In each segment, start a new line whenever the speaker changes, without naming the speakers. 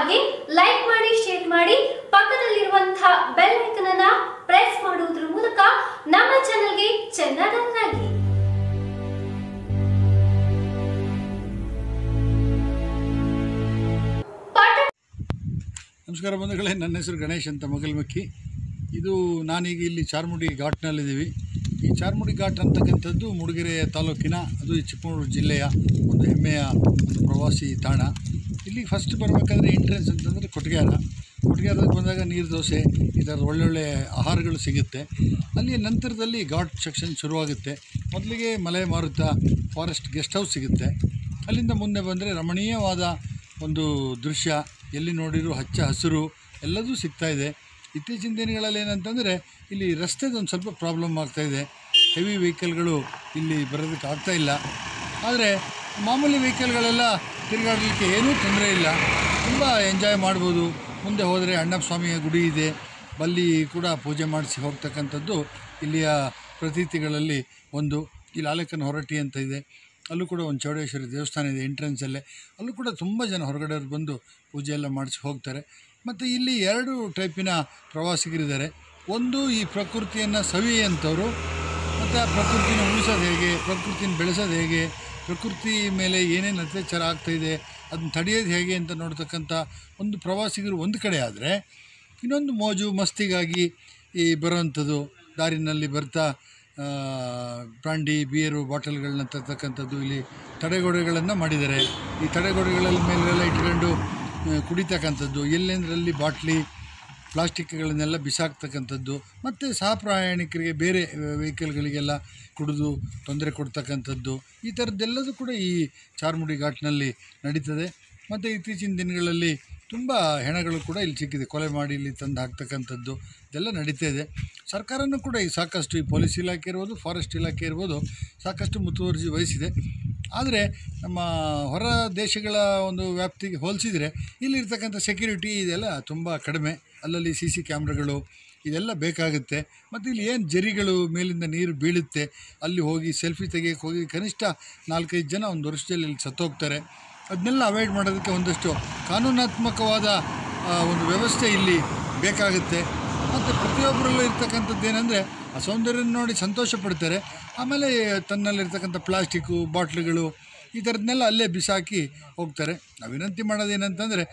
ಹಾಗೆ ಲೈಕ್ ಮಾಡಿ ಶೇರ್ ಮಾಡಿ ಪಕ್ಕದಲ್ಲಿರುವಂತಹ ಬೆಲ್ ಐಕನ್ ಅನ್ನ ಪ್ರೆಸ್ ಮಾಡುವುದರ ಮೂಲಕ ನಮ್ಮ ಚಾನೆಲ್ಗೆ ಚೆನ್ನಡನ್ನಾಗಿ ಪಟ್ಟಣ
ನಮಸ್ಕಾರ ಬಂಧುಗಳೇ ನನ್ನ ಹೆಸರು ಗಣೇಶ್ ಅಂತ ಮಗಲ್ಮಕ್ಕಿ ಇದು ನಾನೀಗ ಇಲ್ಲಿ ಚಾರ್ಮುಡಿ ಘಾಟ್ನಲ್ಲಿದ್ದೀವಿ ಈ ಚಾರ್ಮುಡಿ ಘಾಟ್ ಅಂತಕ್ಕಂಥದ್ದು ಮೂಡಿಗೆರೆ ತಾಲೂಕಿನ ಅದು ಈ ಚಿಕ್ಕಮಗಳೂರು ಜಿಲ್ಲೆಯ ಒಂದು ಹೆಮ್ಮೆಯ ಒಂದು ಪ್ರವಾಸಿ ತಾಣ ಇಲ್ಲಿ ಫಸ್ಟ್ ಬರಬೇಕಾದ್ರೆ ಎಂಟ್ರೆನ್ಸ್ ಅಂತಂದರೆ ಕೊಟ್ಗೆಹಾರ ಕೊಟ್ಗೆಹಾರಕ್ಕೆ ಬಂದಾಗ ನೀರು ದೋಸೆ ಈ ಥರದ ಒಳ್ಳೊಳ್ಳೆ ಆಹಾರಗಳು ಸಿಗುತ್ತೆ ಅಲ್ಲಿ ನಂತರದಲ್ಲಿ ಘಾಟ್ ಸೆಕ್ಷನ್ ಶುರುವಾಗುತ್ತೆ ಮೊದಲಿಗೆ ಮಲೆ ಮಾರುತ ಫಾರೆಸ್ಟ್ ಗೆಸ್ಟ್ ಹೌಸ್ ಸಿಗುತ್ತೆ ಅಲ್ಲಿಂದ ಮುಂದೆ ಬಂದರೆ ರಮಣೀಯವಾದ ಒಂದು ದೃಶ್ಯ ಎಲ್ಲಿ ನೋಡಿರೂ ಹಚ್ಚ ಹಸಿರು ಎಲ್ಲದೂ ಸಿಗ್ತಾ ಇದೆ ಇತ್ತೀಚಿನ ದಿನಗಳಲ್ಲಿ ಏನಂತಂದರೆ ಇಲ್ಲಿ ರಸ್ತೆದು ಒಂದು ಸ್ವಲ್ಪ ಪ್ರಾಬ್ಲಮ್ ಆಗ್ತಾಯಿದೆ ಹೆವಿ ವೆಹಿಕಲ್ಗಳು ಇಲ್ಲಿ ಬರೋದಕ್ಕೆ ಆಗ್ತಾ ಇಲ್ಲ ಆದರೆ ಮಾಮೂಲಿ ವೆಹಿಕಲ್ಗಳೆಲ್ಲ ತಿರುಗಾಡಲಿಕ್ಕೆ ಏನೂ ತೊಂದರೆ ಇಲ್ಲ ತುಂಬ ಎಂಜಾಯ್ ಮಾಡ್ಬೋದು ಮುಂದೆ ಹೋದರೆ ಅಣ್ಣಪ್ಪ ಸ್ವಾಮಿಯ ಗುಡಿ ಇದೆ ಅಲ್ಲಿ ಕೂಡ ಪೂಜೆ ಮಾಡಿಸಿ ಹೋಗ್ತಕ್ಕಂಥದ್ದು ಇಲ್ಲಿಯ ಪ್ರತೀತಿಗಳಲ್ಲಿ ಒಂದು ಇಲ್ಲಿ ಆಲೇಖನ ಹೊರಟ್ಟಿ ಅಂತ ಇದೆ ಅಲ್ಲೂ ಕೂಡ ಒಂದು ಚೌಡೇಶ್ವರಿ ದೇವಸ್ಥಾನ ಇದೆ ಎಂಟ್ರೆನ್ಸಲ್ಲೇ ಅಲ್ಲೂ ಕೂಡ ತುಂಬ ಜನ ಹೊರಗಡೆಯವ್ರು ಬಂದು ಪೂಜೆ ಎಲ್ಲ ಮಾಡಿಸಿ ಹೋಗ್ತಾರೆ ಮತ್ತು ಇಲ್ಲಿ ಎರಡು ಟೈಪಿನ ಪ್ರವಾಸಿಗರಿದ್ದಾರೆ ಒಂದು ಈ ಪ್ರಕೃತಿಯನ್ನು ಸವಿಯುವಂಥವ್ರು ಮತ್ತು ಆ ಪ್ರಕೃತಿನ ಉಳಿಸೋದು ಹೇಗೆ ಪ್ರಕೃತಿನ ಬೆಳೆಸೋದು ಹೇಗೆ ಪ್ರಕೃತಿ ಮೇಲೆ ಏನೇನು ಅತ್ಯಾಚಾರ ಆಗ್ತಾಯಿದೆ ಅದನ್ನ ತಡೆಯೋದು ಹೇಗೆ ಅಂತ ನೋಡ್ತಕ್ಕಂಥ ಒಂದು ಪ್ರವಾಸಿಗರು ಒಂದು ಕಡೆ ಆದರೆ ಇನ್ನೊಂದು ಮೋಜು ಮಸ್ತಿಗಾಗಿ ಈ ಬರೋವಂಥದ್ದು ದಾರಿನಲ್ಲಿ ಬರ್ತಾ ಆ, ಬ್ರಾಂಡಿ ಬಿಯರು ಬಾಟಲ್ಗಳನ್ನ ತರ್ತಕ್ಕಂಥದ್ದು ಇಲ್ಲಿ ತಡೆಗೋಡೆಗಳನ್ನು ಮಾಡಿದ್ದಾರೆ ಈ ತಡೆಗೋಡೆಗಳಲ್ಲಿ ಮೇಲೆಲ್ಲ ಇಟ್ಕೊಂಡು ಆ, ಕುಡಿತಕ್ಕಂಥದ್ದು ಎಲ್ಲೆಂದರಲ್ಲಿ ಬಾಟ್ಲಿ ಪ್ಲಾಸ್ಟಿಕ್ಗಳನ್ನೆಲ್ಲ ಬಿಸಾಕ್ತಕ್ಕಂಥದ್ದು ಮತ್ತು ಸಹ ಪ್ರಯಾಣಿಕರಿಗೆ ಬೇರೆ ವೆಹಿಕಲ್ಗಳಿಗೆಲ್ಲ ಕುಡಿದು ತೊಂದರೆ ಕೊಡ್ತಕ್ಕಂಥದ್ದು ಈ ಥರದ್ದೆಲ್ಲದೂ ಕೂಡ ಈ ಚಾರ್ಮುಡಿ ಘಾಟ್ನಲ್ಲಿ ನಡೀತದೆ ಮತ್ತು ಇತ್ತೀಚಿನ ದಿನಗಳಲ್ಲಿ ತುಂಬ ಹೆಣಗಳು ಕೂಡ ಇಲ್ಲಿ ಸಿಕ್ಕಿದೆ ಕೊಲೆ ಮಾಡಿ ಇಲ್ಲಿ ತಂದು ಹಾಕ್ತಕ್ಕಂಥದ್ದು ಇದೆಲ್ಲ ನಡೀತಾ ಇದೆ ಸರ್ಕಾರನೂ ಕೂಡ ಈ ಸಾಕಷ್ಟು ಈ ಪೊಲೀಸ್ ಇಲಾಖೆ ಇರ್ಬೋದು ಫಾರೆಸ್ಟ್ ಇಲಾಖೆ ಇರ್ಬೋದು ಸಾಕಷ್ಟು ಮುತುವರ್ಜಿ ವಹಿಸಿದೆ ಆದರೆ ನಮ್ಮ ಹೊರ ದೇಶಗಳ ಒಂದು ವ್ಯಾಪ್ತಿಗೆ ಹೋಲಿಸಿದರೆ ಇಲ್ಲಿರ್ತಕ್ಕಂಥ ಸೆಕ್ಯೂರಿಟಿ ಇದೆಲ್ಲ ತುಂಬ ಕಡಿಮೆ ಅಲ್ಲಲ್ಲಿ ಸಿ ಸಿ ಕ್ಯಾಮ್ರಾಗಳು ಇದೆಲ್ಲ ಬೇಕಾಗುತ್ತೆ ಮತ್ತು ಇಲ್ಲಿ ಏನು ಜರಿಗಳು ಮೇಲಿಂದ ನೀರು ಬೀಳುತ್ತೆ ಅಲ್ಲಿ ಹೋಗಿ ಸೆಲ್ಫಿ ತೆಗಿಯೋಕ್ಕೆ ಹೋಗಿ ಕನಿಷ್ಠ ನಾಲ್ಕೈದು ಜನ ಒಂದು ವರ್ಷದಲ್ಲಿ ಇಲ್ಲಿ ಸತ್ತೋಗ್ತಾರೆ ಅದನ್ನೆಲ್ಲ ಅವಾಯ್ಡ್ ಮಾಡೋದಕ್ಕೆ ಒಂದಷ್ಟು ಕಾನೂನಾತ್ಮಕವಾದ ಆ, ಒಂದು ವ್ಯವಸ್ಥೆ ಇಲ್ಲಿ ಬೇಕಾಗುತ್ತೆ ಮತ್ತು ಪ್ರತಿಯೊಬ್ಬರಲ್ಲೂ ಇರ್ತಕ್ಕಂಥದ್ದು ಏನಂದರೆ ಆ ಸೌಂದರ್ಯ ನೋಡಿ ಸಂತೋಷ ಪಡ್ತಾರೆ ಆಮೇಲೆ ತನ್ನಲ್ಲಿರ್ತಕ್ಕಂಥ ಪ್ಲಾಸ್ಟಿಕ್ಕು ಬಾಟ್ಲುಗಳು ಈ ಥರದನ್ನೆಲ್ಲ ಅಲ್ಲೇ ಬಿಸಾಕಿ ಹೋಗ್ತಾರೆ ನಾವು ವಿನಂತಿ ಮಾಡೋದೇನಂತಂದರೆ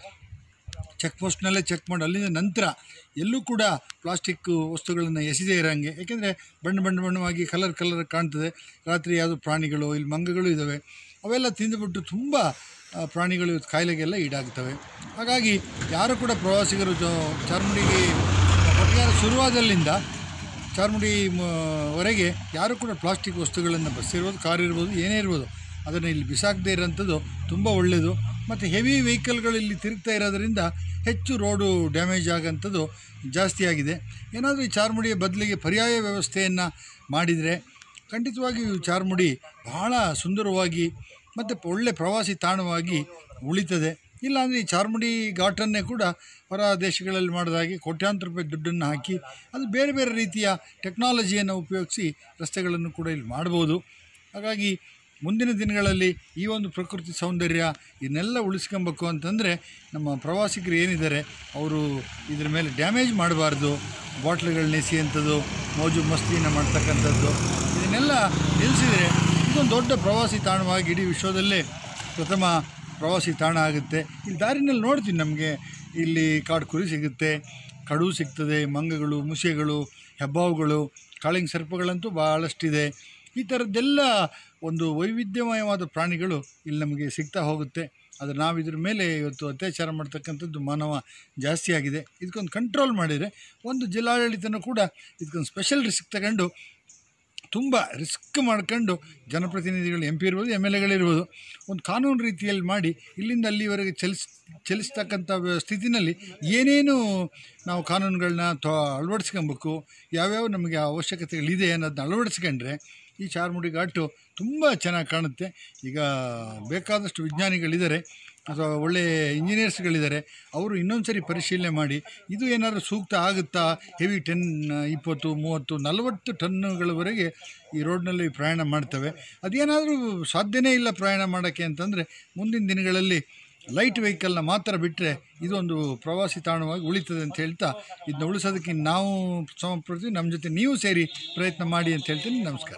ಚೆಕ್ ಪೋಸ್ಟ್ನಲ್ಲೇ ಚೆಕ್ ಮಾಡಿ ಅಲ್ಲಿಂದ ನಂತರ ಎಲ್ಲೂ ಕೂಡ ಪ್ಲಾಸ್ಟಿಕ್ ವಸ್ತುಗಳನ್ನು ಎಸೆದೇ ಇರೋಂಗೆ ಯಾಕೆಂದರೆ ಬಣ್ಣ ಬಣ್ಣ ಬಣ್ಣವಾಗಿ ಕಲರ್ ಕಲರ್ ಕಾಣ್ತದೆ ರಾತ್ರಿ ಯಾವುದೋ ಪ್ರಾಣಿಗಳು ಇಲ್ಲಿ ಮಂಗಗಳು ಇದ್ದಾವೆ ಅವೆಲ್ಲ ತಿಂದುಬಿಟ್ಟು ತುಂಬ ಆ, ಪ್ರಾಣಿಗಳು ಇವತ್ತು ಕಾಯಿಲೆಗೆಲ್ಲ ಈಡಾಗ್ತವೆ ಹಾಗಾಗಿ ಯಾರು ಕೂಡ ಪ್ರವಾಸಿಗರು ಜೊ ಚಾರ್ಮುಡಿಗೆ ಕೊಟ್ಟಿಗೆ ಶುರುವಾದಲ್ಲಿಂದ ಚಾರ್ಮುಡಿ ಮ- ವರೆಗೆ ಯಾರು ಕೂಡ ಪ್ಲಾಸ್ಟಿಕ್ ವಸ್ತುಗಳನ್ನು ಬಸ್ ಇರ್ಬೋದು ಕಾರ್ ಇರ್ಬೋದು ಏನೇ ಇರ್ಬೋದು ಅದನ್ನು ಇಲ್ಲಿ ಬಿಸಾಕದೇ ಇರೋಂಥದ್ದು ತುಂಬ ಒಳ್ಳೆಯದು ಮತ್ತು ಹೆವಿ ವೆಹಿಕಲ್ಗಳು ಇಲ್ಲಿ ತಿರುಗ್ತಾ ಇರೋದ್ರಿಂದ ಹೆಚ್ಚು ರೋಡು ಡ್ಯಾಮೇಜ್ ಆಗೋಂಥದ್ದು ಜಾಸ್ತಿ ಆಗಿದೆ ಏನಾದರೂ ಈ ಚಾರ್ಮುಡಿಯ ಬದಲಿಗೆ ಪರ್ಯಾಯ ವ್ಯವಸ್ಥೆಯನ್ನು ಮಾಡಿದರೆ ಖಂಡಿತವಾಗಿಯೂ ಚಾರ್ಮುಡಿ ಬಹಳ ಸುಂದರವಾಗಿ ಮತ್ತು ಒಳ್ಳೆ ಪ್ರವಾಸಿ ತಾಣವಾಗಿ ಉಳಿತದೆ ಇಲ್ಲಾಂದರೆ ಈ ಚಾರ್ಮುಡಿ ಘಾಟನ್ನೇ ಕೂಡ ಹೊರ ದೇಶಗಳಲ್ಲಿ ಮಾಡಿದಾಗೆ ಕೋಟ್ಯಾಂತರ ರೂಪಾಯಿ ದುಡ್ಡನ್ನು ಹಾಕಿ ಅದು ಬೇರೆ ಬೇರೆ ರೀತಿಯ ಟೆಕ್ನಾಲಜಿಯನ್ನು ಉಪಯೋಗಿಸಿ ರಸ್ತೆಗಳನ್ನು ಕೂಡ ಇಲ್ಲಿ ಮಾಡ್ಬೋದು ಹಾಗಾಗಿ ಮುಂದಿನ ದಿನಗಳಲ್ಲಿ ಈ ಒಂದು ಪ್ರಕೃತಿ ಸೌಂದರ್ಯ ಇದನ್ನೆಲ್ಲ ಉಳಿಸ್ಕೊಬೇಕು ಅಂತಂದರೆ ನಮ್ಮ ಪ್ರವಾಸಿಗರು ಏನಿದ್ದಾರೆ ಅವರು ಇದ್ರ ಮೇಲೆ ಡ್ಯಾಮೇಜ್ ಮಾಡಬಾರ್ದು ಬಾಟ್ಲುಗಳನ್ನ ಎಸೆಯುವಂಥದ್ದು ಮೋಜು ಮಸ್ತಿಯನ್ನು ಮಾಡ್ತಕ್ಕಂಥದ್ದು ಇದನ್ನೆಲ್ಲ ನಿಲ್ಲಿಸಿದರೆ ಇದೊಂದು ದೊಡ್ಡ ಪ್ರವಾಸಿ ತಾಣವಾಗಿ ಇಡೀ ವಿಶ್ವದಲ್ಲೇ ಪ್ರಥಮ ಪ್ರವಾಸಿ ತಾಣ ಆಗುತ್ತೆ ಇಲ್ಲಿ ದಾರಿನಲ್ಲಿ ನೋಡ್ತೀನಿ ನಮಗೆ ಇಲ್ಲಿ ಕಾಡು ಕುರಿ ಸಿಗುತ್ತೆ ಕಡು ಸಿಗ್ತದೆ ಮಂಗಗಳು ಮುಸೆಗಳು ಹೆಬ್ಬಾವುಗಳು ಕಾಳಿಂಗ್ ಸರ್ಪಗಳಂತೂ ಭಾಳಷ್ಟಿದೆ ಈ ಥರದ್ದೆಲ್ಲ ಒಂದು ವೈವಿಧ್ಯಮಯವಾದ ಪ್ರಾಣಿಗಳು ಇಲ್ಲಿ ನಮಗೆ ಸಿಗ್ತಾ ಹೋಗುತ್ತೆ ಆದರೆ ನಾವು ಇದ್ರ ಮೇಲೆ ಇವತ್ತು ಅತ್ಯಾಚಾರ ಮಾಡ್ತಕ್ಕಂಥದ್ದು ಮಾನವ ಜಾಸ್ತಿ ಆಗಿದೆ ಇದಕ್ಕೊಂದು ಕಂಟ್ರೋಲ್ ಮಾಡಿದರೆ ಒಂದು ಜಿಲ್ಲಾಡಳಿತನೂ ಕೂಡ ಇದಕ್ಕೊಂದು ಸ್ಪೆಷಲ್ ರಿಸ್ಕ್ ತಗೊಂಡು ತುಂಬ ರಿಸ್ಕ್ ಮಾಡ್ಕೊಂಡು ಜನಪ್ರತಿನಿಧಿಗಳು ಎಂ ಪಿ ಇರ್ಬೋದು ಎಮ್ ಎಲ್ ಎಗಳಿರ್ಬೋದು ಒಂದು ಕಾನೂನು ರೀತಿಯಲ್ಲಿ ಮಾಡಿ ಇಲ್ಲಿಂದ ಅಲ್ಲಿವರೆಗೆ ಚಲಿಸ್ ಚಲಿಸ್ತಕ್ಕಂಥ ವ್ಯ- ಸ್ಥಿತಿನಲ್ಲಿ ಏನೇನು ನಾವು ಕಾನೂನುಗಳನ್ನ ತ ಅಳವಡಿಸ್ಕೊಬೇಕು ಯಾವ್ಯಾವ ನಮಗೆ ಅವಶ್ಯಕತೆಗಳಿದೆ ಅನ್ನೋದನ್ನ ಅಳವಡಿಸ್ಕೊಂಡ್ರೆ ಈ ಚಾರ್ಮುಡಿ ಘಾಟು ತುಂಬ ಚೆನ್ನಾಗಿ ಕಾಣುತ್ತೆ ಈಗ ಬೇಕಾದಷ್ಟು ವಿಜ್ಞಾನಿಗಳಿದ್ದಾರೆ ಅಥವಾ ಒಳ್ಳೆಯ ಇಂಜಿನಿಯರ್ಸ್ಗಳಿದ್ದಾರೆ ಅವರು ಇನ್ನೊಂದು ಸರಿ ಪರಿಶೀಲನೆ ಮಾಡಿ ಇದು ಏನಾದರೂ ಸೂಕ್ತ ಆಗುತ್ತಾ ಹೆವಿ ಟೆನ್ ಇಪ್ಪತ್ತು ಮೂವತ್ತು ನಲವತ್ತು ಟನ್ನುಗಳವರೆಗೆ ಈ ರೋಡ್ನಲ್ಲಿ ಪ್ರಯಾಣ ಮಾಡ್ತವೆ ಅದೇನಾದರೂ ಸಾಧ್ಯನೇ ಇಲ್ಲ ಪ್ರಯಾಣ ಮಾಡೋಕ್ಕೆ ಅಂತಂದರೆ ಮುಂದಿನ ದಿನಗಳಲ್ಲಿ ಲೈಟ್ ವೆಹಿಕಲ್ನ ಮಾತ್ರ ಬಿಟ್ಟರೆ ಇದೊಂದು ಪ್ರವಾಸಿ ತಾಣವಾಗಿ ಉಳಿತದೆ ಅಂತ ಹೇಳ್ತಾ ಇದನ್ನ ಉಳಿಸೋದಕ್ಕೆ ನಾವು ಶ್ರಮ ಪಡ್ತೀವಿ ನಮ್ಮ ಜೊತೆ ನೀವು ಸೇರಿ ಪ್ರಯತ್ನ ಮಾಡಿ ಅಂತ ಹೇಳ್ತೀನಿ ನಮಸ್ಕಾರ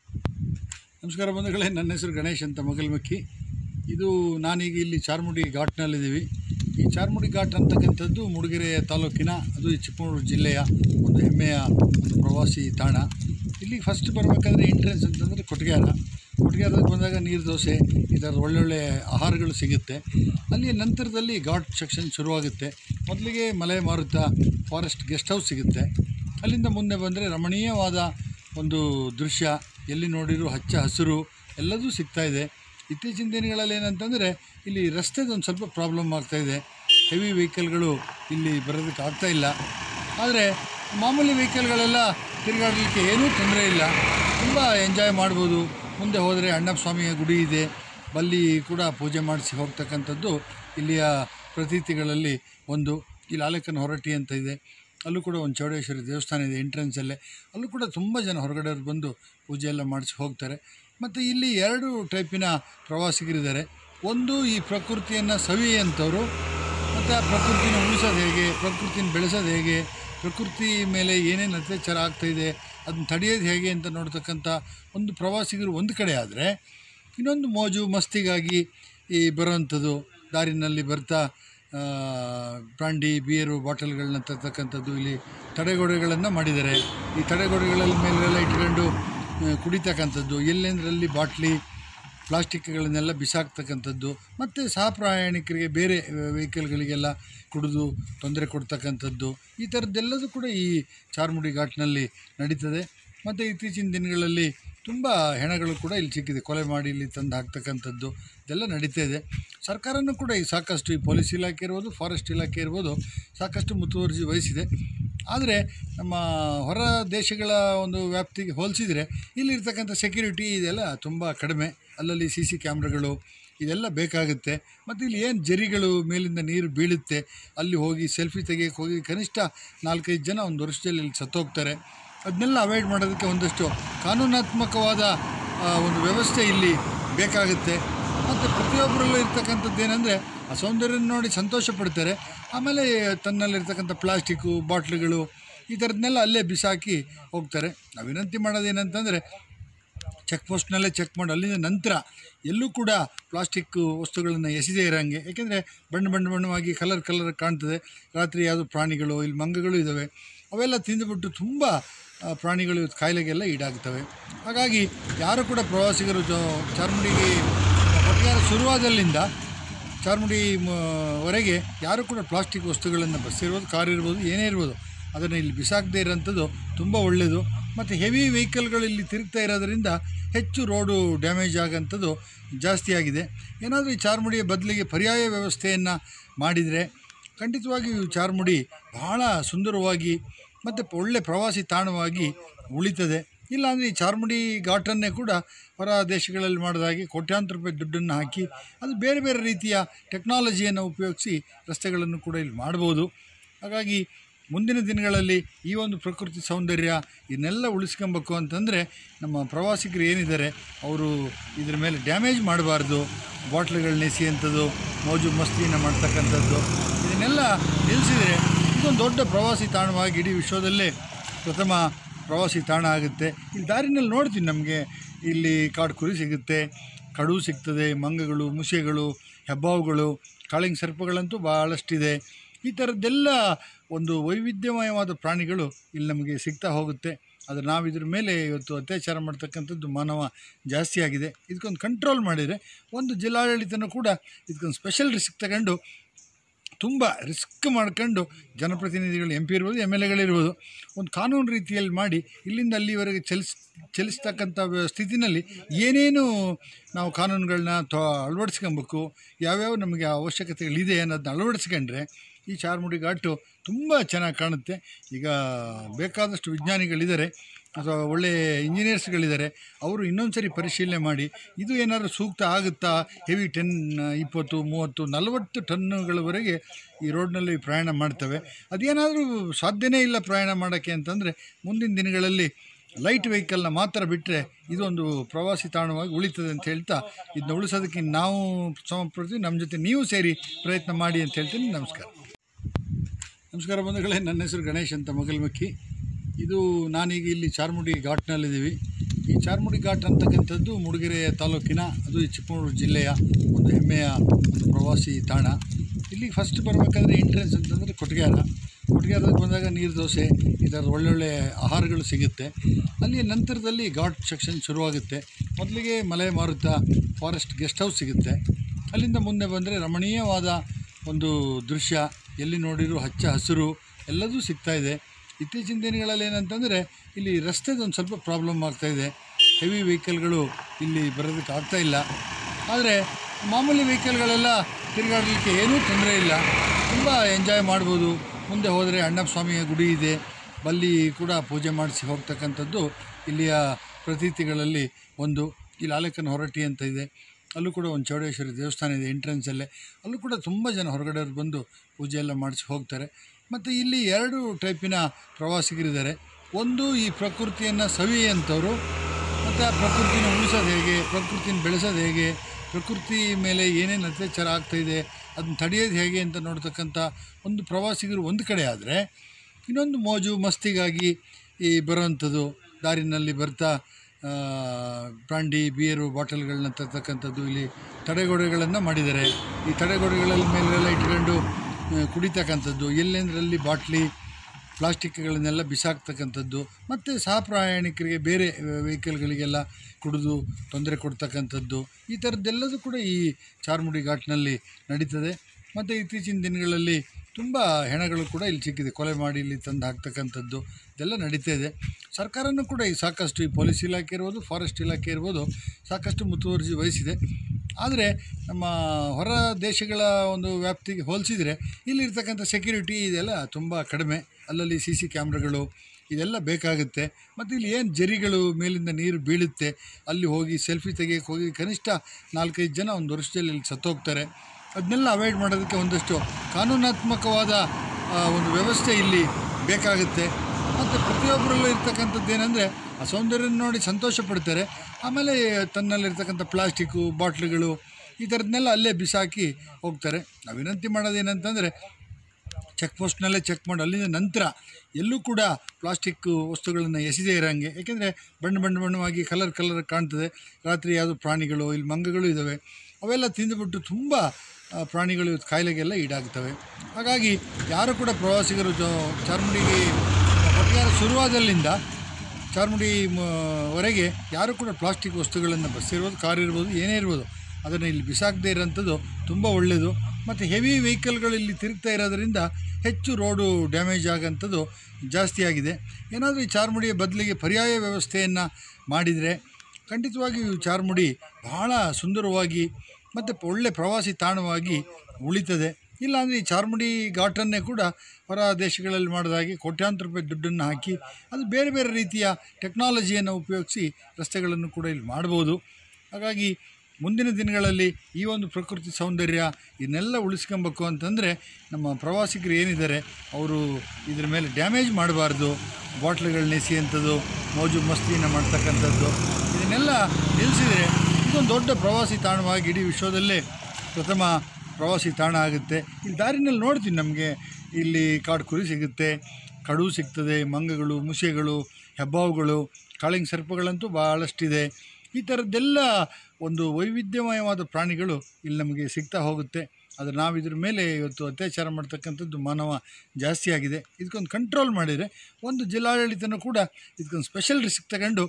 ನಮಸ್ಕಾರ ಬಂಧುಗಳೇ ನನ್ನ ಹೆಸರು ಗಣೇಶ್ ಅಂತ ಮಗಲ್ಮಕ್ಕಿ ಇದು ನಾನೀಗ ಇಲ್ಲಿ ಚಾರ್ಮುಡಿ ಘಾಟ್ನಲ್ಲಿದ್ದೀವಿ ಈ ಚಾರ್ಮುಡಿ ಘಾಟ್ ಅಂತಕ್ಕಂಥದ್ದು ಮೂಡಿಗೆರೆ ತಾಲೂಕಿನ ಅದು ಈ ಚಿಕ್ಕಮಗಳೂರು ಜಿಲ್ಲೆಯ ಒಂದು ಹೆಮ್ಮೆಯ ಒಂದು ಪ್ರವಾಸಿ ತಾಣ ಇಲ್ಲಿ ಫಸ್ಟ್ ಬರಬೇಕಾದ್ರೆ ಎಂಟ್ರೆನ್ಸ್ ಅಂತಂದರೆ ಕೊಟ್ಗೆಹಾರ ಕೊಟ್ಗೆಹಾರಕ್ಕೆ ಬಂದಾಗ ನೀರು ದೋಸೆ ಈ ಥರದ ಒಳ್ಳೊಳ್ಳೆ ಆಹಾರಗಳು ಸಿಗುತ್ತೆ ಅಲ್ಲಿ ನಂತರದಲ್ಲಿ ಘಾಟ್ ಸೆಕ್ಷನ್ ಶುರುವಾಗುತ್ತೆ ಮೊದಲಿಗೆ ಮಲೆ ಮಾರುತ ಫಾರೆಸ್ಟ್ ಗೆಸ್ಟ್ ಹೌಸ್ ಸಿಗುತ್ತೆ ಅಲ್ಲಿಂದ ಮುಂದೆ ಬಂದರೆ ರಮಣೀಯವಾದ ಒಂದು ದೃಶ್ಯ ಎಲ್ಲಿ ನೋಡಿರೂ ಹಚ್ಚ ಹಸಿರು ಎಲ್ಲದೂ ಸಿಗ್ತಾ ಇದೆ ಇತ್ತೀಚಿನ ದಿನಗಳಲ್ಲಿ ಏನಂತಂದರೆ ಇಲ್ಲಿ ರಸ್ತೆದು ಒಂದು ಸ್ವಲ್ಪ ಪ್ರಾಬ್ಲಮ್ ಆಗ್ತಾಯಿದೆ ಹೆವಿ ವೆಹಿಕಲ್ಗಳು ಇಲ್ಲಿ ಬರೋದಕ್ಕೆ ಆಗ್ತಾ ಇಲ್ಲ ಆದರೆ ಮಾಮೂಲಿ ವೆಹಿಕಲ್ಗಳೆಲ್ಲ ತಿರುಗಾಡಲಿಕ್ಕೆ ಏನೂ ತೊಂದರೆ ಇಲ್ಲ ತುಂಬ ಎಂಜಾಯ್ ಮಾಡ್ಬೋದು ಮುಂದೆ ಹೋದರೆ ಅಣ್ಣಪ್ಪ ಸ್ವಾಮಿಯ ಗುಡಿ ಇದೆ ಬಲ್ಲಿ ಕೂಡ ಪೂಜೆ ಮಾಡಿಸಿ ಹೋಗ್ತಕ್ಕಂಥದ್ದು ಇಲ್ಲಿಯ ಪ್ರತೀತಿಗಳಲ್ಲಿ ಒಂದು ಇಲ್ಲಿ ಆಲೇಖನ ಹೊರಟ್ಟಿ ಅಂತ ಇದೆ ಅಲ್ಲೂ ಕೂಡ ಒಂದು ಚೌಡೇಶ್ವರಿ ದೇವಸ್ಥಾನ ಇದೆ ಎಂಟ್ರೆನ್ಸಲ್ಲೇ ಅಲ್ಲೂ ಕೂಡ ತುಂಬ ಜನ ಹೊರಗಡೆಯವ್ರು ಬಂದು ಪೂಜೆ ಎಲ್ಲ ಮಾಡಿಸಿ ಹೋಗ್ತಾರೆ ಮತ್ತು ಇಲ್ಲಿ ಎರಡು ಟೈಪಿನ ಪ್ರವಾಸಿಗರಿದ್ದಾರೆ ಒಂದು ಈ ಪ್ರಕೃತಿಯನ್ನು ಸವಿಯುವಂಥವ್ರು ಮತ್ತು ಆ ಪ್ರಕೃತಿನ ಉಳಿಸೋದು ಹೇಗೆ ಪ್ರಕೃತಿನ ಬೆಳೆಸೋದು ಹೇಗೆ ಪ್ರಕೃತಿ ಮೇಲೆ ಏನೇನು ಅತ್ಯಾಚಾರ ಆಗ್ತಾಯಿದೆ ಅದನ್ನ ತಡೆಯೋದು ಹೇಗೆ ಅಂತ ನೋಡ್ತಕ್ಕಂಥ ಒಂದು ಪ್ರವಾಸಿಗರು ಒಂದು ಕಡೆ ಆದರೆ ಇನ್ನೊಂದು ಮೋಜು ಮಸ್ತಿಗಾಗಿ ಈ ಬರೋವಂಥದ್ದು ದಾರಿನಲ್ಲಿ ಬರ್ತಾ ಆ, ಬ್ರಾಂಡಿ ಬಿಯರು ಬಾಟಲ್ಗಳನ್ನ ತರ್ತಕ್ಕಂಥದ್ದು ಇಲ್ಲಿ ತಡೆಗೋಡೆಗಳನ್ನು ಮಾಡಿದ್ದಾರೆ ಈ ತಡೆಗೋಡೆಗಳಲ್ಲಿ ಮೇಲೆಲ್ಲ ಇಟ್ಕೊಂಡು ಆ, ಕುಡಿತಕ್ಕಂಥದ್ದು ಎಲ್ಲೆಂದರಲ್ಲಿ ಬಾಟ್ಲಿ ಪ್ಲಾಸ್ಟಿಕ್ಗಳನ್ನೆಲ್ಲ ಬಿಸಾಕ್ತಕ್ಕಂಥದ್ದು ಮತ್ತು ಸಹ ಪ್ರಯಾಣಿಕರಿಗೆ ಬೇರೆ ವೆಹಿಕಲ್ಗಳಿಗೆಲ್ಲ ಕುಡಿದು ತೊಂದರೆ ಕೊಡ್ತಕ್ಕಂಥದ್ದು ಈ ಥರದ್ದೆಲ್ಲದೂ ಕೂಡ ಈ ಚಾರ್ಮುಡಿ ಘಾಟ್ನಲ್ಲಿ ನಡೀತದೆ ಮತ್ತು ಇತ್ತೀಚಿನ ದಿನಗಳಲ್ಲಿ ತುಂಬ ಹೆಣಗಳು ಕೂಡ ಇಲ್ಲಿ ಸಿಕ್ಕಿದೆ ಕೊಲೆ ಮಾಡಿ ಇಲ್ಲಿ ತಂದು ಹಾಕ್ತಕ್ಕಂಥದ್ದು ಇದೆಲ್ಲ ನಡೀತಾ ಇದೆ ಸರ್ಕಾರನೂ ಕೂಡ ಈ ಸಾಕಷ್ಟು ಈ ಪೊಲೀಸ್ ಇಲಾಖೆ ಇರ್ಬೋದು ಫಾರೆಸ್ಟ್ ಇಲಾಖೆ ಇರ್ಬೋದು ಸಾಕಷ್ಟು ಮುತುವರ್ಜಿ ವಹಿಸಿದೆ ಆದರೆ ನಮ್ಮ ಹೊರ ದೇಶಗಳ ಒಂದು ವ್ಯಾಪ್ತಿಗೆ ಹೋಲಿಸಿದರೆ ಇಲ್ಲಿರ್ತಕ್ಕಂಥ ಸೆಕ್ಯೂರಿಟಿ ಇದೆಲ್ಲ ತುಂಬ ಕಡಿಮೆ ಅಲ್ಲಲ್ಲಿ ಸಿ ಸಿ ಕ್ಯಾಮ್ರಾಗಳು ಇದೆಲ್ಲ ಬೇಕಾಗುತ್ತೆ ಮತ್ತು ಇಲ್ಲಿ ಏನು ಜರಿಗಳು ಮೇಲಿಂದ ನೀರು ಬೀಳುತ್ತೆ ಅಲ್ಲಿ ಹೋಗಿ ಸೆಲ್ಫಿ ತೆಗಿಯೋಕ್ಕೆ ಹೋಗಿ ಕನಿಷ್ಠ ನಾಲ್ಕೈದು ಜನ ಒಂದು ವರ್ಷದಲ್ಲಿ ಇಲ್ಲಿ ಸತ್ತೋಗ್ತಾರೆ ಅದನ್ನೆಲ್ಲ ಅವಾಯ್ಡ್ ಮಾಡೋದಕ್ಕೆ ಒಂದಷ್ಟು ಕಾನೂನಾತ್ಮಕವಾದ ಆ, ಒಂದು ವ್ಯವಸ್ಥೆ ಇಲ್ಲಿ ಬೇಕಾಗುತ್ತೆ ಮತ್ತು ಪ್ರತಿಯೊಬ್ಬರಲ್ಲೂ ಇರ್ತಕ್ಕಂಥದ್ದು ಏನಂದರೆ ಆ ಸೌಂದರ್ಯ ನೋಡಿ ಸಂತೋಷ ಪಡ್ತಾರೆ ಆಮೇಲೆ ತನ್ನಲ್ಲಿರ್ತಕ್ಕಂಥ ಪ್ಲಾಸ್ಟಿಕ್ಕು ಬಾಟ್ಲುಗಳು ಈ ಥರದನ್ನೆಲ್ಲ ಅಲ್ಲೇ ಬಿಸಾಕಿ ಹೋಗ್ತಾರೆ ನಾವು ವಿನಂತಿ ಮಾಡೋದೇನಂತಂದರೆ ಚೆಕ್ ಪೋಸ್ಟ್ನಲ್ಲೇ ಚೆಕ್ ಮಾಡಿ ಅಲ್ಲಿಂದ ನಂತರ ಎಲ್ಲೂ ಕೂಡ ಪ್ಲಾಸ್ಟಿಕ್ ವಸ್ತುಗಳನ್ನು ಎಸೆದೇ ಇರೋಂಗೆ ಯಾಕೆಂದರೆ ಬಣ್ಣ ಬಣ್ಣ ಬಣ್ಣವಾಗಿ ಕಲರ್ ಕಲರ್ ಕಾಣ್ತದೆ ರಾತ್ರಿ ಯಾವುದೋ ಪ್ರಾಣಿಗಳು ಇಲ್ಲಿ ಮಂಗಗಳು ಇದ್ದಾವೆ ಅವೆಲ್ಲ ತಿಂದುಬಿಟ್ಟು ತುಂಬ ಆ, ಪ್ರಾಣಿಗಳು ಇವತ್ತು ಕಾಯಿಲೆಗೆಲ್ಲ ಈಡಾಗ್ತವೆ ಹಾಗಾಗಿ ಯಾರು ಕೂಡ ಪ್ರವಾಸಿಗರು ಜೊ ಚಾರ್ಮುಡಿಗೆ ಕೊಟ್ಟಿಗೆ ಶುರುವಾದಲ್ಲಿಂದ ಚಾರ್ಮುಡಿ ಮ- ವರೆಗೆ ಯಾರು ಕೂಡ ಪ್ಲಾಸ್ಟಿಕ್ ವಸ್ತುಗಳನ್ನು ಬಸ್ ಇರ್ಬೋದು ಕಾರ್ ಇರ್ಬೋದು ಏನೇ ಇರ್ಬೋದು ಅದನ್ನು ಇಲ್ಲಿ ಬಿಸಾಕದೇ ಇರೋಂಥದ್ದು ತುಂಬ ಒಳ್ಳೆಯದು ಮತ್ತು ಹೆವಿ ವೆಹಿಕಲ್ಗಳು ಇಲ್ಲಿ ತಿರುಗ್ತಾ ಇರೋದರಿಂದ ಹೆಚ್ಚು ರೋಡು ಡ್ಯಾಮೇಜ್ ಆಗೋಂಥದ್ದು ಜಾಸ್ತಿ ಆಗಿದೆ ಏನಾದರೂ ಈ ಚಾರ್ಮುಡಿಯ ಬದಲಿಗೆ ಪರ್ಯಾಯ ವ್ಯವಸ್ಥೆಯನ್ನು ಮಾಡಿದರೆ ಖಂಡಿತವಾಗಿಯೂ ಚಾರ್ಮುಡಿ ಬಹಳ ಸುಂದರವಾಗಿ ಮತ್ತು ಒಳ್ಳೆ ಪ್ರವಾಸಿ ತಾಣವಾಗಿ ಉಳಿತದೆ ಇಲ್ಲಾಂದರೆ ಈ ಚಾರ್ಮುಡಿ ಘಾಟನ್ನೇ ಕೂಡ ಹೊರ ದೇಶಗಳಲ್ಲಿ ಮಾಡಿದಾಗೆ ಕೋಟ್ಯಾಂತರ ರೂಪಾಯಿ ದುಡ್ಡನ್ನು ಹಾಕಿ ಅದು ಬೇರೆ ಬೇರೆ ರೀತಿಯ ಟೆಕ್ನಾಲಜಿಯನ್ನು ಉಪಯೋಗಿಸಿ ರಸ್ತೆಗಳನ್ನು ಕೂಡ ಇಲ್ಲಿ ಮಾಡ್ಬೋದು ಹಾಗಾಗಿ ಮುಂದಿನ ದಿನಗಳಲ್ಲಿ ಈ ಒಂದು ಪ್ರಕೃತಿ ಸೌಂದರ್ಯ ಇದನ್ನೆಲ್ಲ ಉಳಿಸ್ಕೊಬೇಕು ಅಂತಂದರೆ ನಮ್ಮ ಪ್ರವಾಸಿಗರು ಏನಿದ್ದಾರೆ ಅವರು ಇದ್ರ ಮೇಲೆ ಡ್ಯಾಮೇಜ್ ಮಾಡಬಾರ್ದು ಬಾಟ್ಲುಗಳನ್ನ ಎಸೆಯುವಂಥದ್ದು ಮೋಜು ಮಸ್ತಿಯನ್ನು ಮಾಡ್ತಕ್ಕಂಥದ್ದು ಇದನ್ನೆಲ್ಲ ನಿಲ್ಲಿಸಿದರೆ ಇದೊಂದು ದೊಡ್ಡ ಪ್ರವಾಸಿ ತಾಣವಾಗಿ ಇಡೀ ವಿಶ್ವದಲ್ಲೇ ಪ್ರಥಮ ಪ್ರವಾಸಿ ತಾಣ ಆಗುತ್ತೆ ಇಲ್ಲಿ ದಾರಿನಲ್ಲಿ ನೋಡ್ತೀನಿ ನಮಗೆ ಇಲ್ಲಿ ಕಾಡು ಕುರಿ ಸಿಗುತ್ತೆ ಕಡು ಸಿಗ್ತದೆ ಮಂಗಗಳು ಮುಸೆಗಳು ಹೆಬ್ಬಾವುಗಳು ಕಾಳಿಂಗ್ ಸರ್ಪಗಳಂತೂ ಭಾಳಷ್ಟಿದೆ ಈ ಥರದ್ದೆಲ್ಲ ಒಂದು ವೈವಿಧ್ಯಮಯವಾದ ಪ್ರಾಣಿಗಳು ಇಲ್ಲಿ ನಮಗೆ ಸಿಗ್ತಾ ಹೋಗುತ್ತೆ ಆದರೆ ನಾವು ಇದ್ರ ಮೇಲೆ ಇವತ್ತು ಅತ್ಯಾಚಾರ ಮಾಡ್ತಕ್ಕಂಥದ್ದು ಮಾನವ ಜಾಸ್ತಿ ಆಗಿದೆ ಇದಕ್ಕೊಂದು ಕಂಟ್ರೋಲ್ ಮಾಡಿದರೆ ಒಂದು ಜಿಲ್ಲಾಡಳಿತನೂ ಕೂಡ ಇದಕ್ಕೊಂದು ಸ್ಪೆಷಲ್ ರಿಸ್ಕ್ ತಗೊಂಡು ತುಂಬ ರಿಸ್ಕ್ ಮಾಡ್ಕೊಂಡು ಜನಪ್ರತಿನಿಧಿಗಳು ಎಂ ಪಿ ಇರ್ಬೋದು ಎಮ್ ಎಲ್ ಎಗಳಿರ್ಬೋದು ಒಂದು ಕಾನೂನು ರೀತಿಯಲ್ಲಿ ಮಾಡಿ ಇಲ್ಲಿಂದ ಅಲ್ಲಿವರೆಗೆ ಚಲಿಸ್ ಚಲಿಸ್ತಕ್ಕಂಥ ವ್ಯ- ಸ್ಥಿತಿನಲ್ಲಿ ಏನೇನು ನಾವು ಕಾನೂನುಗಳನ್ನ ತ ಅಳವಡಿಸ್ಕೊಬೇಕು ಯಾವ್ಯಾವ ನಮಗೆ ಅವಶ್ಯಕತೆಗಳಿದೆ ಅನ್ನೋದನ್ನ ಅಳವಡಿಸ್ಕೊಂಡ್ರೆ ಈ ಚಾರ್ಮುಡಿ ಘಾಟು ತುಂಬ ಚೆನ್ನಾಗಿ ಕಾಣುತ್ತೆ ಈಗ ಬೇಕಾದಷ್ಟು ವಿಜ್ಞಾನಿಗಳಿದ್ದಾರೆ ಅಥವಾ ಒಳ್ಳೆಯ ಇಂಜಿನಿಯರ್ಸ್ಗಳಿದ್ದಾರೆ ಅವರು ಇನ್ನೊಂದು ಸರಿ ಪರಿಶೀಲನೆ ಮಾಡಿ ಇದು ಏನಾದರೂ ಸೂಕ್ತ ಆಗುತ್ತಾ ಹೆವಿ ಟೆನ್ ಇಪ್ಪತ್ತು ಮೂವತ್ತು ನಲವತ್ತು ಟನ್ನುಗಳವರೆಗೆ ಈ ರೋಡ್ನಲ್ಲಿ ಪ್ರಯಾಣ ಮಾಡ್ತವೆ ಅದೇನಾದರೂ ಸಾಧ್ಯನೇ ಇಲ್ಲ ಪ್ರಯಾಣ ಮಾಡೋಕ್ಕೆ ಅಂತಂದರೆ ಮುಂದಿನ ದಿನಗಳಲ್ಲಿ ಲೈಟ್ ವೆಹಿಕಲ್ನ ಮಾತ್ರ ಬಿಟ್ಟರೆ ಇದೊಂದು ಪ್ರವಾಸಿ ತಾಣವಾಗಿ ಉಳಿತದೆ ಅಂತ ಹೇಳ್ತಾ ಇದನ್ನ ಉಳಿಸೋದಕ್ಕೆ ನಾವು ಶ್ರಮ ಪಡ್ತೀವಿ ನಮ್ಮ ಜೊತೆ ನೀವು ಸೇರಿ ಪ್ರಯತ್ನ ಮಾಡಿ ಅಂತ ಹೇಳ್ತೀನಿ ನಮಸ್ಕಾರ ನಮಸ್ಕಾರ ಬಂಧುಗಳೇ ನನ್ನ ಹೆಸರು ಗಣೇಶ್ ಅಂತ ಮಗಲ್ಮಕ್ಕಿ ಇದು ನಾನೀಗ ಇಲ್ಲಿ ಚಾರ್ಮುಡಿ ಘಾಟ್ನಲ್ಲಿದ್ದೀವಿ ಈ ಚಾರ್ಮುಡಿ ಘಾಟ್ ಅಂತಕ್ಕಂಥದ್ದು ಮೂಡಿಗೆರೆ ತಾಲೂಕಿನ ಅದು ಈ ಚಿಕ್ಕಮಗಳೂರು ಜಿಲ್ಲೆಯ ಒಂದು ಹೆಮ್ಮೆಯ ಒಂದು ಪ್ರವಾಸಿ ತಾಣ ಇಲ್ಲಿ ಫಸ್ಟ್ ಬರಬೇಕಾದ್ರೆ ಎಂಟ್ರೆನ್ಸ್ ಅಂತಂದರೆ ಕೊಟ್ಗೆಹಾರ ಕೊಟ್ಗೆಹಾರಕ್ಕೆ ಬಂದಾಗ ನೀರು ದೋಸೆ ಈ ಥರದ ಒಳ್ಳೊಳ್ಳೆ ಆಹಾರಗಳು ಸಿಗುತ್ತೆ ಅಲ್ಲಿ ನಂತರದಲ್ಲಿ ಘಾಟ್ ಸೆಕ್ಷನ್ ಶುರುವಾಗುತ್ತೆ ಮೊದಲಿಗೆ ಮಲೆ ಮಾರುತ ಫಾರೆಸ್ಟ್ ಗೆಸ್ಟ್ ಹೌಸ್ ಸಿಗುತ್ತೆ ಅಲ್ಲಿಂದ ಮುಂದೆ ಬಂದರೆ ರಮಣೀಯವಾದ ಒಂದು ದೃಶ್ಯ ಎಲ್ಲಿ ನೋಡಿರೂ ಹಚ್ಚ ಹಸಿರು ಎಲ್ಲದೂ ಸಿಗ್ತಾ ಇದೆ ಇತ್ತೀಚಿನ ದಿನಗಳಲ್ಲಿ ಏನಂತಂದರೆ ಇಲ್ಲಿ ರಸ್ತೆದು ಒಂದು ಸ್ವಲ್ಪ ಪ್ರಾಬ್ಲಮ್ ಆಗ್ತಾಯಿದೆ ಹೆವಿ ವೆಹಿಕಲ್ಗಳು ಇಲ್ಲಿ ಬರೋದಕ್ಕೆ ಆಗ್ತಾ ಇಲ್ಲ ಆದರೆ ಮಾಮೂಲಿ ವೆಹಿಕಲ್ಗಳೆಲ್ಲ ತಿರುಗಾಡಲಿಕ್ಕೆ ಏನೂ ತೊಂದರೆ ಇಲ್ಲ ತುಂಬ ಎಂಜಾಯ್ ಮಾಡ್ಬೋದು ಮುಂದೆ ಹೋದರೆ ಅಣ್ಣಪ್ಪ ಸ್ವಾಮಿಯ ಗುಡಿ ಇದೆ ಬಲ್ಲಿ ಕೂಡ ಪೂಜೆ ಮಾಡಿಸಿ ಹೋಗ್ತಕ್ಕಂಥದ್ದು ಇಲ್ಲಿಯ ಪ್ರತೀತಿಗಳಲ್ಲಿ ಒಂದು ಇಲ್ಲಿ ಆಲೇಖನ ಹೊರಟ್ಟಿ ಅಂತ ಇದೆ ಅಲ್ಲೂ ಕೂಡ ಒಂದು ಚೌಡೇಶ್ವರಿ ದೇವಸ್ಥಾನ ಇದೆ ಎಂಟ್ರೆನ್ಸಲ್ಲೇ ಅಲ್ಲೂ ಕೂಡ ತುಂಬ ಜನ ಹೊರಗಡೆಯವ್ರು ಬಂದು ಪೂಜೆ ಎಲ್ಲ ಮಾಡಿಸಿ ಹೋಗ್ತಾರೆ ಮತ್ತು ಇಲ್ಲಿ ಎರಡು ಟೈಪಿನ ಪ್ರವಾಸಿಗರಿದ್ದಾರೆ ಒಂದು ಈ ಪ್ರಕೃತಿಯನ್ನು ಸವಿಯುವಂಥವ್ರು ಮತ್ತು ಆ ಪ್ರಕೃತಿನ ಉಳಿಸೋದು ಹೇಗೆ ಪ್ರಕೃತಿನ ಬೆಳೆಸೋದು ಹೇಗೆ ಪ್ರಕೃತಿ ಮೇಲೆ ಏನೇನು ಅತ್ಯಾಚಾರ ಆಗ್ತಾಯಿದೆ ಅದನ್ನ ತಡೆಯೋದು ಹೇಗೆ ಅಂತ ನೋಡ್ತಕ್ಕಂಥ ಒಂದು ಪ್ರವಾಸಿಗರು ಒಂದು ಕಡೆ ಆದರೆ ಇನ್ನೊಂದು ಮೋಜು ಮಸ್ತಿಗಾಗಿ ಈ ಬರೋವಂಥದ್ದು ದಾರಿನಲ್ಲಿ ಬರ್ತಾ ಆ, ಬ್ರಾಂಡಿ ಬಿಯರು ಬಾಟಲ್ಗಳನ್ನ ತರ್ತಕ್ಕಂಥದ್ದು ಇಲ್ಲಿ ತಡೆಗೋಡೆಗಳನ್ನು ಮಾಡಿದ್ದಾರೆ ಈ ತಡೆಗೋಡೆಗಳಲ್ಲಿ ಮೇಲೆಲ್ಲ ಇಟ್ಕೊಂಡು ಆ, ಕುಡಿತಕ್ಕಂಥದ್ದು ಎಲ್ಲೆಂದರಲ್ಲಿ ಬಾಟ್ಲಿ ಪ್ಲಾಸ್ಟಿಕ್ಗಳನ್ನೆಲ್ಲ ಬಿಸಾಕ್ತಕ್ಕಂಥದ್ದು ಮತ್ತು ಸಹ ಪ್ರಯಾಣಿಕರಿಗೆ ಬೇರೆ ವೆಹಿಕಲ್ಗಳಿಗೆಲ್ಲ ಕುಡಿದು ತೊಂದರೆ ಕೊಡ್ತಕ್ಕಂಥದ್ದು ಈ ಥರದ್ದೆಲ್ಲದೂ ಕೂಡ ಈ ಚಾರ್ಮುಡಿ ಘಾಟ್ನಲ್ಲಿ ನಡೀತದೆ ಮತ್ತು ಇತ್ತೀಚಿನ ದಿನಗಳಲ್ಲಿ ತುಂಬ ಹೆಣಗಳು ಕೂಡ ಇಲ್ಲಿ ಸಿಕ್ಕಿದೆ ಕೊಲೆ ಮಾಡಿ ಇಲ್ಲಿ ತಂದು ಹಾಕ್ತಕ್ಕಂಥದ್ದು ಇದೆಲ್ಲ ನಡೀತಾ ಇದೆ ಸರ್ಕಾರನೂ ಕೂಡ ಈ ಸಾಕಷ್ಟು ಈ ಪೊಲೀಸ್ ಇಲಾಖೆ ಇರ್ಬೋದು ಫಾರೆಸ್ಟ್ ಇಲಾಖೆ ಇರ್ಬೋದು ಸಾಕಷ್ಟು ಮುತುವರ್ಜಿ ವಹಿಸಿದೆ ಆದರೆ ನಮ್ಮ ಹೊರ ದೇಶಗಳ ಒಂದು ವ್ಯಾಪ್ತಿಗೆ ಹೋಲಿಸಿದರೆ ಇಲ್ಲಿರ್ತಕ್ಕಂಥ ಸೆಕ್ಯೂರಿಟಿ ಇದೆಲ್ಲ ತುಂಬ ಕಡಿಮೆ ಅಲ್ಲಲ್ಲಿ ಸಿ ಸಿ ಕ್ಯಾಮ್ರಾಗಳು ಇದೆಲ್ಲ ಬೇಕಾಗುತ್ತೆ ಮತ್ತು ಇಲ್ಲಿ ಏನು ಜರಿಗಳು ಮೇಲಿಂದ ನೀರು ಬೀಳುತ್ತೆ ಅಲ್ಲಿ ಹೋಗಿ ಸೆಲ್ಫಿ ತೆಗಿಯೋಕ್ಕೆ ಹೋಗಿ ಕನಿಷ್ಠ ನಾಲ್ಕೈದು ಜನ ಒಂದು ವರ್ಷದಲ್ಲಿ ಇಲ್ಲಿ ಸತ್ತೋಗ್ತಾರೆ ಅದನ್ನೆಲ್ಲ ಅವಾಯ್ಡ್ ಮಾಡೋದಕ್ಕೆ ಒಂದಷ್ಟು ಕಾನೂನಾತ್ಮಕವಾದ ಆ, ಒಂದು ವ್ಯವಸ್ಥೆ ಇಲ್ಲಿ ಬೇಕಾಗುತ್ತೆ ಮತ್ತು ಪ್ರತಿಯೊಬ್ಬರಲ್ಲೂ ಇರ್ತಕ್ಕಂಥದ್ದು ಏನಂದರೆ ಆ ಸೌಂದರ್ಯ ನೋಡಿ ಸಂತೋಷ ಪಡ್ತಾರೆ ಆಮೇಲೆ ತನ್ನಲ್ಲಿರ್ತಕ್ಕಂಥ ಪ್ಲಾಸ್ಟಿಕ್ಕು ಬಾಟ್ಲುಗಳು ಈ ಥರದನ್ನೆಲ್ಲ ಅಲ್ಲೇ ಬಿಸಾಕಿ ಹೋಗ್ತಾರೆ ನಾವು ವಿನಂತಿ ಮಾಡೋದೇನಂತಂದರೆ ಚೆಕ್ ಪೋಸ್ಟ್ನಲ್ಲೇ ಚೆಕ್ ಮಾಡಿ ಅಲ್ಲಿಂದ ನಂತರ ಎಲ್ಲೂ ಕೂಡ ಪ್ಲಾಸ್ಟಿಕ್ ವಸ್ತುಗಳನ್ನು ಎಸೆದೇ ಇರೋಂಗೆ ಯಾಕೆಂದರೆ ಬಣ್ಣ ಬಣ್ಣ ಬಣ್ಣವಾಗಿ ಕಲರ್ ಕಲರ್ ಕಾಣ್ತದೆ ರಾತ್ರಿ ಯಾವುದೋ ಪ್ರಾಣಿಗಳು ಇಲ್ಲಿ ಮಂಗಗಳು ಇದ್ದಾವೆ ಅವೆಲ್ಲ ತಿಂದುಬಿಟ್ಟು ತುಂಬ ಆ, ಪ್ರಾಣಿಗಳು ಇವತ್ತು ಕಾಯಿಲೆಗೆಲ್ಲ ಈಡಾಗ್ತವೆ ಹಾಗಾಗಿ ಯಾರು ಕೂಡ ಪ್ರವಾಸಿಗರು ಜೊ ಚಾರ್ಮುಡಿಗೆ ಕೊಟ್ಟಿಗೆ ಶುರುವಾದಲ್ಲಿಂದ ಚಾರ್ಮುಡಿ ಮ- ವರೆಗೆ ಯಾರು ಕೂಡ ಪ್ಲಾಸ್ಟಿಕ್ ವಸ್ತುಗಳನ್ನು ಬಸ್ ಇರ್ಬೋದು ಕಾರ್ ಇರ್ಬೋದು ಏನೇ ಇರ್ಬೋದು ಅದನ್ನು ಇಲ್ಲಿ ಬಿಸಾಕದೇ ಇರೋಂಥದ್ದು ತುಂಬ ಒಳ್ಳೆಯದು ಮತ್ತು ಹೆವಿ ವೆಹಿಕಲ್ಗಳು ಇಲ್ಲಿ ತಿರುಗ್ತಾ ಇರೋದರಿಂದ ಹೆಚ್ಚು ರೋಡು ಡ್ಯಾಮೇಜ್ ಆಗೋಂಥದ್ದು ಜಾಸ್ತಿ ಆಗಿದೆ ಏನಾದರೂ ಈ ಚಾರ್ಮುಡಿಯ ಬದಲಿಗೆ ಪರ್ಯಾಯ ವ್ಯವಸ್ಥೆಯನ್ನು ಮಾಡಿದರೆ ಖಂಡಿತವಾಗಿಯೂ ಚಾರ್ಮುಡಿ ಬಹಳ ಸುಂದರವಾಗಿ ಮತ್ತು ಒಳ್ಳೆ ಪ್ರವಾಸಿ ತಾಣವಾಗಿ ಉಳಿತದೆ ಇಲ್ಲಾಂದರೆ ಈ ಚಾರ್ಮುಡಿ ಘಾಟನ್ನೇ ಕೂಡ ಹೊರ ದೇಶಗಳಲ್ಲಿ ಮಾಡಿದಾಗೆ ಕೋಟ್ಯಾಂತರ ರೂಪಾಯಿ ದುಡ್ಡನ್ನು ಹಾಕಿ ಅದು ಬೇರೆ ಬೇರೆ ರೀತಿಯ ಟೆಕ್ನಾಲಜಿಯನ್ನು ಉಪಯೋಗಿಸಿ ರಸ್ತೆಗಳನ್ನು ಕೂಡ ಇಲ್ಲಿ ಮಾಡ್ಬೋದು ಹಾಗಾಗಿ ಮುಂದಿನ ದಿನಗಳಲ್ಲಿ ಈ ಒಂದು ಪ್ರಕೃತಿ ಸೌಂದರ್ಯ ಇದನ್ನೆಲ್ಲ ಉಳಿಸ್ಕೊಬೇಕು ಅಂತಂದರೆ ನಮ್ಮ ಪ್ರವಾಸಿಗರು ಏನಿದ್ದಾರೆ ಅವರು ಇದ್ರ ಮೇಲೆ ಡ್ಯಾಮೇಜ್ ಮಾಡಬಾರ್ದು ಬಾಟ್ಲುಗಳನ್ನ ಎಸೆಯುವಂಥದ್ದು ಮೋಜು ಮಸ್ತಿಯನ್ನು ಮಾಡ್ತಕ್ಕಂಥದ್ದು ಇದನ್ನೆಲ್ಲ ನಿಲ್ಲಿಸಿದರೆ ಇದೊಂದು ದೊಡ್ಡ ಪ್ರವಾಸಿ ತಾಣವಾಗಿ ಇಡೀ ವಿಶ್ವದಲ್ಲೇ ಪ್ರಥಮ ಪ್ರವಾಸಿ ತಾಣ ಆಗುತ್ತೆ ಇಲ್ಲಿ ದಾರಿನಲ್ಲಿ ನೋಡ್ತೀನಿ ನಮಗೆ ಇಲ್ಲಿ ಕಾಡು ಕುರಿ ಸಿಗುತ್ತೆ ಕಡು ಸಿಗ್ತದೆ ಮಂಗಗಳು ಮುಸೆಗಳು ಹೆಬ್ಬಾವುಗಳು ಕಾಳಿಂಗ್ ಸರ್ಪಗಳಂತೂ ಭಾಳಷ್ಟಿದೆ ಈ ಥರದ್ದೆಲ್ಲ ಒಂದು ವೈವಿಧ್ಯಮಯವಾದ ಪ್ರಾಣಿಗಳು ಇಲ್ಲಿ ನಮಗೆ ಸಿಗ್ತಾ ಹೋಗುತ್ತೆ ಆದರೆ ನಾವು ಇದ್ರ ಮೇಲೆ ಇವತ್ತು ಅತ್ಯಾಚಾರ ಮಾಡ್ತಕ್ಕಂಥದ್ದು ಮಾನವ ಜಾಸ್ತಿ ಆಗಿದೆ ಇದಕ್ಕೊಂದು ಕಂಟ್ರೋಲ್ ಮಾಡಿದರೆ ಒಂದು ಜಿಲ್ಲಾಡಳಿತನೂ ಕೂಡ ಇದಕ್ಕೊಂದು ಸ್ಪೆಷಲ್ ರಿಸ್ಕ್ ತಗೊಂಡು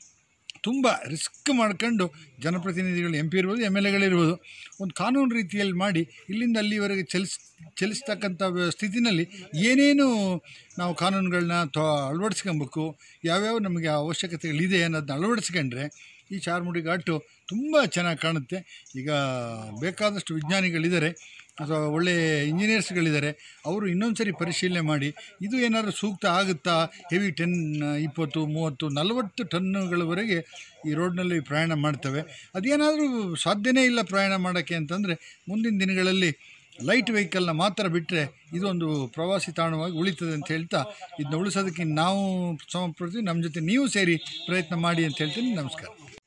ತುಂಬ ರಿಸ್ಕ್ ಮಾಡ್ಕೊಂಡು ಜನಪ್ರತಿನಿಧಿಗಳು ಎಂ ಪಿ ಇರ್ಬೋದು ಎಮ್ ಎಲ್ ಎಗಳಿರ್ಬೋದು ಒಂದು ಕಾನೂನು ರೀತಿಯಲ್ಲಿ ಮಾಡಿ ಇಲ್ಲಿಂದ ಅಲ್ಲಿವರೆಗೆ ಚಲಿಸ್ ಚಲಿಸ್ತಕ್ಕಂಥ ವ್ಯ- ಸ್ಥಿತಿನಲ್ಲಿ ಏನೇನು ನಾವು ಕಾನೂನುಗಳನ್ನ ತ ಅಳವಡಿಸ್ಕೊಬೇಕು ಯಾವ್ಯಾವ ನಮಗೆ ಅವಶ್ಯಕತೆಗಳಿದೆ ಅನ್ನೋದನ್ನ ಅಳವಡಿಸ್ಕೊಂಡ್ರೆ ಈ ಚಾರ್ಮುಡಿ ಘಾಟು ತುಂಬ ಚೆನ್ನಾಗಿ ಕಾಣುತ್ತೆ ಈಗ ಬೇಕಾದಷ್ಟು ವಿಜ್ಞಾನಿಗಳಿದ್ದಾರೆ ಅಥವಾ ಒಳ್ಳೆಯ ಇಂಜಿನಿಯರ್ಸ್ಗಳಿದ್ದಾರೆ ಅವರು ಇನ್ನೊಂದು ಸರಿ ಪರಿಶೀಲನೆ ಮಾಡಿ ಇದು ಏನಾದರೂ ಸೂಕ್ತ ಆಗುತ್ತಾ ಹೆವಿ ಟೆನ್ ಇಪ್ಪತ್ತು ಮೂವತ್ತು ನಲವತ್ತು ಟನ್ನುಗಳವರೆಗೆ ಈ ರೋಡ್ನಲ್ಲಿ ಪ್ರಯಾಣ ಮಾಡ್ತವೆ ಅದೇನಾದರೂ ಸಾಧ್ಯನೇ ಇಲ್ಲ ಪ್ರಯಾಣ ಮಾಡೋಕ್ಕೆ ಅಂತಂದರೆ ಮುಂದಿನ ದಿನಗಳಲ್ಲಿ ಲೈಟ್ ವೆಹಿಕಲ್ನ ಮಾತ್ರ ಬಿಟ್ಟರೆ ಇದೊಂದು ಪ್ರವಾಸಿ ತಾಣವಾಗಿ ಉಳಿತದೆ ಅಂತ ಹೇಳ್ತಾ ಇದನ್ನ ಉಳಿಸೋದಕ್ಕೆ ನಾವು ಶ್ರಮ ಪಡ್ತೀವಿ ನಮ್ಮ ಜೊತೆ ನೀವು ಸೇರಿ ಪ್ರಯತ್ನ ಮಾಡಿ ಅಂತ ಹೇಳ್ತೀನಿ ನಮಸ್ಕಾರ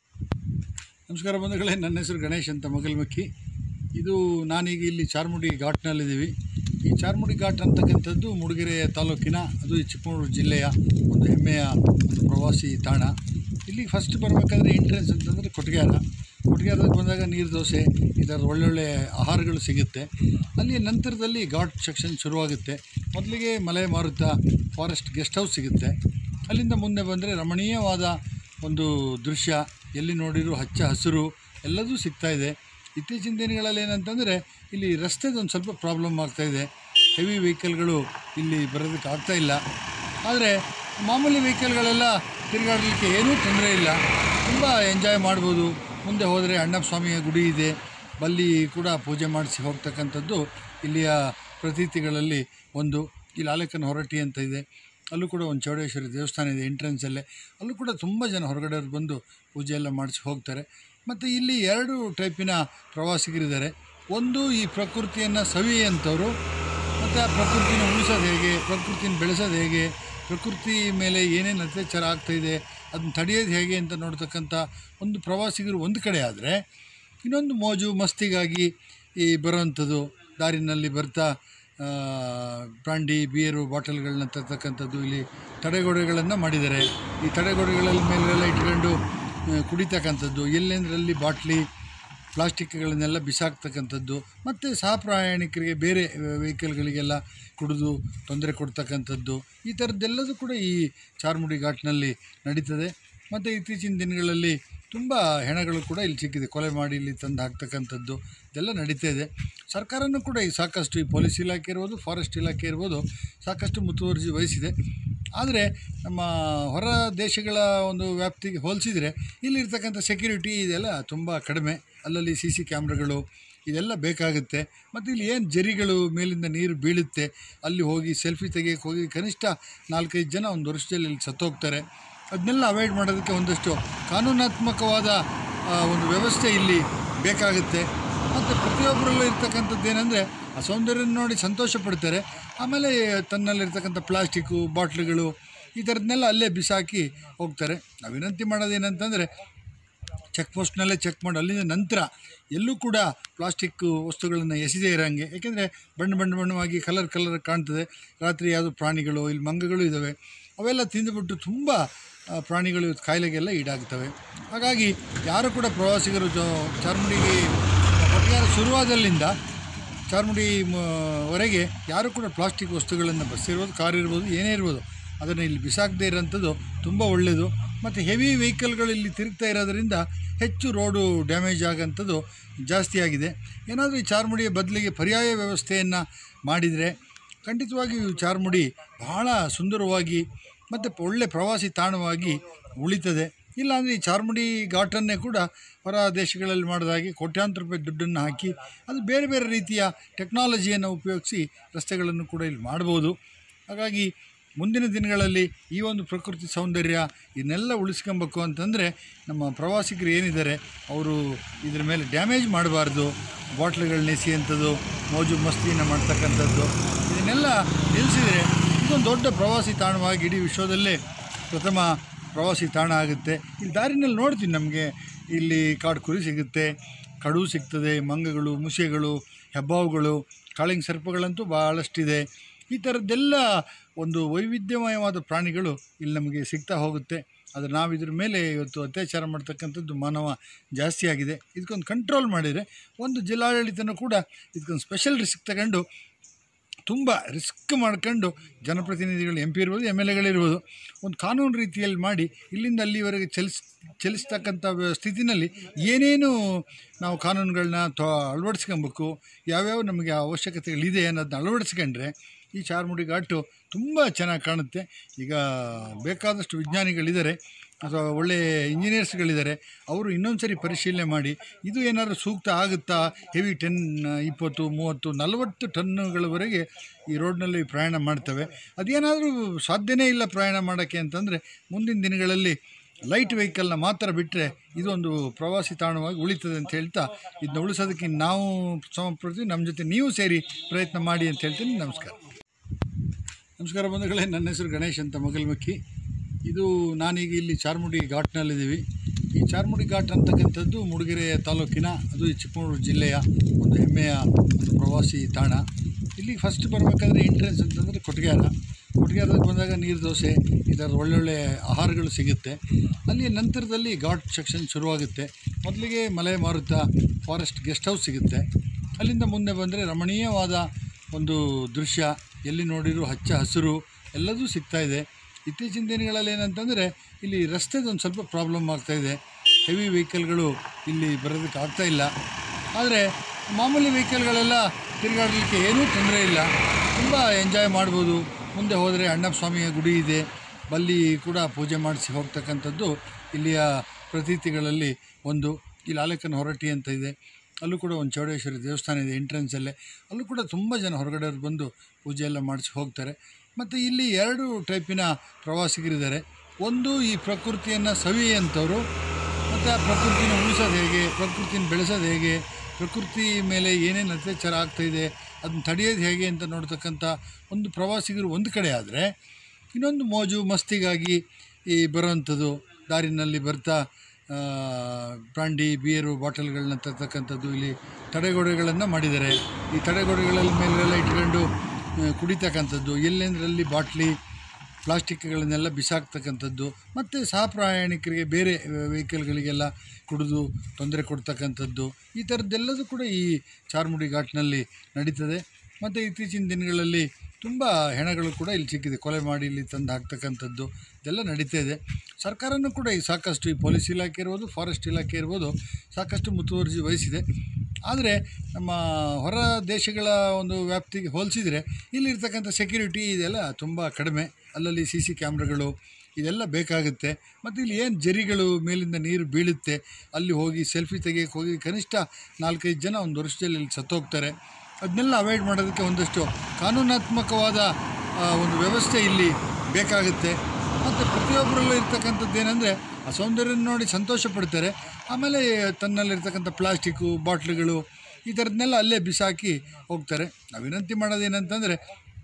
ನಮಸ್ಕಾರ ಬಂಧುಗಳೇ ನನ್ನ ಹೆಸರು ಗಣೇಶ್ ಅಂತ ಮಗಲ್ಮಕ್ಕಿ ಇದು ನಾನೀಗ ಇಲ್ಲಿ ಚಾರ್ಮುಡಿ ಘಾಟ್ನಲ್ಲಿದ್ದೀವಿ ಈ ಚಾರ್ಮುಡಿ ಘಾಟ್ ಅಂತಕ್ಕಂಥದ್ದು ಮೂಡಿಗೆರೆ ತಾಲೂಕಿನ ಅದು ಈ ಚಿಕ್ಕಮಗಳೂರು ಜಿಲ್ಲೆಯ ಒಂದು ಹೆಮ್ಮೆಯ ಒಂದು ಪ್ರವಾಸಿ ತಾಣ ಇಲ್ಲಿ ಫಸ್ಟ್ ಬರಬೇಕಾದ್ರೆ ಎಂಟ್ರೆನ್ಸ್ ಅಂತಂದರೆ ಕೊಟ್ಗೆಹಾರ ಕೊಟ್ಗೆಹಾರಕ್ಕೆ ಬಂದಾಗ ನೀರು ದೋಸೆ ಈ ಥರದ ಒಳ್ಳೊಳ್ಳೆ ಆಹಾರಗಳು ಸಿಗುತ್ತೆ ಅಲ್ಲಿ ನಂತರದಲ್ಲಿ ಘಾಟ್ ಸೆಕ್ಷನ್ ಶುರುವಾಗುತ್ತೆ ಮೊದಲಿಗೆ ಮಲೆ ಮಾರುತ ಫಾರೆಸ್ಟ್ ಗೆಸ್ಟ್ ಹೌಸ್ ಸಿಗುತ್ತೆ ಅಲ್ಲಿಂದ ಮುಂದೆ ಬಂದರೆ ರಮಣೀಯವಾದ ಒಂದು ದೃಶ್ಯ ಎಲ್ಲಿ ನೋಡಿರೂ ಹಚ್ಚ ಹಸಿರು ಎಲ್ಲದೂ ಸಿಗ್ತಾ ಇದೆ ಇತ್ತೀಚಿನ ದಿನಗಳಲ್ಲಿ ಏನಂತಂದರೆ ಇಲ್ಲಿ ರಸ್ತೆದು ಒಂದು ಸ್ವಲ್ಪ ಪ್ರಾಬ್ಲಮ್ ಆಗ್ತಾಯಿದೆ ಹೆವಿ ವೆಹಿಕಲ್ಗಳು ಇಲ್ಲಿ ಬರೋದಕ್ಕೆ ಆಗ್ತಾ ಇಲ್ಲ ಆದರೆ ಮಾಮೂಲಿ ವೆಹಿಕಲ್ಗಳೆಲ್ಲ ತಿರುಗಾಡಲಿಕ್ಕೆ ಏನೂ ತೊಂದರೆ ಇಲ್ಲ ತುಂಬ ಎಂಜಾಯ್ ಮಾಡ್ಬೋದು ಮುಂದೆ ಹೋದರೆ ಅಣ್ಣಪ್ಪ ಸ್ವಾಮಿಯ ಗುಡಿ ಇದೆ ಬಲ್ಲಿ ಕೂಡ ಪೂಜೆ ಮಾಡಿಸಿ ಹೋಗ್ತಕ್ಕಂಥದ್ದು ಇಲ್ಲಿಯ ಪ್ರತೀತಿಗಳಲ್ಲಿ ಒಂದು ಇಲ್ಲಿ ಆಲೇಖನ ಹೊರಟ್ಟಿ ಅಂತ ಇದೆ ಅಲ್ಲೂ ಕೂಡ ಒಂದು ಚೌಡೇಶ್ವರಿ ದೇವಸ್ಥಾನ ಇದೆ ಎಂಟ್ರೆನ್ಸಲ್ಲೇ ಅಲ್ಲೂ ಕೂಡ ತುಂಬ ಜನ ಹೊರಗಡೆಯವ್ರು ಬಂದು ಪೂಜೆ ಎಲ್ಲ ಮಾಡಿಸಿ ಹೋಗ್ತಾರೆ ಮತ್ತು ಇಲ್ಲಿ ಎರಡು ಟೈಪಿನ ಪ್ರವಾಸಿಗರಿದ್ದಾರೆ ಒಂದು ಈ ಪ್ರಕೃತಿಯನ್ನು ಸವಿಯುವಂಥವ್ರು ಮತ್ತು ಆ ಪ್ರಕೃತಿನ ಉಳಿಸೋದು ಹೇಗೆ ಪ್ರಕೃತಿನ ಬೆಳೆಸೋದು ಹೇಗೆ ಪ್ರಕೃತಿ ಮೇಲೆ ಏನೇನು ಅತ್ಯಾಚಾರ ಆಗ್ತಾಯಿದೆ ಅದನ್ನ ತಡೆಯೋದು ಹೇಗೆ ಅಂತ ನೋಡ್ತಕ್ಕಂಥ ಒಂದು ಪ್ರವಾಸಿಗರು ಒಂದು ಕಡೆ ಆದರೆ ಇನ್ನೊಂದು ಮೋಜು ಮಸ್ತಿಗಾಗಿ ಈ ಬರೋವಂಥದ್ದು ದಾರಿನಲ್ಲಿ ಬರ್ತಾ ಆ, ಬ್ರಾಂಡಿ ಬಿಯರು ಬಾಟಲ್ಗಳನ್ನ ತರ್ತಕ್ಕಂಥದ್ದು ಇಲ್ಲಿ ತಡೆಗೋಡೆಗಳನ್ನು ಮಾಡಿದ್ದಾರೆ ಈ ತಡೆಗೋಡೆಗಳಲ್ಲಿ ಮೇಲೆಲ್ಲ ಇಟ್ಕೊಂಡು ಆ, ಕುಡಿತಕ್ಕಂಥದ್ದು ಎಲ್ಲೆಂದರಲ್ಲಿ ಬಾಟ್ಲಿ ಪ್ಲಾಸ್ಟಿಕ್ಗಳನ್ನೆಲ್ಲ ಬಿಸಾಕ್ತಕ್ಕಂಥದ್ದು ಮತ್ತು ಸಹ ಪ್ರಯಾಣಿಕರಿಗೆ ಬೇರೆ ವೆಹಿಕಲ್ಗಳಿಗೆಲ್ಲ ಕುಡಿದು ತೊಂದರೆ ಕೊಡ್ತಕ್ಕಂಥದ್ದು ಈ ಥರದ್ದೆಲ್ಲದೂ ಕೂಡ ಈ ಚಾರ್ಮುಡಿ ಘಾಟ್ನಲ್ಲಿ ನಡೀತದೆ ಮತ್ತು ಇತ್ತೀಚಿನ ದಿನಗಳಲ್ಲಿ ತುಂಬ ಹೆಣಗಳು ಕೂಡ ಇಲ್ಲಿ ಸಿಕ್ಕಿದೆ ಕೊಲೆ ಮಾಡಿ ಇಲ್ಲಿ ತಂದು ಹಾಕ್ತಕ್ಕಂಥದ್ದು ಇದೆಲ್ಲ ನಡೀತಾ ಇದೆ ಸರ್ಕಾರನೂ ಕೂಡ ಈ ಸಾಕಷ್ಟು ಈ ಪೊಲೀಸ್ ಇಲಾಖೆ ಇರ್ಬೋದು ಫಾರೆಸ್ಟ್ ಇಲಾಖೆ ಇರ್ಬೋದು ಸಾಕಷ್ಟು ಮುತುವರ್ಜಿ ವಹಿಸಿದೆ ಆದರೆ ನಮ್ಮ ಹೊರ ದೇಶಗಳ ಒಂದು ವ್ಯಾಪ್ತಿಗೆ ಹೋಲಿಸಿದರೆ ಇಲ್ಲಿರ್ತಕ್ಕಂಥ ಸೆಕ್ಯೂರಿಟಿ ಇದೆಲ್ಲ ತುಂಬ ಕಡಿಮೆ ಅಲ್ಲಲ್ಲಿ ಸಿ ಸಿ ಕ್ಯಾಮ್ರಾಗಳು ಇದೆಲ್ಲ ಬೇಕಾಗುತ್ತೆ ಮತ್ತು ಇಲ್ಲಿ ಏನು ಜರಿಗಳು ಮೇಲಿಂದ ನೀರು ಬೀಳುತ್ತೆ ಅಲ್ಲಿ ಹೋಗಿ ಸೆಲ್ಫಿ ತೆಗಿಯೋಕ್ಕೆ ಹೋಗಿ ಕನಿಷ್ಠ ನಾಲ್ಕೈದು ಜನ ಒಂದು ವರ್ಷದಲ್ಲಿ ಇಲ್ಲಿ ಸತ್ತೋಗ್ತಾರೆ ಅದನ್ನೆಲ್ಲ ಅವಾಯ್ಡ್ ಮಾಡೋದಕ್ಕೆ ಒಂದಷ್ಟು ಕಾನೂನಾತ್ಮಕವಾದ ಆ, ಒಂದು ವ್ಯವಸ್ಥೆ ಇಲ್ಲಿ ಬೇಕಾಗುತ್ತೆ ಮತ್ತು ಪ್ರತಿಯೊಬ್ಬರಲ್ಲೂ ಇರ್ತಕ್ಕಂಥದ್ದು ಏನಂದರೆ ಆ ಸೌಂದರ್ಯ ನೋಡಿ ಸಂತೋಷ ಪಡ್ತಾರೆ ಆಮೇಲೆ ತನ್ನಲ್ಲಿರ್ತಕ್ಕಂಥ ಪ್ಲಾಸ್ಟಿಕ್ಕು ಬಾಟ್ಲುಗಳು ಈ ಥರದನ್ನೆಲ್ಲ ಅಲ್ಲೇ ಬಿಸಾಕಿ ಹೋಗ್ತಾರೆ ನಾವು ವಿನಂತಿ ಮಾಡೋದೇನಂತಂದರೆ ಚೆಕ್ ಪೋಸ್ಟ್ನಲ್ಲೇ ಚೆಕ್ ಮಾಡಿ ಅಲ್ಲಿಂದ ನಂತರ ಎಲ್ಲೂ ಕೂಡ ಪ್ಲಾಸ್ಟಿಕ್ ವಸ್ತುಗಳನ್ನು ಎಸೆದೇ ಇರೋಂಗೆ ಯಾಕೆಂದರೆ ಬಣ್ಣ ಬಣ್ಣ ಬಣ್ಣವಾಗಿ ಕಲರ್ ಕಲರ್ ಕಾಣ್ತದೆ ರಾತ್ರಿ ಯಾವುದೋ ಪ್ರಾಣಿಗಳು ಇಲ್ಲಿ ಮಂಗಗಳು ಇದ್ದಾವೆ ಅವೆಲ್ಲ ತಿಂದುಬಿಟ್ಟು ತುಂಬ ಆ, ಪ್ರಾಣಿಗಳು ಇವತ್ತು ಕಾಯಿಲೆಗೆಲ್ಲ ಈಡಾಗ್ತವೆ ಹಾಗಾಗಿ ಯಾರು ಕೂಡ ಪ್ರವಾಸಿಗರು ಜೊ ಚಾರ್ಮುಡಿಗೆ ಕೊಟ್ಟಿಗೆ ಶುರುವಾದಲ್ಲಿಂದ ಚಾರ್ಮುಡಿ ಮ- ವರೆಗೆ ಯಾರು ಕೂಡ ಪ್ಲಾಸ್ಟಿಕ್ ವಸ್ತುಗಳನ್ನು ಬಸ್ ಇರ್ಬೋದು ಕಾರ್ ಇರ್ಬೋದು ಏನೇ ಇರ್ಬೋದು ಅದನ್ನು ಇಲ್ಲಿ ಬಿಸಾಕದೇ ಇರೋಂಥದ್ದು ತುಂಬ ಒಳ್ಳೆಯದು ಮತ್ತು ಹೆವಿ ವೆಹಿಕಲ್ಗಳು ಇಲ್ಲಿ ತಿರುಗ್ತಾ ಇರೋದರಿಂದ ಹೆಚ್ಚು ರೋಡು ಡ್ಯಾಮೇಜ್ ಆಗೋಂಥದ್ದು ಜಾಸ್ತಿ ಆಗಿದೆ ಏನಾದರೂ ಈ ಚಾರ್ಮುಡಿಯ ಬದಲಿಗೆ ಪರ್ಯಾಯ ವ್ಯವಸ್ಥೆಯನ್ನು ಮಾಡಿದರೆ ಖಂಡಿತವಾಗಿಯೂ ಚಾರ್ಮುಡಿ ಬಹಳ ಸುಂದರವಾಗಿ ಮತ್ತು ಒಳ್ಳೆ ಪ್ರವಾಸಿ ತಾಣವಾಗಿ ಉಳಿತದೆ ಇಲ್ಲಾಂದರೆ ಈ ಚಾರ್ಮುಡಿ ಘಾಟನ್ನೇ ಕೂಡ ಹೊರ ದೇಶಗಳಲ್ಲಿ ಮಾಡಿದಾಗೆ ಕೋಟ್ಯಾಂತರ ರೂಪಾಯಿ ದುಡ್ಡನ್ನು ಹಾಕಿ ಅದು ಬೇರೆ ಬೇರೆ ರೀತಿಯ ಟೆಕ್ನಾಲಜಿಯನ್ನು ಉಪಯೋಗಿಸಿ ರಸ್ತೆಗಳನ್ನು ಕೂಡ ಇಲ್ಲಿ ಮಾಡ್ಬೋದು ಹಾಗಾಗಿ ಮುಂದಿನ ದಿನಗಳಲ್ಲಿ ಈ ಒಂದು ಪ್ರಕೃತಿ ಸೌಂದರ್ಯ ಇದನ್ನೆಲ್ಲ ಉಳಿಸ್ಕೊಬೇಕು ಅಂತಂದರೆ ನಮ್ಮ ಪ್ರವಾಸಿಗರು ಏನಿದ್ದಾರೆ ಅವರು ಇದ್ರ ಮೇಲೆ ಡ್ಯಾಮೇಜ್ ಮಾಡಬಾರ್ದು ಬಾಟ್ಲುಗಳನ್ನ ಎಸೆಯುವಂಥದ್ದು ಮೋಜು ಮಸ್ತಿಯನ್ನು ಮಾಡ್ತಕ್ಕಂಥದ್ದು ಇದನ್ನೆಲ್ಲ ನಿಲ್ಲಿಸಿದರೆ ಇದೊಂದು ದೊಡ್ಡ ಪ್ರವಾಸಿ ತಾಣವಾಗಿ ಇಡೀ ವಿಶ್ವದಲ್ಲೇ ಪ್ರಥಮ ಪ್ರವಾಸಿ ತಾಣ ಆಗುತ್ತೆ ಇಲ್ಲಿ ದಾರಿನಲ್ಲಿ ನೋಡ್ತೀನಿ ನಮಗೆ ಇಲ್ಲಿ ಕಾಡು ಕುರಿ ಸಿಗುತ್ತೆ ಕಡು ಸಿಗ್ತದೆ ಮಂಗಗಳು ಮುಸೆಗಳು ಹೆಬ್ಬಾವುಗಳು ಕಾಳಿಂಗ್ ಸರ್ಪಗಳಂತೂ ಭಾಳಷ್ಟಿದೆ ಈ ಥರದ್ದೆಲ್ಲ ಒಂದು ವೈವಿಧ್ಯಮಯವಾದ ಪ್ರಾಣಿಗಳು ಇಲ್ಲಿ ನಮಗೆ ಸಿಗ್ತಾ ಹೋಗುತ್ತೆ ಆದರೆ ನಾವು ಇದ್ರ ಮೇಲೆ ಇವತ್ತು ಅತ್ಯಾಚಾರ ಮಾಡ್ತಕ್ಕಂಥದ್ದು ಮಾನವ ಜಾಸ್ತಿ ಆಗಿದೆ ಇದಕ್ಕೊಂದು ಕಂಟ್ರೋಲ್ ಮಾಡಿದರೆ ಒಂದು ಜಿಲ್ಲಾಡಳಿತನೂ ಕೂಡ ಇದಕ್ಕೊಂದು ಸ್ಪೆಷಲ್ ರಿಸ್ಕ್ ತಗೊಂಡು ತುಂಬ ರಿಸ್ಕ್ ಮಾಡ್ಕೊಂಡು ಜನಪ್ರತಿನಿಧಿಗಳು ಎಂ ಪಿ ಇರ್ಬೋದು ಎಮ್ ಎಲ್ ಎಗಳಿರ್ಬೋದು ಒಂದು ಕಾನೂನು ರೀತಿಯಲ್ಲಿ ಮಾಡಿ ಇಲ್ಲಿಂದ ಅಲ್ಲಿವರೆಗೆ ಚಲಿಸ್ ಚಲಿಸ್ತಕ್ಕಂಥ ವ್ಯ- ಸ್ಥಿತಿನಲ್ಲಿ ಏನೇನು ನಾವು ಕಾನೂನುಗಳನ್ನ ತ ಅಳವಡಿಸ್ಕೊಬೇಕು ಯಾವ್ಯಾವ ನಮಗೆ ಅವಶ್ಯಕತೆಗಳಿದೆ ಅನ್ನೋದನ್ನ ಅಳವಡಿಸ್ಕೊಂಡ್ರೆ ಈ ಚಾರ್ಮುಡಿ ಘಾಟು ತುಂಬ ಚೆನ್ನಾಗಿ ಕಾಣುತ್ತೆ ಈಗ ಬೇಕಾದಷ್ಟು ವಿಜ್ಞಾನಿಗಳಿದ್ದಾರೆ ಅಥವಾ ಒಳ್ಳೆಯ ಇಂಜಿನಿಯರ್ಸ್ಗಳಿದ್ದಾರೆ ಅವರು ಇನ್ನೊಂದು ಸರಿ ಪರಿಶೀಲನೆ ಮಾಡಿ ಇದು ಏನಾದರೂ ಸೂಕ್ತ ಆಗುತ್ತಾ ಹೆವಿ ಟೆನ್ ಇಪ್ಪತ್ತು ಮೂವತ್ತು ನಲವತ್ತು ಟನ್ನುಗಳವರೆಗೆ ಈ ರೋಡ್ನಲ್ಲಿ ಪ್ರಯಾಣ ಮಾಡ್ತವೆ ಅದೇನಾದರೂ ಸಾಧ್ಯನೇ ಇಲ್ಲ ಪ್ರಯಾಣ ಮಾಡೋಕ್ಕೆ ಅಂತಂದರೆ ಮುಂದಿನ ದಿನಗಳಲ್ಲಿ ಲೈಟ್ ವೆಹಿಕಲ್ನ ಮಾತ್ರ ಬಿಟ್ಟರೆ ಇದೊಂದು ಪ್ರವಾಸಿ ತಾಣವಾಗಿ ಉಳಿತದೆ ಅಂತ ಹೇಳ್ತಾ ಇದನ್ನ ಉಳಿಸೋದಕ್ಕೆ ನಾವು ಶ್ರಮ ಪಡ್ತೀವಿ ನಮ್ಮ ಜೊತೆ ನೀವು ಸೇರಿ ಪ್ರಯತ್ನ ಮಾಡಿ ಅಂತ ಹೇಳ್ತೀನಿ ನಮಸ್ಕಾರ ನಮಸ್ಕಾರ ಬಂಧುಗಳೇ ನನ್ನ ಹೆಸರು ಗಣೇಶ್ ಅಂತ ಮಗಲ್ಮಕ್ಕಿ ಇದು ನಾನೀಗ ಇಲ್ಲಿ ಚಾರ್ಮುಡಿ ಘಾಟ್ನಲ್ಲಿದ್ದೀವಿ ಈ ಚಾರ್ಮುಡಿ ಘಾಟ್ ಅಂತಕ್ಕಂಥದ್ದು ಮೂಡಿಗೆರೆ ತಾಲೂಕಿನ ಅದು ಈ ಚಿಕ್ಕಮಗಳೂರು ಜಿಲ್ಲೆಯ ಒಂದು ಹೆಮ್ಮೆಯ ಒಂದು ಪ್ರವಾಸಿ ತಾಣ ಇಲ್ಲಿ ಫಸ್ಟ್ ಬರಬೇಕಾದ್ರೆ ಎಂಟ್ರೆನ್ಸ್ ಅಂತಂದರೆ ಕೊಟ್ಗೆಹಾರ ಕೊಟ್ಗೆಹಾರಕ್ಕೆ ಬಂದಾಗ ನೀರು ದೋಸೆ ಈ ಥರದ ಒಳ್ಳೊಳ್ಳೆ ಆಹಾರಗಳು ಸಿಗುತ್ತೆ ಅಲ್ಲಿ ನಂತರದಲ್ಲಿ ಘಾಟ್ ಸೆಕ್ಷನ್ ಶುರುವಾಗುತ್ತೆ ಮೊದಲಿಗೆ ಮಲೆ ಮಾರುತ ಫಾರೆಸ್ಟ್ ಗೆಸ್ಟ್ ಹೌಸ್ ಸಿಗುತ್ತೆ ಅಲ್ಲಿಂದ ಮುಂದೆ ಬಂದರೆ ರಮಣೀಯವಾದ ಒಂದು ದೃಶ್ಯ ಎಲ್ಲಿ ನೋಡಿರೂ ಹಚ್ಚ ಹಸಿರು ಎಲ್ಲದೂ ಸಿಗ್ತಾ ಇದೆ ಇತ್ತೀಚಿನ ದಿನಗಳಲ್ಲಿ ಏನಂತಂದರೆ ಇಲ್ಲಿ ರಸ್ತೆದು ಒಂದು ಸ್ವಲ್ಪ ಪ್ರಾಬ್ಲಮ್ ಆಗ್ತಾಯಿದೆ ಹೆವಿ ವೆಹಿಕಲ್ಗಳು ಇಲ್ಲಿ ಬರೋದಕ್ಕೆ ಆಗ್ತಾ ಇಲ್ಲ ಆದರೆ ಮಾಮೂಲಿ ವೆಹಿಕಲ್ಗಳೆಲ್ಲ ತಿರುಗಾಡಲಿಕ್ಕೆ ಏನೂ ತೊಂದರೆ ಇಲ್ಲ ತುಂಬ ಎಂಜಾಯ್ ಮಾಡ್ಬೋದು ಮುಂದೆ ಹೋದರೆ ಅಣ್ಣಪ್ಪ ಸ್ವಾಮಿಯ ಗುಡಿ ಇದೆ ಬಲ್ಲಿ ಕೂಡ ಪೂಜೆ ಮಾಡಿಸಿ ಹೋಗ್ತಕ್ಕಂಥದ್ದು ಇಲ್ಲಿಯ ಪ್ರತೀತಿಗಳಲ್ಲಿ ಒಂದು ಇಲ್ಲಿ ಆಲೇಖನ ಹೊರಟ್ಟಿ ಅಂತ ಇದೆ ಅಲ್ಲೂ ಕೂಡ ಒಂದು ಚೌಡೇಶ್ವರಿ ದೇವಸ್ಥಾನ ಇದೆ ಎಂಟ್ರೆನ್ಸಲ್ಲೇ ಅಲ್ಲೂ ಕೂಡ ತುಂಬ ಜನ ಹೊರಗಡೆಯವ್ರು ಬಂದು ಪೂಜೆ ಎಲ್ಲ ಮಾಡಿಸಿ ಹೋಗ್ತಾರೆ ಮತ್ತು ಇಲ್ಲಿ ಎರಡು ಟೈಪಿನ ಪ್ರವಾಸಿಗರಿದ್ದಾರೆ ಒಂದು ಈ ಪ್ರಕೃತಿಯನ್ನು ಸವಿಯುವಂಥವ್ರು ಮತ್ತು ಆ ಪ್ರಕೃತಿನ ಉಳಿಸೋದು ಹೇಗೆ ಪ್ರಕೃತಿನ ಬೆಳೆಸೋದು ಹೇಗೆ ಪ್ರಕೃತಿ ಮೇಲೆ ಏನೇನು ಅತ್ಯಾಚಾರ ಆಗ್ತಾಯಿದೆ ಅದನ್ನ ತಡೆಯೋದು ಹೇಗೆ ಅಂತ ನೋಡ್ತಕ್ಕಂಥ ಒಂದು ಪ್ರವಾಸಿಗರು ಒಂದು ಕಡೆ ಆದರೆ ಇನ್ನೊಂದು ಮೋಜು ಮಸ್ತಿಗಾಗಿ ಈ ಬರೋವಂಥದ್ದು ದಾರಿನಲ್ಲಿ ಬರ್ತಾ ಆ, ಬ್ರಾಂಡಿ ಬಿಯರು ಬಾಟಲ್ಗಳನ್ನ ತರ್ತಕ್ಕಂಥದ್ದು ಇಲ್ಲಿ ತಡೆಗೋಡೆಗಳನ್ನು ಮಾಡಿದ್ದಾರೆ ಈ ತಡೆಗೋಡೆಗಳಲ್ಲಿ ಮೇಲೆಲ್ಲ ಇಟ್ಕೊಂಡು ಆ, ಕುಡಿತಕ್ಕಂಥದ್ದು ಎಲ್ಲೆಂದರಲ್ಲಿ ಬಾಟ್ಲಿ ಪ್ಲಾಸ್ಟಿಕ್ಗಳನ್ನೆಲ್ಲ ಬಿಸಾಕ್ತಕ್ಕಂಥದ್ದು ಮತ್ತು ಸಹ ಪ್ರಯಾಣಿಕರಿಗೆ ಬೇರೆ ವೆಹಿಕಲ್ಗಳಿಗೆಲ್ಲ ಕುಡಿದು ತೊಂದರೆ ಕೊಡ್ತಕ್ಕಂಥದ್ದು ಈ ಥರದ್ದೆಲ್ಲದೂ ಕೂಡ ಈ ಚಾರ್ಮುಡಿ ಘಾಟ್ನಲ್ಲಿ ನಡೀತದೆ ಮತ್ತು ಇತ್ತೀಚಿನ ದಿನಗಳಲ್ಲಿ ತುಂಬ ಹೆಣಗಳು ಕೂಡ ಇಲ್ಲಿ ಸಿಕ್ಕಿದೆ ಕೊಲೆ ಮಾಡಿ ಇಲ್ಲಿ ತಂದು ಹಾಕ್ತಕ್ಕಂಥದ್ದು ಇದೆಲ್ಲ ನಡೀತಾ ಇದೆ ಸರ್ಕಾರನೂ ಕೂಡ ಈ ಸಾಕಷ್ಟು ಈ ಪೊಲೀಸ್ ಇಲಾಖೆ ಇರ್ಬೋದು ಫಾರೆಸ್ಟ್ ಇಲಾಖೆ ಇರ್ಬೋದು ಸಾಕಷ್ಟು ಮುತುವರ್ಜಿ ವಹಿಸಿದೆ ಆದರೆ ನಮ್ಮ ಹೊರ ದೇಶಗಳ ಒಂದು ವ್ಯಾಪ್ತಿಗೆ ಹೋಲಿಸಿದರೆ ಇಲ್ಲಿರ್ತಕ್ಕಂಥ ಸೆಕ್ಯೂರಿಟಿ ಇದೆಲ್ಲ ತುಂಬ ಕಡಿಮೆ ಅಲ್ಲಲ್ಲಿ ಸಿ ಸಿ ಕ್ಯಾಮ್ರಾಗಳು ಇದೆಲ್ಲ ಬೇಕಾಗುತ್ತೆ ಮತ್ತು ಇಲ್ಲಿ ಏನು ಜರಿಗಳು ಮೇಲಿಂದ ನೀರು ಬೀಳುತ್ತೆ ಅಲ್ಲಿ ಹೋಗಿ ಸೆಲ್ಫಿ ತೆಗಿಯೋಕ್ಕೆ ಹೋಗಿ ಕನಿಷ್ಠ ನಾಲ್ಕೈದು ಜನ ಒಂದು ವರ್ಷದಲ್ಲಿ ಇಲ್ಲಿ ಸತ್ತೋಗ್ತಾರೆ ಅದನ್ನೆಲ್ಲ ಅವಾಯ್ಡ್ ಮಾಡೋದಕ್ಕೆ ಒಂದಷ್ಟು ಕಾನೂನಾತ್ಮಕವಾದ ಆ, ಒಂದು ವ್ಯವಸ್ಥೆ ಇಲ್ಲಿ ಬೇಕಾಗುತ್ತೆ ಮತ್ತು ಪ್ರತಿಯೊಬ್ಬರಲ್ಲೂ ಇರ್ತಕ್ಕಂಥದ್ದು ಏನಂದರೆ ಆ ಸೌಂದರ್ಯ ನೋಡಿ ಸಂತೋಷ ಪಡ್ತಾರೆ ಆಮೇಲೆ ತನ್ನಲ್ಲಿರ್ತಕ್ಕಂಥ ಪ್ಲಾಸ್ಟಿಕ್ಕು ಬಾಟ್ಲುಗಳು ಈ ಥರದನ್ನೆಲ್ಲ ಅಲ್ಲೇ ಬಿಸಾಕಿ ಹೋಗ್ತಾರೆ ನಾವು ವಿನಂತಿ ಮಾಡೋದೇನಂತಂದರೆ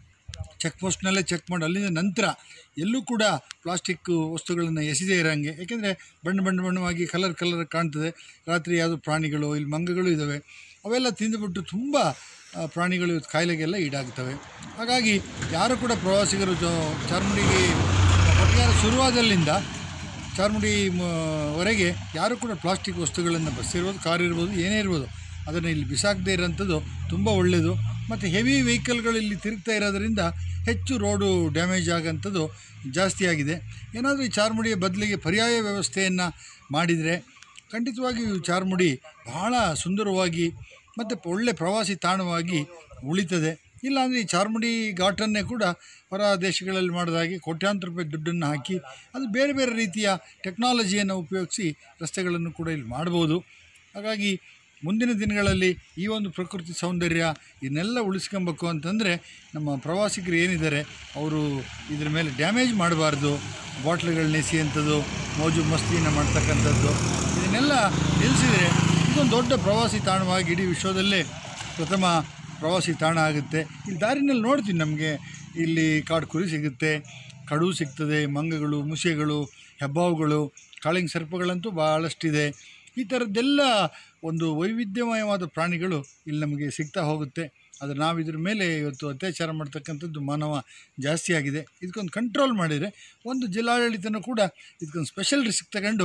ಚೆಕ್ ಪೋಸ್ಟ್ನಲ್ಲೇ ಚೆಕ್ ಮಾಡಿ ಅಲ್ಲಿಂದ ನಂತರ ಎಲ್ಲೂ ಕೂಡ ಪ್ಲಾಸ್ಟಿಕ್ ವಸ್ತುಗಳನ್ನು ಎಸೆದೇ ಇರೋಂಗೆ ಯಾಕೆಂದರೆ ಬಣ್ಣ ಬಣ್ಣ ಬಣ್ಣವಾಗಿ ಕಲರ್ ಕಲರ್ ಕಾಣ್ತದೆ ರಾತ್ರಿ ಯಾವುದೋ ಪ್ರಾಣಿಗಳು ಇಲ್ಲಿ ಮಂಗಗಳು ಇದ್ದಾವೆ ಅವೆಲ್ಲ ತಿಂದುಬಿಟ್ಟು ತುಂಬ ಆ, ಪ್ರಾಣಿಗಳು ಇವತ್ತು ಕಾಯಿಲೆಗೆಲ್ಲ ಈಡಾಗ್ತವೆ ಹಾಗಾಗಿ ಯಾರು ಕೂಡ ಪ್ರವಾಸಿಗರು ಜೊ ಚಾರ್ಮುಡಿಗೆ ಕೊಟ್ಟಿಗೆ ಶುರುವಾದಲ್ಲಿಂದ ಚಾರ್ಮುಡಿ ಮ- ವರೆಗೆ ಯಾರು ಕೂಡ ಪ್ಲಾಸ್ಟಿಕ್ ವಸ್ತುಗಳನ್ನು ಬಸ್ ಇರ್ಬೋದು ಕಾರ್ ಇರ್ಬೋದು ಏನೇ ಇರ್ಬೋದು ಅದನ್ನು ಇಲ್ಲಿ ಬಿಸಾಕದೇ ಇರೋಂಥದ್ದು ತುಂಬ ಒಳ್ಳೆಯದು ಮತ್ತು ಹೆವಿ ವೆಹಿಕಲ್ಗಳು ಇಲ್ಲಿ ತಿರುಗ್ತಾ ಇರೋದರಿಂದ ಹೆಚ್ಚು ರೋಡು ಡ್ಯಾಮೇಜ್ ಆಗೋಂಥದ್ದು ಜಾಸ್ತಿ ಆಗಿದೆ ಏನಾದರೂ ಈ ಚಾರ್ಮುಡಿಯ ಬದಲಿಗೆ ಪರ್ಯಾಯ ವ್ಯವಸ್ಥೆಯನ್ನು ಮಾಡಿದರೆ ಖಂಡಿತವಾಗಿಯೂ ಚಾರ್ಮುಡಿ ಬಹಳ ಸುಂದರವಾಗಿ ಮತ್ತು ಒಳ್ಳೆ ಪ್ರವಾಸಿ ತಾಣವಾಗಿ ಉಳಿತದೆ ಇಲ್ಲಾಂದರೆ ಈ ಚಾರ್ಮುಡಿ ಘಾಟನ್ನೇ ಕೂಡ ಹೊರ ದೇಶಗಳಲ್ಲಿ ಮಾಡಿದಾಗೆ ಕೋಟ್ಯಾಂತರ ರೂಪಾಯಿ ದುಡ್ಡನ್ನು ಹಾಕಿ ಅದು ಬೇರೆ ಬೇರೆ ರೀತಿಯ ಟೆಕ್ನಾಲಜಿಯನ್ನು ಉಪಯೋಗಿಸಿ ರಸ್ತೆಗಳನ್ನು ಕೂಡ ಇಲ್ಲಿ ಮಾಡ್ಬೋದು ಹಾಗಾಗಿ ಮುಂದಿನ ದಿನಗಳಲ್ಲಿ ಈ ಒಂದು ಪ್ರಕೃತಿ ಸೌಂದರ್ಯ ಇದನ್ನೆಲ್ಲ ಉಳಿಸ್ಕೊಬೇಕು ಅಂತಂದರೆ ನಮ್ಮ ಪ್ರವಾಸಿಗರು ಏನಿದ್ದಾರೆ ಅವರು ಇದ್ರ ಮೇಲೆ ಡ್ಯಾಮೇಜ್ ಮಾಡಬಾರ್ದು ಬಾಟ್ಲುಗಳನ್ನ ಎಸೆಯುವಂಥದ್ದು ಮೋಜು ಮಸ್ತಿಯನ್ನು ಮಾಡ್ತಕ್ಕಂಥದ್ದು ಇದನ್ನೆಲ್ಲ ನಿಲ್ಲಿಸಿದರೆ ಇದೊಂದು ದೊಡ್ಡ ಪ್ರವಾಸಿ ತಾಣವಾಗಿ ಇಡೀ ವಿಶ್ವದಲ್ಲೇ ಪ್ರಥಮ ಪ್ರವಾಸಿ ತಾಣ ಆಗುತ್ತೆ ಇಲ್ಲಿ ದಾರಿನಲ್ಲಿ ನೋಡ್ತೀನಿ ನಮಗೆ ಇಲ್ಲಿ ಕಾಡು ಕುರಿ ಸಿಗುತ್ತೆ ಕಡು ಸಿಗ್ತದೆ ಮಂಗಗಳು ಮುಸೆಗಳು ಹೆಬ್ಬಾವುಗಳು ಕಾಳಿಂಗ್ ಸರ್ಪಗಳಂತೂ ಭಾಳಷ್ಟಿದೆ ಈ ಥರದ್ದೆಲ್ಲ ಒಂದು ವೈವಿಧ್ಯಮಯವಾದ ಪ್ರಾಣಿಗಳು ಇಲ್ಲಿ ನಮಗೆ ಸಿಗ್ತಾ ಹೋಗುತ್ತೆ ಆದರೆ ನಾವು ಇದ್ರ ಮೇಲೆ ಇವತ್ತು ಅತ್ಯಾಚಾರ ಮಾಡ್ತಕ್ಕಂಥದ್ದು ಮಾನವ ಜಾಸ್ತಿ ಆಗಿದೆ ಇದಕ್ಕೊಂದು ಕಂಟ್ರೋಲ್ ಮಾಡಿದರೆ ಒಂದು ಜಿಲ್ಲಾಡಳಿತನೂ ಕೂಡ ಇದಕ್ಕೊಂದು ಸ್ಪೆಷಲ್ ರಿಸ್ಕ್ ತಗೊಂಡು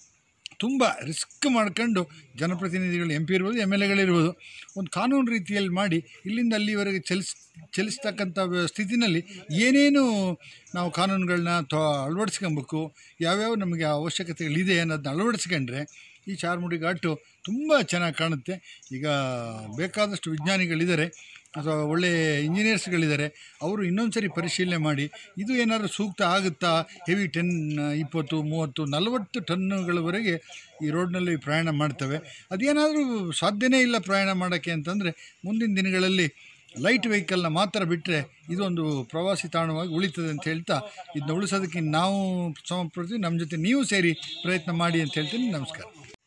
ತುಂಬ ರಿಸ್ಕ್ ಮಾಡ್ಕೊಂಡು ಜನಪ್ರತಿನಿಧಿಗಳು ಎಂ ಪಿ ಇರ್ಬೋದು ಎಮ್ ಎಲ್ ಎಗಳಿರ್ಬೋದು ಒಂದು ಕಾನೂನು ರೀತಿಯಲ್ಲಿ ಮಾಡಿ ಇಲ್ಲಿಂದ ಅಲ್ಲಿವರೆಗೆ ಚಲಿಸ್ ಚಲಿಸ್ತಕ್ಕಂಥ ವ್ಯ- ಸ್ಥಿತಿನಲ್ಲಿ ಏನೇನು ನಾವು ಕಾನೂನುಗಳನ್ನ ತ ಅಳವಡಿಸ್ಕೊಬೇಕು ಯಾವ್ಯಾವ ನಮಗೆ ಅವಶ್ಯಕತೆಗಳಿದೆ ಅನ್ನೋದನ್ನ ಅಳವಡಿಸ್ಕೊಂಡ್ರೆ ಈ ಚಾರ್ಮುಡಿ ಘಾಟು ತುಂಬ ಚೆನ್ನಾಗಿ ಕಾಣುತ್ತೆ ಈಗ ಬೇಕಾದಷ್ಟು ವಿಜ್ಞಾನಿಗಳಿದ್ದಾರೆ ಅಥವಾ ಒಳ್ಳೆಯ ಇಂಜಿನಿಯರ್ಸ್ಗಳಿದ್ದಾರೆ ಅವರು ಇನ್ನೊಂದು ಸರಿ ಪರಿಶೀಲನೆ ಮಾಡಿ ಇದು ಏನಾದರೂ ಸೂಕ್ತ ಆಗುತ್ತಾ ಹೆವಿ ಟೆನ್ ಇಪ್ಪತ್ತು ಮೂವತ್ತು ನಲವತ್ತು ಟನ್ನುಗಳವರೆಗೆ ಈ ರೋಡ್ನಲ್ಲಿ ಪ್ರಯಾಣ ಮಾಡ್ತವೆ ಅದೇನಾದರೂ ಸಾಧ್ಯನೇ ಇಲ್ಲ ಪ್ರಯಾಣ ಮಾಡೋಕ್ಕೆ ಅಂತಂದರೆ ಮುಂದಿನ ದಿನಗಳಲ್ಲಿ ಲೈಟ್ ವೆಹಿಕಲ್ನ ಮಾತ್ರ ಬಿಟ್ಟರೆ ಇದೊಂದು ಪ್ರವಾಸಿ ತಾಣವಾಗಿ ಉಳಿತದೆ ಅಂತ ಹೇಳ್ತಾ ಇದನ್ನ ಉಳಿಸೋದಕ್ಕೆ ನಾವು ಶ್ರಮ ಪಡ್ತೀವಿ ನಮ್ಮ ಜೊತೆ ನೀವು ಸೇರಿ ಪ್ರಯತ್ನ ಮಾಡಿ ಅಂತ ಹೇಳ್ತೀನಿ ನಮಸ್ಕಾರ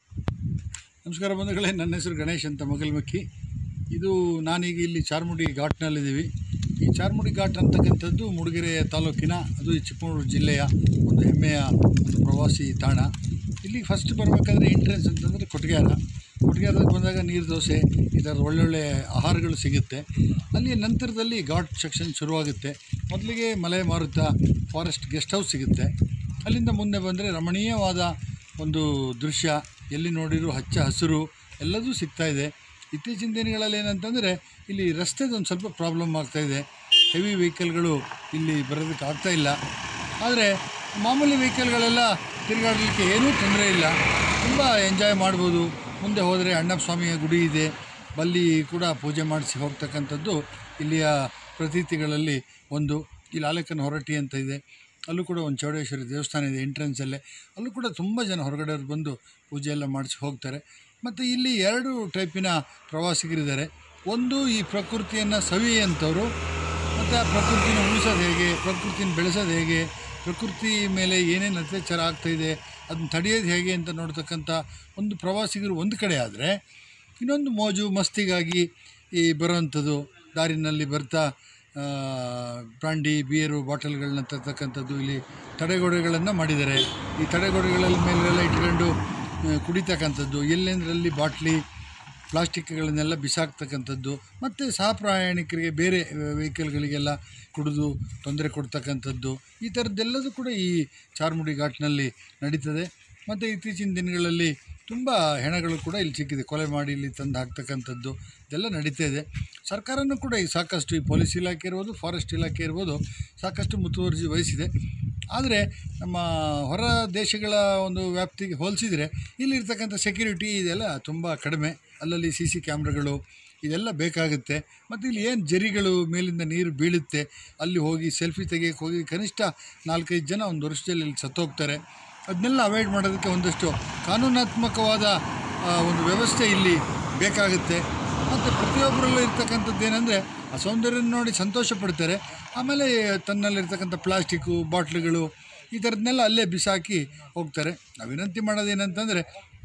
ನಮಸ್ಕಾರ ಬಂಧುಗಳೇ ನನ್ನ ಹೆಸರು ಗಣೇಶ್ ಅಂತ ಮಗಲ್ಮಕ್ಕಿ ಇದು ನಾನೀಗ ಇಲ್ಲಿ ಚಾರ್ಮುಡಿ ಘಾಟ್ನಲ್ಲಿದ್ದೀವಿ ಈ ಚಾರ್ಮುಡಿ ಘಾಟ್ ಅಂತಕ್ಕಂಥದ್ದು ಮೂಡಿಗೆರೆ ತಾಲೂಕಿನ ಅದು ಈ ಚಿಕ್ಕಮಗಳೂರು ಜಿಲ್ಲೆಯ ಒಂದು ಹೆಮ್ಮೆಯ ಒಂದು ಪ್ರವಾಸಿ ತಾಣ ಇಲ್ಲಿ ಫಸ್ಟ್ ಬರಬೇಕಾದ್ರೆ ಎಂಟ್ರೆನ್ಸ್ ಅಂತಂದರೆ ಕೊಟ್ಗೆಹಾರ ಕೊಟ್ಗೆಹಾರಕ್ಕೆ ಬಂದಾಗ ನೀರು ದೋಸೆ ಈ ಥರದ ಒಳ್ಳೊಳ್ಳೆ ಆಹಾರಗಳು ಸಿಗುತ್ತೆ ಅಲ್ಲಿ ನಂತರದಲ್ಲಿ ಘಾಟ್ ಸೆಕ್ಷನ್ ಶುರುವಾಗುತ್ತೆ ಮೊದಲಿಗೆ ಮಲೆ ಮಾರುತ ಫಾರೆಸ್ಟ್ ಗೆಸ್ಟ್ ಹೌಸ್ ಸಿಗುತ್ತೆ ಅಲ್ಲಿಂದ ಮುಂದೆ ಬಂದರೆ ರಮಣೀಯವಾದ ಒಂದು ದೃಶ್ಯ ಎಲ್ಲಿ ನೋಡಿರೂ ಹಚ್ಚ ಹಸಿರು ಎಲ್ಲದೂ ಸಿಗ್ತಾ ಇದೆ ಇತ್ತೀಚಿನ ದಿನಗಳಲ್ಲಿ ಏನಂತಂದರೆ ಇಲ್ಲಿ ರಸ್ತೆದು ಒಂದು ಸ್ವಲ್ಪ ಪ್ರಾಬ್ಲಮ್ ಆಗ್ತಾಯಿದೆ ಹೆವಿ ವೆಹಿಕಲ್ಗಳು ಇಲ್ಲಿ ಬರೋದಕ್ಕೆ ಆಗ್ತಾ ಇಲ್ಲ ಆದರೆ ಮಾಮೂಲಿ ವೆಹಿಕಲ್ಗಳೆಲ್ಲ ತಿರುಗಾಡಲಿಕ್ಕೆ ಏನೂ ತೊಂದರೆ ಇಲ್ಲ ತುಂಬ ಎಂಜಾಯ್ ಮಾಡ್ಬೋದು ಮುಂದೆ ಹೋದರೆ ಅಣ್ಣಪ್ಪ ಸ್ವಾಮಿಯ ಗುಡಿ ಇದೆ ಅಲ್ಲಿ ಕೂಡ ಪೂಜೆ ಮಾಡಿಸಿ ಹೋಗ್ತಕ್ಕಂಥದ್ದು ಇಲ್ಲಿಯ ಪ್ರತೀತಿಗಳಲ್ಲಿ ಒಂದು ಇಲ್ಲಿ ಆಲೇಖನ ಹೊರಟ್ಟಿ ಅಂತ ಇದೆ ಅಲ್ಲೂ ಕೂಡ ಒಂದು ಚೌಡೇಶ್ವರಿ ದೇವಸ್ಥಾನ ಇದೆ ಎಂಟ್ರೆನ್ಸಲ್ಲೇ ಅಲ್ಲೂ ಕೂಡ ತುಂಬ ಜನ ಹೊರಗಡೆಯವ್ರು ಬಂದು ಪೂಜೆ ಎಲ್ಲ ಮಾಡಿಸಿ ಹೋಗ್ತಾರೆ ಮತ್ತು ಇಲ್ಲಿ ಎರಡು ಟೈಪಿನ ಪ್ರವಾಸಿಗರಿದ್ದಾರೆ ಒಂದು ಈ ಪ್ರಕೃತಿಯನ್ನು ಸವಿಯುವಂಥವ್ರು ಮತ್ತು ಆ ಪ್ರಕೃತಿನ ಉಳಿಸೋದು ಹೇಗೆ ಪ್ರಕೃತಿನ ಬೆಳೆಸೋದು ಹೇಗೆ ಪ್ರಕೃತಿ ಮೇಲೆ ಏನೇನು ಅತ್ಯಾಚಾರ ಆಗ್ತಾಯಿದೆ ಅದನ್ನ ತಡೆಯೋದು ಹೇಗೆ ಅಂತ ನೋಡ್ತಕ್ಕಂಥ ಒಂದು ಪ್ರವಾಸಿಗರು ಒಂದು ಕಡೆ ಆದರೆ ಇನ್ನೊಂದು ಮೋಜು ಮಸ್ತಿಗಾಗಿ ಈ ಬರೋವಂಥದ್ದು ದಾರಿನಲ್ಲಿ ಬರ್ತಾ ಆ, ಬ್ರಾಂಡಿ ಬಿಯರು ಬಾಟಲ್ಗಳನ್ನ ತರ್ತಕ್ಕಂಥದ್ದು ಇಲ್ಲಿ ತಡೆಗೋಡೆಗಳನ್ನು ಮಾಡಿದ್ದಾರೆ ಈ ತಡೆಗೋಡೆಗಳಲ್ಲಿ ಮೇಲೆಲ್ಲ ಇಟ್ಕೊಂಡು ಆ, ಕುಡಿತಕ್ಕಂಥದ್ದು ಎಲ್ಲೆಂದರಲ್ಲಿ ಬಾಟ್ಲಿ ಪ್ಲಾಸ್ಟಿಕ್ಗಳನ್ನೆಲ್ಲ ಬಿಸಾಕ್ತಕ್ಕಂಥದ್ದು ಮತ್ತು ಸಹ ಪ್ರಯಾಣಿಕರಿಗೆ ಬೇರೆ ವೆಹಿಕಲ್ಗಳಿಗೆಲ್ಲ ಕುಡಿದು ತೊಂದರೆ ಕೊಡ್ತಕ್ಕಂಥದ್ದು ಈ ಥರದ್ದೆಲ್ಲದೂ ಕೂಡ ಈ ಚಾರ್ಮುಡಿ ಘಾಟ್ನಲ್ಲಿ ನಡೀತದೆ ಮತ್ತು ಇತ್ತೀಚಿನ ದಿನಗಳಲ್ಲಿ ತುಂಬ ಹೆಣಗಳು ಕೂಡ ಇಲ್ಲಿ ಸಿಕ್ಕಿದೆ ಕೊಲೆ ಮಾಡಿ ಇಲ್ಲಿ ತಂದು ಹಾಕ್ತಕ್ಕಂಥದ್ದು ಇದೆಲ್ಲ ನಡೀತಾ ಇದೆ ಸರ್ಕಾರನೂ ಕೂಡ ಈ ಸಾಕಷ್ಟು ಈ ಪೊಲೀಸ್ ಇಲಾಖೆ ಇರ್ಬೋದು ಫಾರೆಸ್ಟ್ ಇಲಾಖೆ ಇರ್ಬೋದು ಸಾಕಷ್ಟು ಮುತುವರ್ಜಿ ವಹಿಸಿದೆ ಆದರೆ ನಮ್ಮ ಹೊರ ದೇಶಗಳ ಒಂದು ವ್ಯಾಪ್ತಿಗೆ ಹೋಲಿಸಿದರೆ ಇಲ್ಲಿರ್ತಕ್ಕಂಥ ಸೆಕ್ಯೂರಿಟಿ ಇದೆಲ್ಲ ತುಂಬ ಕಡಿಮೆ ಅಲ್ಲಲ್ಲಿ ಸಿ ಸಿ ಕ್ಯಾಮ್ರಾಗಳು ಇದೆಲ್ಲ ಬೇಕಾಗುತ್ತೆ ಮತ್ತು ಇಲ್ಲಿ ಏನು ಜರಿಗಳು ಮೇಲಿಂದ ನೀರು ಬೀಳುತ್ತೆ ಅಲ್ಲಿ ಹೋಗಿ ಸೆಲ್ಫಿ ತೆಗಿಯೋಕ್ಕೆ ಹೋಗಿ ಕನಿಷ್ಠ ನಾಲ್ಕೈದು ಜನ ಒಂದು ವರ್ಷದಲ್ಲಿ ಇಲ್ಲಿ ಸತ್ತೋಗ್ತಾರೆ ಅದನ್ನೆಲ್ಲ ಅವಾಯ್ಡ್ ಮಾಡೋದಕ್ಕೆ ಒಂದಷ್ಟು ಕಾನೂನಾತ್ಮಕವಾದ ಆ, ಒಂದು ವ್ಯವಸ್ಥೆ ಇಲ್ಲಿ ಬೇಕಾಗುತ್ತೆ ಮತ್ತು ಪ್ರತಿಯೊಬ್ಬರಲ್ಲೂ ಇರ್ತಕ್ಕಂಥದ್ದು ಏನಂದರೆ ಆ ಸೌಂದರ್ಯ ನೋಡಿ ಸಂತೋಷ ಪಡ್ತಾರೆ ಆಮೇಲೆ ತನ್ನಲ್ಲಿರ್ತಕ್ಕಂಥ ಪ್ಲಾಸ್ಟಿಕ್ಕು ಬಾಟ್ಲುಗಳು ಈ ಥರದನ್ನೆಲ್ಲ ಅಲ್ಲೇ ಬಿಸಾಕಿ ಹೋಗ್ತಾರೆ ನಾವು ವಿನಂತಿ ಮಾಡೋದೇನಂತಂದರೆ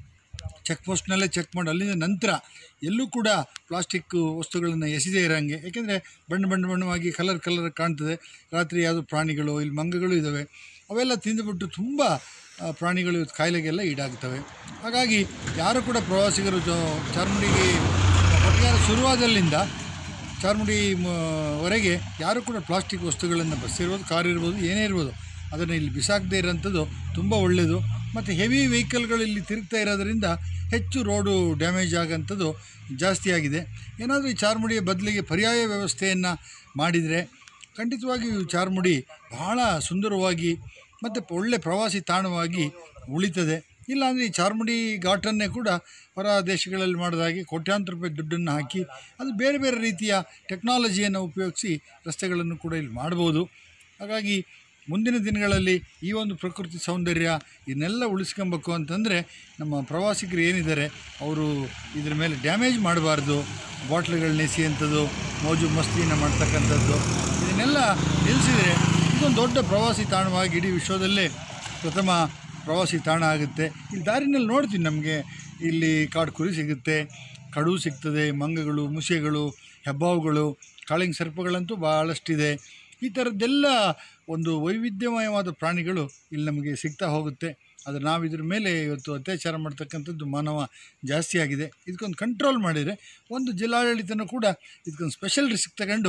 ಚೆಕ್ ಪೋಸ್ಟ್ನಲ್ಲೇ ಚೆಕ್ ಮಾಡಿ ಅಲ್ಲಿಂದ ನಂತರ ಎಲ್ಲೂ ಕೂಡ ಪ್ಲಾಸ್ಟಿಕ್ ವಸ್ತುಗಳನ್ನು ಎಸೆದೇ ಇರೋಂಗೆ ಯಾಕೆಂದರೆ ಬಣ್ಣ ಬಣ್ಣ ಬಣ್ಣವಾಗಿ ಕಲರ್ ಕಲರ್ ಕಾಣ್ತದೆ ರಾತ್ರಿ ಯಾವುದೋ ಪ್ರಾಣಿಗಳು ಇಲ್ಲಿ ಮಂಗಗಳು ಇದ್ದಾವೆ ಅವೆಲ್ಲ ತಿಂದುಬಿಟ್ಟು ತುಂಬ ಆ, ಪ್ರಾಣಿಗಳು ಇವತ್ತು ಕಾಯಿಲೆಗೆಲ್ಲ ಈಡಾಗ್ತವೆ ಹಾಗಾಗಿ ಯಾರು ಕೂಡ ಪ್ರವಾಸಿಗರು ಜೊ ಚಾರ್ಮುಡಿಗೆ ಕೊಟ್ಟಿಗೆ ಶುರುವಾದಲ್ಲಿಂದ ಚಾರ್ಮುಡಿ ಮ- ವರೆಗೆ ಯಾರು ಕೂಡ ಪ್ಲಾಸ್ಟಿಕ್ ವಸ್ತುಗಳನ್ನು ಬಸ್ ಇರ್ಬೋದು ಕಾರ್ ಇರ್ಬೋದು ಏನೇ ಇರ್ಬೋದು ಅದನ್ನು ಇಲ್ಲಿ ಬಿಸಾಕದೇ ಇರೋಂಥದ್ದು ತುಂಬ ಒಳ್ಳೆಯದು ಮತ್ತು ಹೆವಿ ವೆಹಿಕಲ್ಗಳು ಇಲ್ಲಿ ತಿರುಗ್ತಾ ಇರೋದರಿಂದ ಹೆಚ್ಚು ರೋಡು ಡ್ಯಾಮೇಜ್ ಆಗೋಂಥದ್ದು ಜಾಸ್ತಿ ಆಗಿದೆ ಏನಾದರೂ ಈ ಚಾರ್ಮುಡಿಯ ಬದಲಿಗೆ ಪರ್ಯಾಯ ವ್ಯವಸ್ಥೆಯನ್ನು ಮಾಡಿದರೆ ಖಂಡಿತವಾಗಿಯೂ ಚಾರ್ಮುಡಿ ಬಹಳ ಸುಂದರವಾಗಿ ಮತ್ತು ಒಳ್ಳೆ ಪ್ರವಾಸಿ ತಾಣವಾಗಿ ಉಳಿತದೆ ಇಲ್ಲಾಂದರೆ ಈ ಚಾರ್ಮುಡಿ ಘಾಟನ್ನೇ ಕೂಡ ಹೊರ ದೇಶಗಳಲ್ಲಿ ಮಾಡಿದಾಗೆ ಕೋಟ್ಯಾಂತರ ರೂಪಾಯಿ ದುಡ್ಡನ್ನು ಹಾಕಿ ಅದು ಬೇರೆ ಬೇರೆ ರೀತಿಯ ಟೆಕ್ನಾಲಜಿಯನ್ನು ಉಪಯೋಗಿಸಿ ರಸ್ತೆಗಳನ್ನು ಕೂಡ ಇಲ್ಲಿ ಮಾಡ್ಬೋದು ಹಾಗಾಗಿ ಮುಂದಿನ ದಿನಗಳಲ್ಲಿ ಈ ಒಂದು ಪ್ರಕೃತಿ ಸೌಂದರ್ಯ ಇದನ್ನೆಲ್ಲ ಉಳಿಸ್ಕೊಬೇಕು ಅಂತಂದರೆ ನಮ್ಮ ಪ್ರವಾಸಿಗರು ಏನಿದ್ದಾರೆ ಅವರು ಇದ್ರ ಮೇಲೆ ಡ್ಯಾಮೇಜ್ ಮಾಡಬಾರ್ದು ಬಾಟ್ಲುಗಳನ್ನ ಎಸೆಯುವಂಥದ್ದು ಮೋಜು ಮಸ್ತಿಯನ್ನು ಮಾಡ್ತಕ್ಕಂಥದ್ದು ಇದನ್ನೆಲ್ಲ ನಿಲ್ಲಿಸಿದರೆ ಇದೊಂದು ದೊಡ್ಡ ಪ್ರವಾಸಿ ತಾಣವಾಗಿ ಇಡೀ ವಿಶ್ವದಲ್ಲೇ ಪ್ರಥಮ ಪ್ರವಾಸಿ ತಾಣ ಆಗುತ್ತೆ ಇಲ್ಲಿ ದಾರಿನಲ್ಲಿ ನೋಡ್ತೀನಿ ನಮಗೆ ಇಲ್ಲಿ ಕಾಡು ಕುರಿ ಸಿಗುತ್ತೆ ಕಡು ಸಿಗ್ತದೆ ಮಂಗಗಳು ಮುಸೆಗಳು ಹೆಬ್ಬಾವುಗಳು ಕಾಳಿಂಗ್ ಸರ್ಪಗಳಂತೂ ಭಾಳಷ್ಟಿದೆ ಈ ಥರದ್ದೆಲ್ಲ ಒಂದು ವೈವಿಧ್ಯಮಯವಾದ ಪ್ರಾಣಿಗಳು ಇಲ್ಲಿ ನಮಗೆ ಸಿಗ್ತಾ ಹೋಗುತ್ತೆ ಆದರೆ ನಾವು ಇದ್ರ ಮೇಲೆ ಇವತ್ತು ಅತ್ಯಾಚಾರ ಮಾಡ್ತಕ್ಕಂಥದ್ದು ಮಾನವ ಜಾಸ್ತಿ ಆಗಿದೆ ಇದಕ್ಕೊಂದು ಕಂಟ್ರೋಲ್ ಮಾಡಿದರೆ ಒಂದು ಜಿಲ್ಲಾಡಳಿತನೂ ಕೂಡ ಇದಕ್ಕೊಂದು ಸ್ಪೆಷಲ್ ರಿಸ್ಕ್ ತಗೊಂಡು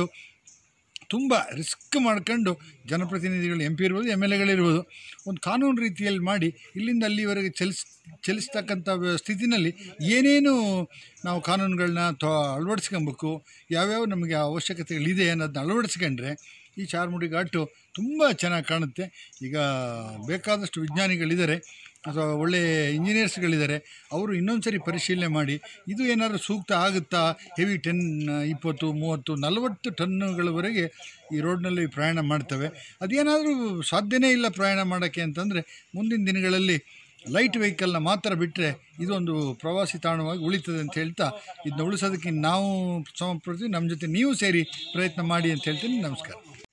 ತುಂಬ ರಿಸ್ಕ್ ಮಾಡ್ಕೊಂಡು ಜನಪ್ರತಿನಿಧಿಗಳು ಎಂ ಪಿ ಇರ್ಬೋದು ಎಮ್ ಎಲ್ ಎಗಳಿರ್ಬೋದು ಒಂದು ಕಾನೂನು ರೀತಿಯಲ್ಲಿ ಮಾಡಿ ಇಲ್ಲಿಂದ ಅಲ್ಲಿವರೆಗೆ ಚಲಿಸ್ ಚಲಿಸ್ತಕ್ಕಂಥ ವ್ಯ- ಸ್ಥಿತಿನಲ್ಲಿ ಏನೇನು ನಾವು ಕಾನೂನುಗಳನ್ನ ತ ಅಳವಡಿಸ್ಕೊಬೇಕು ಯಾವ್ಯಾವ ನಮಗೆ ಅವಶ್ಯಕತೆಗಳಿದೆ ಅನ್ನೋದನ್ನ ಅಳವಡಿಸ್ಕೊಂಡ್ರೆ ಈ ಚಾರ್ಮುಡಿ ಘಾಟು ತುಂಬ ಚೆನ್ನಾಗಿ ಕಾಣುತ್ತೆ ಈಗ ಬೇಕಾದಷ್ಟು ವಿಜ್ಞಾನಿಗಳಿದ್ದಾರೆ ಅಥವಾ ಒಳ್ಳೆಯ ಇಂಜಿನಿಯರ್ಸ್ಗಳಿದ್ದಾರೆ ಅವರು ಇನ್ನೊಂದು ಸರಿ ಪರಿಶೀಲನೆ ಮಾಡಿ ಇದು ಏನಾದರೂ ಸೂಕ್ತ ಆಗುತ್ತಾ ಹೆವಿ ಟೆನ್ ಇಪ್ಪತ್ತು ಮೂವತ್ತು ನಲವತ್ತು ಟನ್ನುಗಳವರೆಗೆ ಈ ರೋಡ್ನಲ್ಲಿ ಪ್ರಯಾಣ ಮಾಡ್ತವೆ ಅದೇನಾದರೂ ಸಾಧ್ಯನೇ ಇಲ್ಲ ಪ್ರಯಾಣ ಮಾಡೋಕ್ಕೆ ಅಂತಂದರೆ ಮುಂದಿನ ದಿನಗಳಲ್ಲಿ ಲೈಟ್ ವೆಹಿಕಲ್ನ ಮಾತ್ರ ಬಿಟ್ಟರೆ ಇದೊಂದು ಪ್ರವಾಸಿ ತಾಣವಾಗಿ ಉಳಿತದೆ ಅಂತ ಹೇಳ್ತಾ ಇದನ್ನ ಉಳಿಸೋದಕ್ಕೆ ನಾವು ಶ್ರಮ ಪಡ್ತೀವಿ ನಮ್ಮ ಜೊತೆ ನೀವು ಸೇರಿ ಪ್ರಯತ್ನ ಮಾಡಿ ಅಂತ ಹೇಳ್ತೀನಿ ನಮಸ್ಕಾರ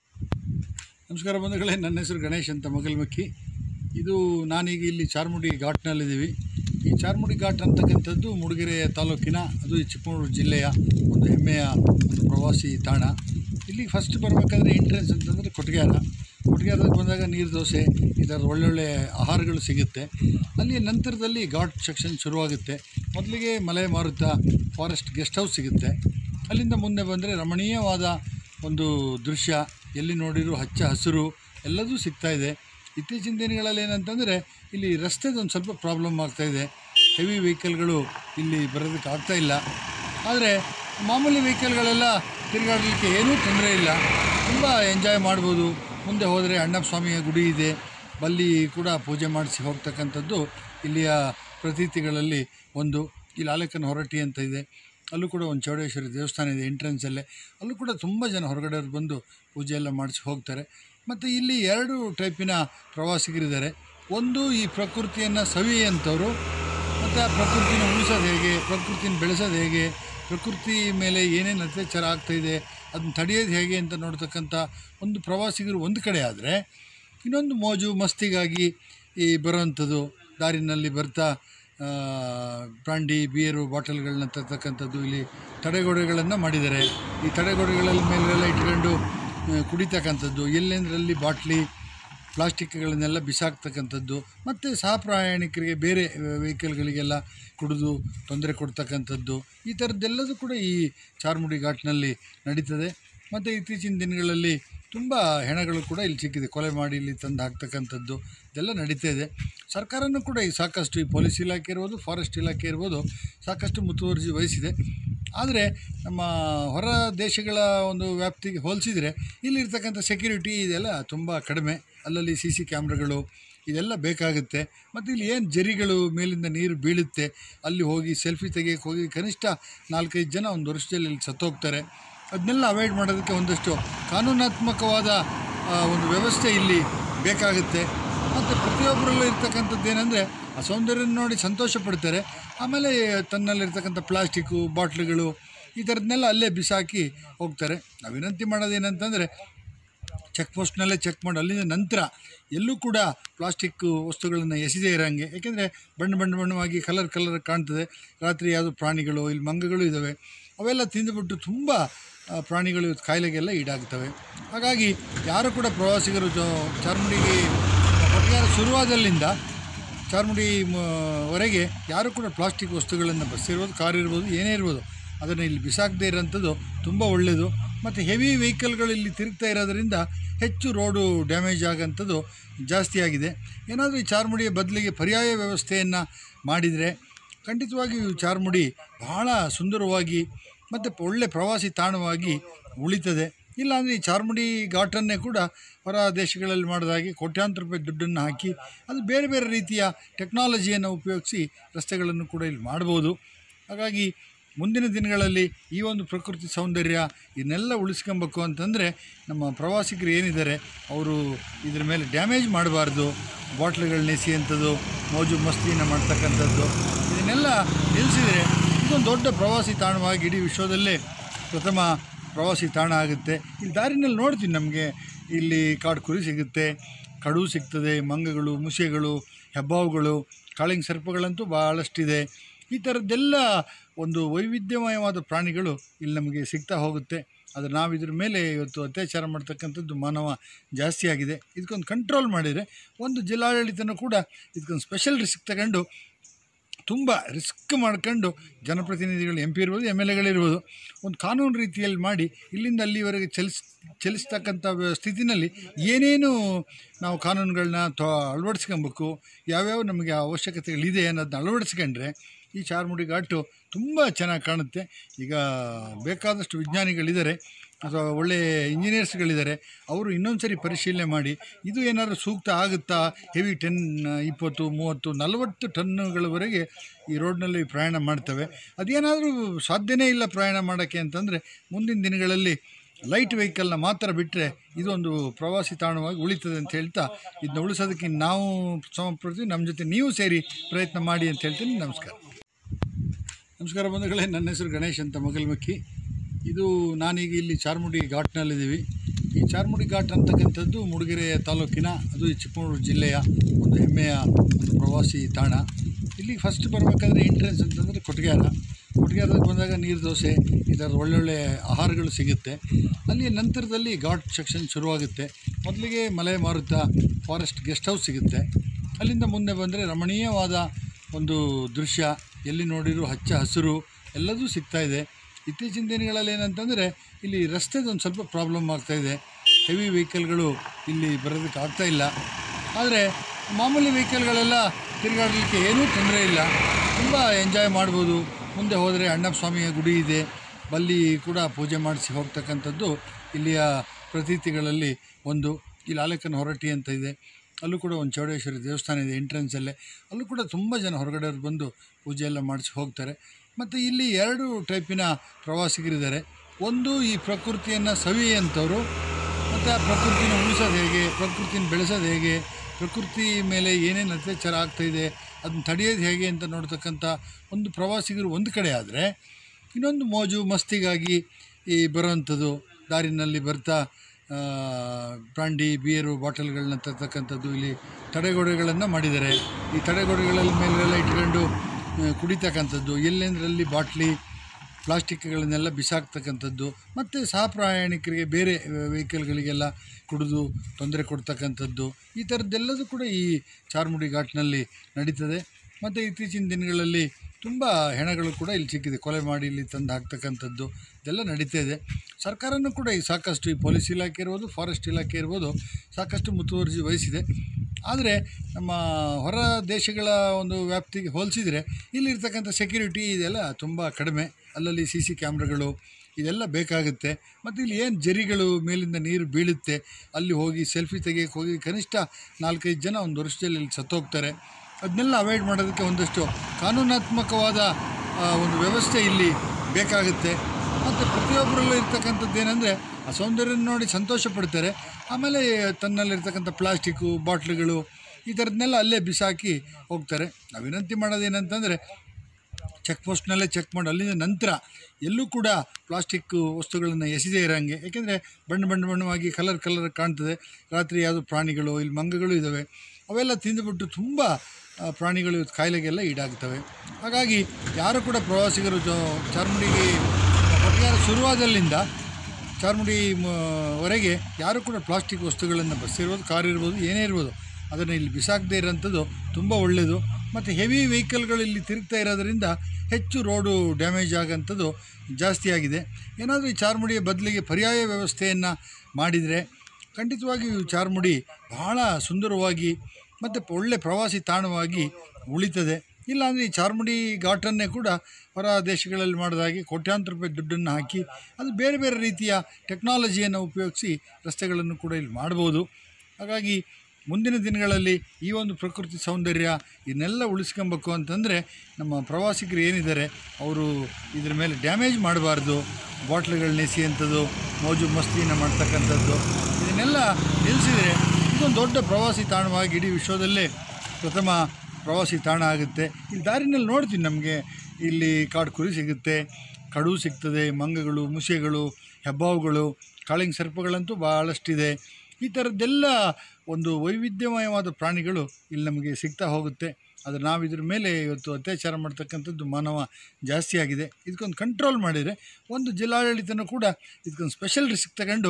ನಮಸ್ಕಾರ ಬಂಧುಗಳೇ ನನ್ನ ಹೆಸರು ಗಣೇಶ್ ಅಂತ ಮಗಲ್ಮಕ್ಕಿ ಇದು ನಾನೀಗ ಇಲ್ಲಿ ಚಾರ್ಮುಡಿ ಘಾಟ್ನಲ್ಲಿದ್ದೀವಿ ಈ ಚಾರ್ಮುಡಿ ಘಾಟ್ ಅಂತಕ್ಕಂಥದ್ದು ಮೂಡಿಗೆರೆ ತಾಲೂಕಿನ ಅದು ಈ ಚಿಕ್ಕಮಗಳೂರು ಜಿಲ್ಲೆಯ ಒಂದು ಹೆಮ್ಮೆಯ ಒಂದು ಪ್ರವಾಸಿ ತಾಣ ಇಲ್ಲಿ ಫಸ್ಟ್ ಬರಬೇಕಾದ್ರೆ ಎಂಟ್ರೆನ್ಸ್ ಅಂತಂದರೆ ಕೊಟ್ಗೆಹಾರ ಕೊಟ್ಗೆಹಾರಕ್ಕೆ ಬಂದಾಗ ನೀರು ದೋಸೆ ಈ ಥರದ ಒಳ್ಳೊಳ್ಳೆ ಆಹಾರಗಳು ಸಿಗುತ್ತೆ ಅಲ್ಲಿ ನಂತರದಲ್ಲಿ ಘಾಟ್ ಸೆಕ್ಷನ್ ಶುರುವಾಗುತ್ತೆ ಮೊದಲಿಗೆ ಮಲೆ ಮಾರುತ ಫಾರೆಸ್ಟ್ ಗೆಸ್ಟ್ ಹೌಸ್ ಸಿಗುತ್ತೆ ಅಲ್ಲಿಂದ ಮುಂದೆ ಬಂದರೆ ರಮಣೀಯವಾದ ಒಂದು ದೃಶ್ಯ ಎಲ್ಲಿ ನೋಡಿರೂ ಹಚ್ಚ ಹಸಿರು ಎಲ್ಲದೂ ಸಿಗ್ತಾ ಇದೆ ಇತ್ತೀಚಿನ ದಿನಗಳಲ್ಲಿ ಏನಂತಂದರೆ ಇಲ್ಲಿ ರಸ್ತೆದು ಒಂದು ಸ್ವಲ್ಪ ಪ್ರಾಬ್ಲಮ್ ಆಗ್ತಾಯಿದೆ ಹೆವಿ ವೆಹಿಕಲ್ಗಳು ಇಲ್ಲಿ ಬರೋದಕ್ಕೆ ಆಗ್ತಾ ಇಲ್ಲ ಆದರೆ ಮಾಮೂಲಿ ವೆಹಿಕಲ್ಗಳೆಲ್ಲ ತಿರುಗಾಡಲಿಕ್ಕೆ ಏನೂ ತೊಂದರೆ ಇಲ್ಲ ತುಂಬ ಎಂಜಾಯ್ ಮಾಡ್ಬೋದು ಮುಂದೆ ಹೋದರೆ ಅಣ್ಣಪ್ಪ ಸ್ವಾಮಿಯ ಗುಡಿ ಇದೆ ಬಲ್ಲಿ ಕೂಡ ಪೂಜೆ ಮಾಡಿಸಿ ಹೋಗ್ತಕ್ಕಂಥದ್ದು ಇಲ್ಲಿಯ ಪ್ರತೀತಿಗಳಲ್ಲಿ ಒಂದು ಇಲ್ಲಿ ಆಲೇಖನ ಹೊರಟ್ಟಿ ಅಂತ ಇದೆ ಅಲ್ಲೂ ಕೂಡ ಒಂದು ಚೌಡೇಶ್ವರಿ ದೇವಸ್ಥಾನ ಇದೆ ಎಂಟ್ರೆನ್ಸಲ್ಲೇ ಅಲ್ಲೂ ಕೂಡ ತುಂಬ ಜನ ಹೊರಗಡೆಯವ್ರು ಬಂದು ಪೂಜೆ ಎಲ್ಲ ಮಾಡಿಸಿ ಹೋಗ್ತಾರೆ ಮತ್ತು ಇಲ್ಲಿ ಎರಡು ಟೈಪಿನ ಪ್ರವಾಸಿಗರಿದ್ದಾರೆ ಒಂದು ಈ ಪ್ರಕೃತಿಯನ್ನು ಸವಿಯುವಂಥವ್ರು ಮತ್ತು ಆ ಪ್ರಕೃತಿನ ಉಳಿಸೋದು ಹೇಗೆ ಪ್ರಕೃತಿನ ಬೆಳೆಸೋದು ಹೇಗೆ ಪ್ರಕೃತಿ ಮೇಲೆ ಏನೇನು ಅತ್ಯಾಚಾರ ಆಗ್ತಾಯಿದೆ ಅದನ್ನ ತಡೆಯೋದು ಹೇಗೆ ಅಂತ ನೋಡ್ತಕ್ಕಂಥ ಒಂದು ಪ್ರವಾಸಿಗರು ಒಂದು ಕಡೆ ಆದರೆ ಇನ್ನೊಂದು ಮೋಜು ಮಸ್ತಿಗಾಗಿ ಈ ಬರೋವಂಥದ್ದು ದಾರಿನಲ್ಲಿ ಬರ್ತಾ ಆ, ಬ್ರಾಂಡಿ ಬಿಯರು ಬಾಟಲ್ಗಳನ್ನ ತರ್ತಕ್ಕಂಥದ್ದು ಇಲ್ಲಿ ತಡೆಗೋಡೆಗಳನ್ನು ಮಾಡಿದ್ದಾರೆ ಈ ತಡೆಗೋಡೆಗಳಲ್ಲಿ ಮೇಲೆಲ್ಲ ಇಟ್ಕೊಂಡು ಆ, ಕುಡಿತಕ್ಕಂಥದ್ದು ಎಲ್ಲೆಂದರಲ್ಲಿ ಬಾಟ್ಲಿ ಪ್ಲಾಸ್ಟಿಕ್ಗಳನ್ನೆಲ್ಲ ಬಿಸಾಕ್ತಕ್ಕಂಥದ್ದು ಮತ್ತು ಸಹ ಪ್ರಯಾಣಿಕರಿಗೆ ಬೇರೆ ವೆಹಿಕಲ್ಗಳಿಗೆಲ್ಲ ಕುಡಿದು ತೊಂದರೆ ಕೊಡ್ತಕ್ಕಂಥದ್ದು ಈ ಥರದ್ದೆಲ್ಲದೂ ಕೂಡ ಈ ಚಾರ್ಮುಡಿ ಘಾಟ್ನಲ್ಲಿ ನಡೀತದೆ ಮತ್ತು ಇತ್ತೀಚಿನ ದಿನಗಳಲ್ಲಿ ತುಂಬ ಹೆಣಗಳು ಕೂಡ ಇಲ್ಲಿ ಸಿಕ್ಕಿದೆ ಕೊಲೆ ಮಾಡಿ ಇಲ್ಲಿ ತಂದು ಹಾಕ್ತಕ್ಕಂಥದ್ದು ಇದೆಲ್ಲ ನಡೀತಾ ಇದೆ ಸರ್ಕಾರನೂ ಕೂಡ ಈ ಸಾಕಷ್ಟು ಈ ಪೊಲೀಸ್ ಇಲಾಖೆ ಇರ್ಬೋದು ಫಾರೆಸ್ಟ್ ಇಲಾಖೆ ಇರ್ಬೋದು ಸಾಕಷ್ಟು ಮುತುವರ್ಜಿ ವಹಿಸಿದೆ ಆದರೆ ನಮ್ಮ ಹೊರ ದೇಶಗಳ ಒಂದು ವ್ಯಾಪ್ತಿಗೆ ಹೋಲಿಸಿದರೆ ಇಲ್ಲಿರ್ತಕ್ಕಂಥ ಸೆಕ್ಯೂರಿಟಿ ಇದೆಲ್ಲ ತುಂಬ ಕಡಿಮೆ ಅಲ್ಲಲ್ಲಿ ಸಿ ಸಿ ಕ್ಯಾಮ್ರಾಗಳು ಇದೆಲ್ಲ ಬೇಕಾಗುತ್ತೆ ಮತ್ತು ಇಲ್ಲಿ ಏನು ಜರಿಗಳು ಮೇಲಿಂದ ನೀರು ಬೀಳುತ್ತೆ ಅಲ್ಲಿ ಹೋಗಿ ಸೆಲ್ಫಿ ತೆಗಿಯೋಕ್ಕೆ ಹೋಗಿ ಕನಿಷ್ಠ ನಾಲ್ಕೈದು ಜನ ಒಂದು ವರ್ಷದಲ್ಲಿ ಇಲ್ಲಿ ಸತ್ತೋಗ್ತಾರೆ ಅದನ್ನೆಲ್ಲ ಅವಾಯ್ಡ್ ಮಾಡೋದಕ್ಕೆ ಒಂದಷ್ಟು ಕಾನೂನಾತ್ಮಕವಾದ ಆ, ಒಂದು ವ್ಯವಸ್ಥೆ ಇಲ್ಲಿ ಬೇಕಾಗುತ್ತೆ ಮತ್ತು ಪ್ರತಿಯೊಬ್ಬರಲ್ಲೂ ಇರ್ತಕ್ಕಂಥದ್ದು ಏನಂದರೆ ಆ ಸೌಂದರ್ಯ ನೋಡಿ ಸಂತೋಷ ಪಡ್ತಾರೆ ಆಮೇಲೆ ತನ್ನಲ್ಲಿರ್ತಕ್ಕಂಥ ಪ್ಲಾಸ್ಟಿಕ್ಕು ಬಾಟ್ಲುಗಳು ಈ ಥರದನ್ನೆಲ್ಲ ಅಲ್ಲೇ ಬಿಸಾಕಿ ಹೋಗ್ತಾರೆ ನಾವು ವಿನಂತಿ ಮಾಡೋದೇನಂತಂದರೆ ಚೆಕ್ ಪೋಸ್ಟ್ನಲ್ಲೇ ಚೆಕ್ ಮಾಡಿ ಅಲ್ಲಿಂದ ನಂತರ ಎಲ್ಲೂ ಕೂಡ ಪ್ಲಾಸ್ಟಿಕ್ ವಸ್ತುಗಳನ್ನು ಎಸೆದೇ ಇರೋಂಗೆ ಯಾಕೆಂದರೆ ಬಣ್ಣ ಬಣ್ಣ ಬಣ್ಣವಾಗಿ ಕಲರ್ ಕಲರ್ ಕಾಣ್ತದೆ ರಾತ್ರಿ ಯಾವುದೋ ಪ್ರಾಣಿಗಳು ಇಲ್ಲಿ ಮಂಗಗಳು ಇದ್ದಾವೆ ಅವೆಲ್ಲ ತಿಂದುಬಿಟ್ಟು ತುಂಬ ಆ, ಪ್ರಾಣಿಗಳು ಇವತ್ತು ಕಾಯಿಲೆಗೆಲ್ಲ ಈಡಾಗ್ತವೆ ಹಾಗಾಗಿ ಯಾರು ಕೂಡ ಪ್ರವಾಸಿಗರು ಜೋ ಚಾರ್ಮುಡಿಗೆ ಕೊಟ್ಟಿಗೆ ಶುರುವಾದಲ್ಲಿಂದ ಚಾರ್ಮುಡಿ ಮ- ವರೆಗೆ ಯಾರು ಕೂಡ ಪ್ಲಾಸ್ಟಿಕ್ ವಸ್ತುಗಳನ್ನು ಬಸ್ ಇರ್ಬೋದು ಕಾರ್ ಇರ್ಬೋದು ಏನೇ ಇರ್ಬೋದು ಅದನ್ನು ಇಲ್ಲಿ ಬಿಸಾಕದೇ ಇರೋಂಥದ್ದು ತುಂಬ ಒಳ್ಳೆಯದು ಮತ್ತು ಹೆವಿ ವೆಹಿಕಲ್ಗಳು ಇಲ್ಲಿ ತಿರುಗ್ತಾ ಇರೋದರಿಂದ ಹೆಚ್ಚು ರೋಡು ಡ್ಯಾಮೇಜ್ ಆಗೋಂಥದ್ದು ಜಾಸ್ತಿ ಆಗಿದೆ ಏನಾದರೂ ಈ ಚಾರ್ಮುಡಿಯ ಬದಲಿಗೆ ಪರ್ಯಾಯ ವ್ಯವಸ್ಥೆಯನ್ನು ಮಾಡಿದರೆ ಖಂಡಿತವಾಗಿಯೂ ಚಾರ್ಮುಡಿ ಬಹಳ ಸುಂದರವಾಗಿ ಮತ್ತು ಒಳ್ಳೆ ಪ್ರವಾಸಿ ತಾಣವಾಗಿ ಉಳಿತದೆ ಇಲ್ಲಾಂದರೆ ಈ ಚಾರ್ಮುಡಿ ಘಾಟನ್ನೇ ಕೂಡ ಹೊರ ದೇಶಗಳಲ್ಲಿ ಮಾಡಿದಾಗೆ ಕೋಟ್ಯಾಂತರ ರೂಪಾಯಿ ದುಡ್ಡನ್ನು ಹಾಕಿ ಅದು ಬೇರೆ ಬೇರೆ ರೀತಿಯ ಟೆಕ್ನಾಲಜಿಯನ್ನು ಉಪಯೋಗಿಸಿ ರಸ್ತೆಗಳನ್ನು ಕೂಡ ಇಲ್ಲಿ ಮಾಡ್ಬೋದು ಹಾಗಾಗಿ ಮುಂದಿನ ದಿನಗಳಲ್ಲಿ ಈ ಒಂದು ಪ್ರಕೃತಿ ಸೌಂದರ್ಯ ಇದನ್ನೆಲ್ಲ ಉಳಿಸ್ಕೊಬೇಕು ಅಂತಂದರೆ ನಮ್ಮ ಪ್ರವಾಸಿಗರು ಏನಿದ್ದಾರೆ ಅವರು ಇದ್ರ ಮೇಲೆ ಡ್ಯಾಮೇಜ್ ಮಾಡಬಾರ್ದು ಬಾಟ್ಲುಗಳನ್ನ ಎಸೆಯುವಂಥದ್ದು ಮೋಜು ಮಸ್ತಿಯನ್ನು ಮಾಡ್ತಕ್ಕಂಥದ್ದು ಇದನ್ನೆಲ್ಲ ನಿಲ್ಲಿಸಿದರೆ ಇದೊಂದು ದೊಡ್ಡ ಪ್ರವಾಸಿ ತಾಣವಾಗಿ ಇಡೀ ವಿಶ್ವದಲ್ಲೇ ಪ್ರಥಮ ಪ್ರವಾಸಿ ತಾಣ ಆಗುತ್ತೆ ಇಲ್ಲಿ ದಾರಿನಲ್ಲಿ ನೋಡ್ತೀನಿ ನಮಗೆ ಇಲ್ಲಿ ಕಾಡು ಕುರಿ ಸಿಗುತ್ತೆ ಕಡು ಸಿಗ್ತದೆ ಮಂಗಗಳು ಮುಸೆಗಳು ಹೆಬ್ಬಾವುಗಳು ಕಾಳಿಂಗ್ ಸರ್ಪಗಳಂತೂ ಭಾಳಷ್ಟಿದೆ ಈ ಥರದ್ದೆಲ್ಲ ಒಂದು ವೈವಿಧ್ಯಮಯವಾದ ಪ್ರಾಣಿಗಳು ಇಲ್ಲಿ ನಮಗೆ ಸಿಗ್ತಾ ಹೋಗುತ್ತೆ ಆದರೆ ನಾವು ಇದ್ರ ಮೇಲೆ ಇವತ್ತು ಅತ್ಯಾಚಾರ ಮಾಡ್ತಕ್ಕಂಥದ್ದು ಮಾನವ ಜಾಸ್ತಿ ಆಗಿದೆ ಇದಕ್ಕೊಂದು ಕಂಟ್ರೋಲ್ ಮಾಡಿದರೆ ಒಂದು ಜಿಲ್ಲಾಡಳಿತನೂ ಕೂಡ ಇದಕ್ಕೊಂದು ಸ್ಪೆಷಲ್ ರಿಸ್ಕ್ ತಗೊಂಡು ತುಂಬ ರಿಸ್ಕ್ ಮಾಡ್ಕೊಂಡು ಜನಪ್ರತಿನಿಧಿಗಳು ಎಂ ಪಿ ಇರ್ಬೋದು ಎಮ್ ಎಲ್ ಎಗಳಿರ್ಬೋದು ಒಂದು ಕಾನೂನು ರೀತಿಯಲ್ಲಿ ಮಾಡಿ ಇಲ್ಲಿಂದ ಅಲ್ಲಿವರೆಗೆ ಚಲಿಸ್ ಚಲಿಸ್ತಕ್ಕಂಥ ವ್ಯ- ಸ್ಥಿತಿನಲ್ಲಿ ಏನೇನು ನಾವು ಕಾನೂನುಗಳನ್ನ ತ ಅಳವಡಿಸ್ಕೊಬೇಕು ಯಾವ್ಯಾವ ನಮಗೆ ಅವಶ್ಯಕತೆಗಳಿದೆ ಅನ್ನೋದನ್ನ ಅಳವಡಿಸ್ಕೊಂಡ್ರೆ ಈ ಚಾರ್ಮುಡಿ ಘಾಟು ತುಂಬ ಚೆನ್ನಾಗಿ ಕಾಣುತ್ತೆ ಈಗ ಬೇಕಾದಷ್ಟು ವಿಜ್ಞಾನಿಗಳಿದ್ದಾರೆ ಅಥವಾ ಒಳ್ಳೆಯ ಇಂಜಿನಿಯರ್ಸ್ಗಳಿದ್ದಾರೆ ಅವರು ಇನ್ನೊಂದು ಸರಿ ಪರಿಶೀಲನೆ ಮಾಡಿ ಇದು ಏನಾದರೂ ಸೂಕ್ತ ಆಗುತ್ತಾ ಹೆವಿ ಟೆನ್ ಇಪ್ಪತ್ತು ಮೂವತ್ತು ನಲವತ್ತು ಟನ್ನುಗಳವರೆಗೆ ಈ ರೋಡ್ನಲ್ಲಿ ಪ್ರಯಾಣ ಮಾಡ್ತವೆ ಅದೇನಾದರೂ ಸಾಧ್ಯನೇ ಇಲ್ಲ ಪ್ರಯಾಣ ಮಾಡೋಕ್ಕೆ ಅಂತಂದರೆ ಮುಂದಿನ ದಿನಗಳಲ್ಲಿ ಲೈಟ್ ವೆಹಿಕಲ್ನ ಮಾತ್ರ ಬಿಟ್ಟರೆ ಇದೊಂದು ಪ್ರವಾಸಿ ತಾಣವಾಗಿ ಉಳಿತದೆ ಅಂತ ಹೇಳ್ತಾ ಇದನ್ನ ಉಳಿಸೋದಕ್ಕೆ ನಾವು ಶ್ರಮ ಪಡ್ತೀವಿ ನಮ್ಮ ಜೊತೆ ನೀವು ಸೇರಿ ಪ್ರಯತ್ನ ಮಾಡಿ ಅಂತ ಹೇಳ್ತೀನಿ ನಮಸ್ಕಾರ ನಮಸ್ಕಾರ ಬಂಧುಗಳೇ ನನ್ನ ಹೆಸರು ಗಣೇಶ್ ಅಂತ ಮಗಲ್ಮಕ್ಕಿ ಇದು ನಾನೀಗ ಇಲ್ಲಿ ಚಾರ್ಮುಡಿ ಘಾಟ್ನಲ್ಲಿದ್ದೀವಿ ಈ ಚಾರ್ಮುಡಿ ಘಾಟ್ ಅಂತಕ್ಕಂಥದ್ದು ಮೂಡಿಗೆರೆ ತಾಲೂಕಿನ ಅದು ಈ ಚಿಕ್ಕಮಗಳೂರು ಜಿಲ್ಲೆಯ ಒಂದು ಹೆಮ್ಮೆಯ ಒಂದು ಪ್ರವಾಸಿ ತಾಣ ಇಲ್ಲಿ ಫಸ್ಟ್ ಬರಬೇಕಾದ್ರೆ ಎಂಟ್ರೆನ್ಸ್ ಅಂತಂದರೆ ಕೊಟ್ಗೆಹಾರ ಕೊಟ್ಗೆಹಾರಕ್ಕೆ ಬಂದಾಗ ನೀರು ದೋಸೆ ಈ ಥರದ ಒಳ್ಳೊಳ್ಳೆ ಆಹಾರಗಳು ಸಿಗುತ್ತೆ ಅಲ್ಲಿ ನಂತರದಲ್ಲಿ ಘಾಟ್ ಸೆಕ್ಷನ್ ಶುರುವಾಗುತ್ತೆ ಮೊದಲಿಗೆ ಮಲೆ ಮಾರುತ ಫಾರೆಸ್ಟ್ ಗೆಸ್ಟ್ ಹೌಸ್ ಸಿಗುತ್ತೆ ಅಲ್ಲಿಂದ ಮುಂದೆ ಬಂದರೆ ರಮಣೀಯವಾದ ಒಂದು ದೃಶ್ಯ ಎಲ್ಲಿ ನೋಡಿರೂ ಹಚ್ಚ ಹಸಿರು ಎಲ್ಲದೂ ಸಿಗ್ತಾ ಇದೆ ಇತ್ತೀಚಿನ ದಿನಗಳಲ್ಲಿ ಏನಂತಂದರೆ ಇಲ್ಲಿ ರಸ್ತೆದು ಒಂದು ಸ್ವಲ್ಪ ಪ್ರಾಬ್ಲಮ್ ಆಗ್ತಾಯಿದೆ ಹೆವಿ ವೆಹಿಕಲ್ಗಳು ಇಲ್ಲಿ ಬರೋದಕ್ಕೆ ಆಗ್ತಾ ಇಲ್ಲ ಆದರೆ ಮಾಮೂಲಿ ವೆಹಿಕಲ್ಗಳೆಲ್ಲ ತಿರುಗಾಡಲಿಕ್ಕೆ ಏನೂ ತೊಂದರೆ ಇಲ್ಲ ತುಂಬ ಎಂಜಾಯ್ ಮಾಡ್ಬೋದು ಮುಂದೆ ಹೋದರೆ ಅಣ್ಣಪ್ಪ ಸ್ವಾಮಿಯ ಗುಡಿ ಇದೆ ಬಲ್ಲಿ ಕೂಡ ಪೂಜೆ ಮಾಡಿಸಿ ಹೋಗ್ತಕ್ಕಂಥದ್ದು ಇಲ್ಲಿಯ ಪ್ರತೀತಿಗಳಲ್ಲಿ ಒಂದು ಇಲ್ಲಿ ಆಲೇಖನ ಹೊರಟಿ ಅಂತ ಇದೆ ಅಲ್ಲೂ ಕೂಡ ಒಂದು ಚೌಡೇಶ್ವರಿ ದೇವಸ್ಥಾನ ಇದೆ ಎಂಟ್ರೆನ್ಸಲ್ಲೇ ಅಲ್ಲೂ ಕೂಡ ತುಂಬ ಜನ ಹೊರಗಡೆಯವ್ರು ಬಂದು ಪೂಜೆ ಎಲ್ಲ ಮಾಡಿಸಿ ಹೋಗ್ತಾರೆ ಮತ್ತು ಇಲ್ಲಿ ಎರಡು ಟೈಪಿನ ಪ್ರವಾಸಿಗರಿದ್ದಾರೆ ಒಂದು ಈ ಪ್ರಕೃತಿಯನ್ನು ಸವಿಯುವಂಥವ್ರು ಮತ್ತು ಆ ಪ್ರಕೃತಿನ ಉಳಿಸೋದು ಹೇಗೆ ಪ್ರಕೃತಿನ ಬೆಳೆಸೋದು ಹೇಗೆ ಪ್ರಕೃತಿ ಮೇಲೆ ಏನೇನು ಅತ್ಯಾಚಾರ ಆಗ್ತಾಯಿದೆ ಅದನ್ನ ತಡೆಯೋದು ಹೇಗೆ ಅಂತ ನೋಡ್ತಕ್ಕಂಥ ಒಂದು ಪ್ರವಾಸಿಗರು ಒಂದು ಕಡೆ ಆದರೆ ಇನ್ನೊಂದು ಮೋಜು ಮಸ್ತಿಗಾಗಿ ಈ ಬರೋವಂಥದ್ದು ದಾರಿನಲ್ಲಿ ಬರ್ತಾ ಆ, ಬ್ರಾಂಡಿ ಬಿಯರು ಬಾಟಲ್ಗಳನ್ನ ತರ್ತಕ್ಕಂಥದ್ದು ಇಲ್ಲಿ ತಡೆಗೋಡೆಗಳನ್ನು ಮಾಡಿದ್ದಾರೆ ಈ ತಡೆಗೋಡೆಗಳಲ್ಲಿ ಮೇಲೆಲ್ಲ ಇಟ್ಕೊಂಡು ಆ, ಕುಡಿತಕ್ಕಂಥದ್ದು ಎಲ್ಲೆಂದರಲ್ಲಿ ಬಾಟ್ಲಿ ಪ್ಲಾಸ್ಟಿಕ್ಗಳನ್ನೆಲ್ಲ ಬಿಸಾಕ್ತಕ್ಕಂಥದ್ದು ಮತ್ತು ಸಹ ಪ್ರಯಾಣಿಕರಿಗೆ ಬೇರೆ ವೆಹಿಕಲ್ಗಳಿಗೆಲ್ಲ ಕುಡಿದು ತೊಂದರೆ ಕೊಡ್ತಕ್ಕಂಥದ್ದು ಈ ಥರದ್ದೆಲ್ಲದೂ ಕೂಡ ಈ ಚಾರ್ಮುಡಿ ಘಾಟ್ನಲ್ಲಿ ನಡೀತದೆ ಮತ್ತು ಇತ್ತೀಚಿನ ದಿನಗಳಲ್ಲಿ ತುಂಬ ಹೆಣಗಳು ಕೂಡ ಇಲ್ಲಿ ಸಿಕ್ಕಿದೆ ಕೊಲೆ ಮಾಡಿ ಇಲ್ಲಿ ತಂದು ಹಾಕ್ತಕ್ಕಂಥದ್ದು ಇದೆಲ್ಲ ನಡೀತಾ ಇದೆ ಸರ್ಕಾರನೂ ಕೂಡ ಈ ಸಾಕಷ್ಟು ಈ ಪೊಲೀಸ್ ಇಲಾಖೆ ಇರ್ಬೋದು ಫಾರೆಸ್ಟ್ ಇಲಾಖೆ ಇರ್ಬೋದು ಸಾಕಷ್ಟು ಮುತುವರ್ಜಿ ವಹಿಸಿದೆ ಆದರೆ ನಮ್ಮ ಹೊರ ದೇಶಗಳ ಒಂದು ವ್ಯಾಪ್ತಿಗೆ ಹೋಲಿಸಿದರೆ ಇಲ್ಲಿರ್ತಕ್ಕಂಥ ಸೆಕ್ಯೂರಿಟಿ ಇದೆಲ್ಲ ತುಂಬ ಕಡಿಮೆ ಅಲ್ಲಲ್ಲಿ ಸಿ ಸಿ ಕ್ಯಾಮ್ರಾಗಳು ಇದೆಲ್ಲ ಬೇಕಾಗುತ್ತೆ ಮತ್ತು ಇಲ್ಲಿ ಏನು ಜರಿಗಳು ಮೇಲಿಂದ ನೀರು ಬೀಳುತ್ತೆ ಅಲ್ಲಿ ಹೋಗಿ ಸೆಲ್ಫಿ ತೆಗಿಯೋಕ್ಕೆ ಹೋಗಿ ಕನಿಷ್ಠ ನಾಲ್ಕೈದು ಜನ ಒಂದು ವರ್ಷದಲ್ಲಿ ಇಲ್ಲಿ ಸತ್ತೋಗ್ತಾರೆ ಅದನ್ನೆಲ್ಲ ಅವಾಯ್ಡ್ ಮಾಡೋದಕ್ಕೆ ಒಂದಷ್ಟು ಕಾನೂನಾತ್ಮಕವಾದ ಆ, ಒಂದು ವ್ಯವಸ್ಥೆ ಇಲ್ಲಿ ಬೇಕಾಗುತ್ತೆ ಮತ್ತು ಪ್ರತಿಯೊಬ್ಬರಲ್ಲೂ ಇರ್ತಕ್ಕಂಥದ್ದು ಏನಂದರೆ ಆ ಸೌಂದರ್ಯ ನೋಡಿ ಸಂತೋಷ ಪಡ್ತಾರೆ ಆಮೇಲೆ ತನ್ನಲ್ಲಿರ್ತಕ್ಕಂಥ ಪ್ಲಾಸ್ಟಿಕ್ಕು ಬಾಟ್ಲುಗಳು ಈ ಥರದನ್ನೆಲ್ಲ ಅಲ್ಲೇ ಬಿಸಾಕಿ ಹೋಗ್ತಾರೆ ನಾವು ವಿನಂತಿ ಮಾಡೋದೇನಂತಂದರೆ ಚೆಕ್ ಪೋಸ್ಟ್ನಲ್ಲೇ ಚೆಕ್ ಮಾಡಿ ಅಲ್ಲಿಂದ ನಂತರ ಎಲ್ಲೂ ಕೂಡ ಪ್ಲಾಸ್ಟಿಕ್ ವಸ್ತುಗಳನ್ನು ಎಸೆದೇ ಇರೋಂಗೆ ಯಾಕೆಂದರೆ ಬಣ್ಣ ಬಣ್ಣ ಬಣ್ಣವಾಗಿ ಕಲರ್ ಕಲರ್ ಕಾಣ್ತದೆ ರಾತ್ರಿ ಯಾವುದೋ ಪ್ರಾಣಿಗಳು ಇಲ್ಲಿ ಮಂಗಗಳು ಇದ್ದಾವೆ ಅವೆಲ್ಲ ತಿಂದುಬಿಟ್ಟು ತುಂಬ ಆ, ಪ್ರಾಣಿಗಳು ಇವತ್ತು ಕಾಯಿಲೆಗೆಲ್ಲ ಈಡಾಗ್ತವೆ ಹಾಗಾಗಿ ಯಾರು ಕೂಡ ಪ್ರವಾಸಿಗರು ಜೊ ಚಾರ್ಮುಡಿಗೆ ಕೊಟ್ಟಿಗೆಹಾರ ಶುರುವಾದಲ್ಲಿಂದ ಚಾರ್ಮುಡಿ ಮ- ವರೆಗೆ ಯಾರು ಕೂಡ ಪ್ಲಾಸ್ಟಿಕ್ ವಸ್ತುಗಳನ್ನು ಬಸ್ ಇರ್ಬೋದು ಕಾರ್ ಇರ್ಬೋದು ಏನೇ ಇರ್ಬೋದು ಅದನ್ನು ಇಲ್ಲಿ ಬಿಸಾಕದೇ ಇರೋಂಥದ್ದು ತುಂಬ ಒಳ್ಳೆಯದು ಮತ್ತು ಹೆವಿ ವೆಹಿಕಲ್ಗಳು ಇಲ್ಲಿ ತಿರುಗ್ತಾ ಇರೋದರಿಂದ ಹೆಚ್ಚು ರೋಡು ಡ್ಯಾಮೇಜ್ ಆಗೋಂಥದ್ದು ಜಾಸ್ತಿ ಆಗಿದೆ ಏನಾದರೂ ಈ ಚಾರ್ಮುಡಿಯ ಬದಲಿಗೆ ಪರ್ಯಾಯ ವ್ಯವಸ್ಥೆಯನ್ನು ಮಾಡಿದರೆ ಖಂಡಿತವಾಗಿಯೂ ಚಾರ್ಮುಡಿ ಬಹಳ ಸುಂದರವಾಗಿ ಮತ್ತು ಒಳ್ಳೆ ಪ್ರವಾಸಿ ತಾಣವಾಗಿ ಉಳಿತದೆ ಇಲ್ಲಾಂದರೆ ಈ ಚಾರ್ಮುಡಿ ಘಾಟನ್ನೇ ಕೂಡ ಹೊರ ದೇಶಗಳಲ್ಲಿ ಮಾಡಿದಾಗೆ ಕೋಟ್ಯಾಂತರ ರೂಪಾಯಿ ದುಡ್ಡನ್ನು ಹಾಕಿ ಅದು ಬೇರೆ ಬೇರೆ ರೀತಿಯ ಟೆಕ್ನಾಲಜಿಯನ್ನು ಉಪಯೋಗಿಸಿ ರಸ್ತೆಗಳನ್ನು ಕೂಡ ಇಲ್ಲಿ ಮಾಡ್ಬೋದು ಹಾಗಾಗಿ ಮುಂದಿನ ದಿನಗಳಲ್ಲಿ ಈ ಒಂದು ಪ್ರಕೃತಿ ಸೌಂದರ್ಯ ಇದನ್ನೆಲ್ಲ ಉಳಿಸ್ಕೊಬೇಕು ಅಂತಂದರೆ ನಮ್ಮ ಪ್ರವಾಸಿಗರು ಏನಿದ್ದಾರೆ ಅವರು ಇದ್ರ ಮೇಲೆ ಡ್ಯಾಮೇಜ್ ಮಾಡಬಾರ್ದು ಬಾಟ್ಲುಗಳನ್ನ ಎಸೆಯುವಂಥದ್ದು ಮೋಜು ಮಸ್ತಿಯನ್ನು ಮಾಡ್ತಕ್ಕಂಥದ್ದು ಇದನ್ನೆಲ್ಲ ನಿಲ್ಲಿಸಿದರೆ ಇದೊಂದು ದೊಡ್ಡ ಪ್ರವಾಸಿ ತಾಣವಾಗಿ ಇಡೀ ವಿಶ್ವದಲ್ಲೇ ಪ್ರಥಮ ಪ್ರವಾಸಿ ತಾಣ ಆಗುತ್ತೆ ಇಲ್ಲಿ ದಾರಿನಲ್ಲಿ ನೋಡ್ತೀನಿ ನಮಗೆ ಇಲ್ಲಿ ಕಾಡು ಕುರಿ ಸಿಗುತ್ತೆ ಕಡು ಸಿಗ್ತದೆ ಮಂಗಗಳು ಮುಸೆಗಳು ಹೆಬ್ಬಾವುಗಳು ಕಾಳಿಂಗ್ ಸರ್ಪಗಳಂತೂ ಭಾಳಷ್ಟಿದೆ ಈ ಥರದ್ದೆಲ್ಲ ಒಂದು ವೈವಿಧ್ಯಮಯವಾದ ಪ್ರಾಣಿಗಳು ಇಲ್ಲಿ ನಮಗೆ ಸಿಗ್ತಾ ಹೋಗುತ್ತೆ ಆದರೆ ನಾವು ಇದ್ರ ಮೇಲೆ ಇವತ್ತು ಅತ್ಯಾಚಾರ ಮಾಡ್ತಕ್ಕಂಥದ್ದು ಮಾನವ ಜಾಸ್ತಿ ಆಗಿದೆ ಇದಕ್ಕೊಂದು ಕಂಟ್ರೋಲ್ ಮಾಡಿದರೆ ಒಂದು ಜಿಲ್ಲಾಡಳಿತನೂ ಕೂಡ ಇದಕ್ಕೊಂದು ಸ್ಪೆಷಲ್ ರಿಸ್ಕ್ ತಗೊಂಡು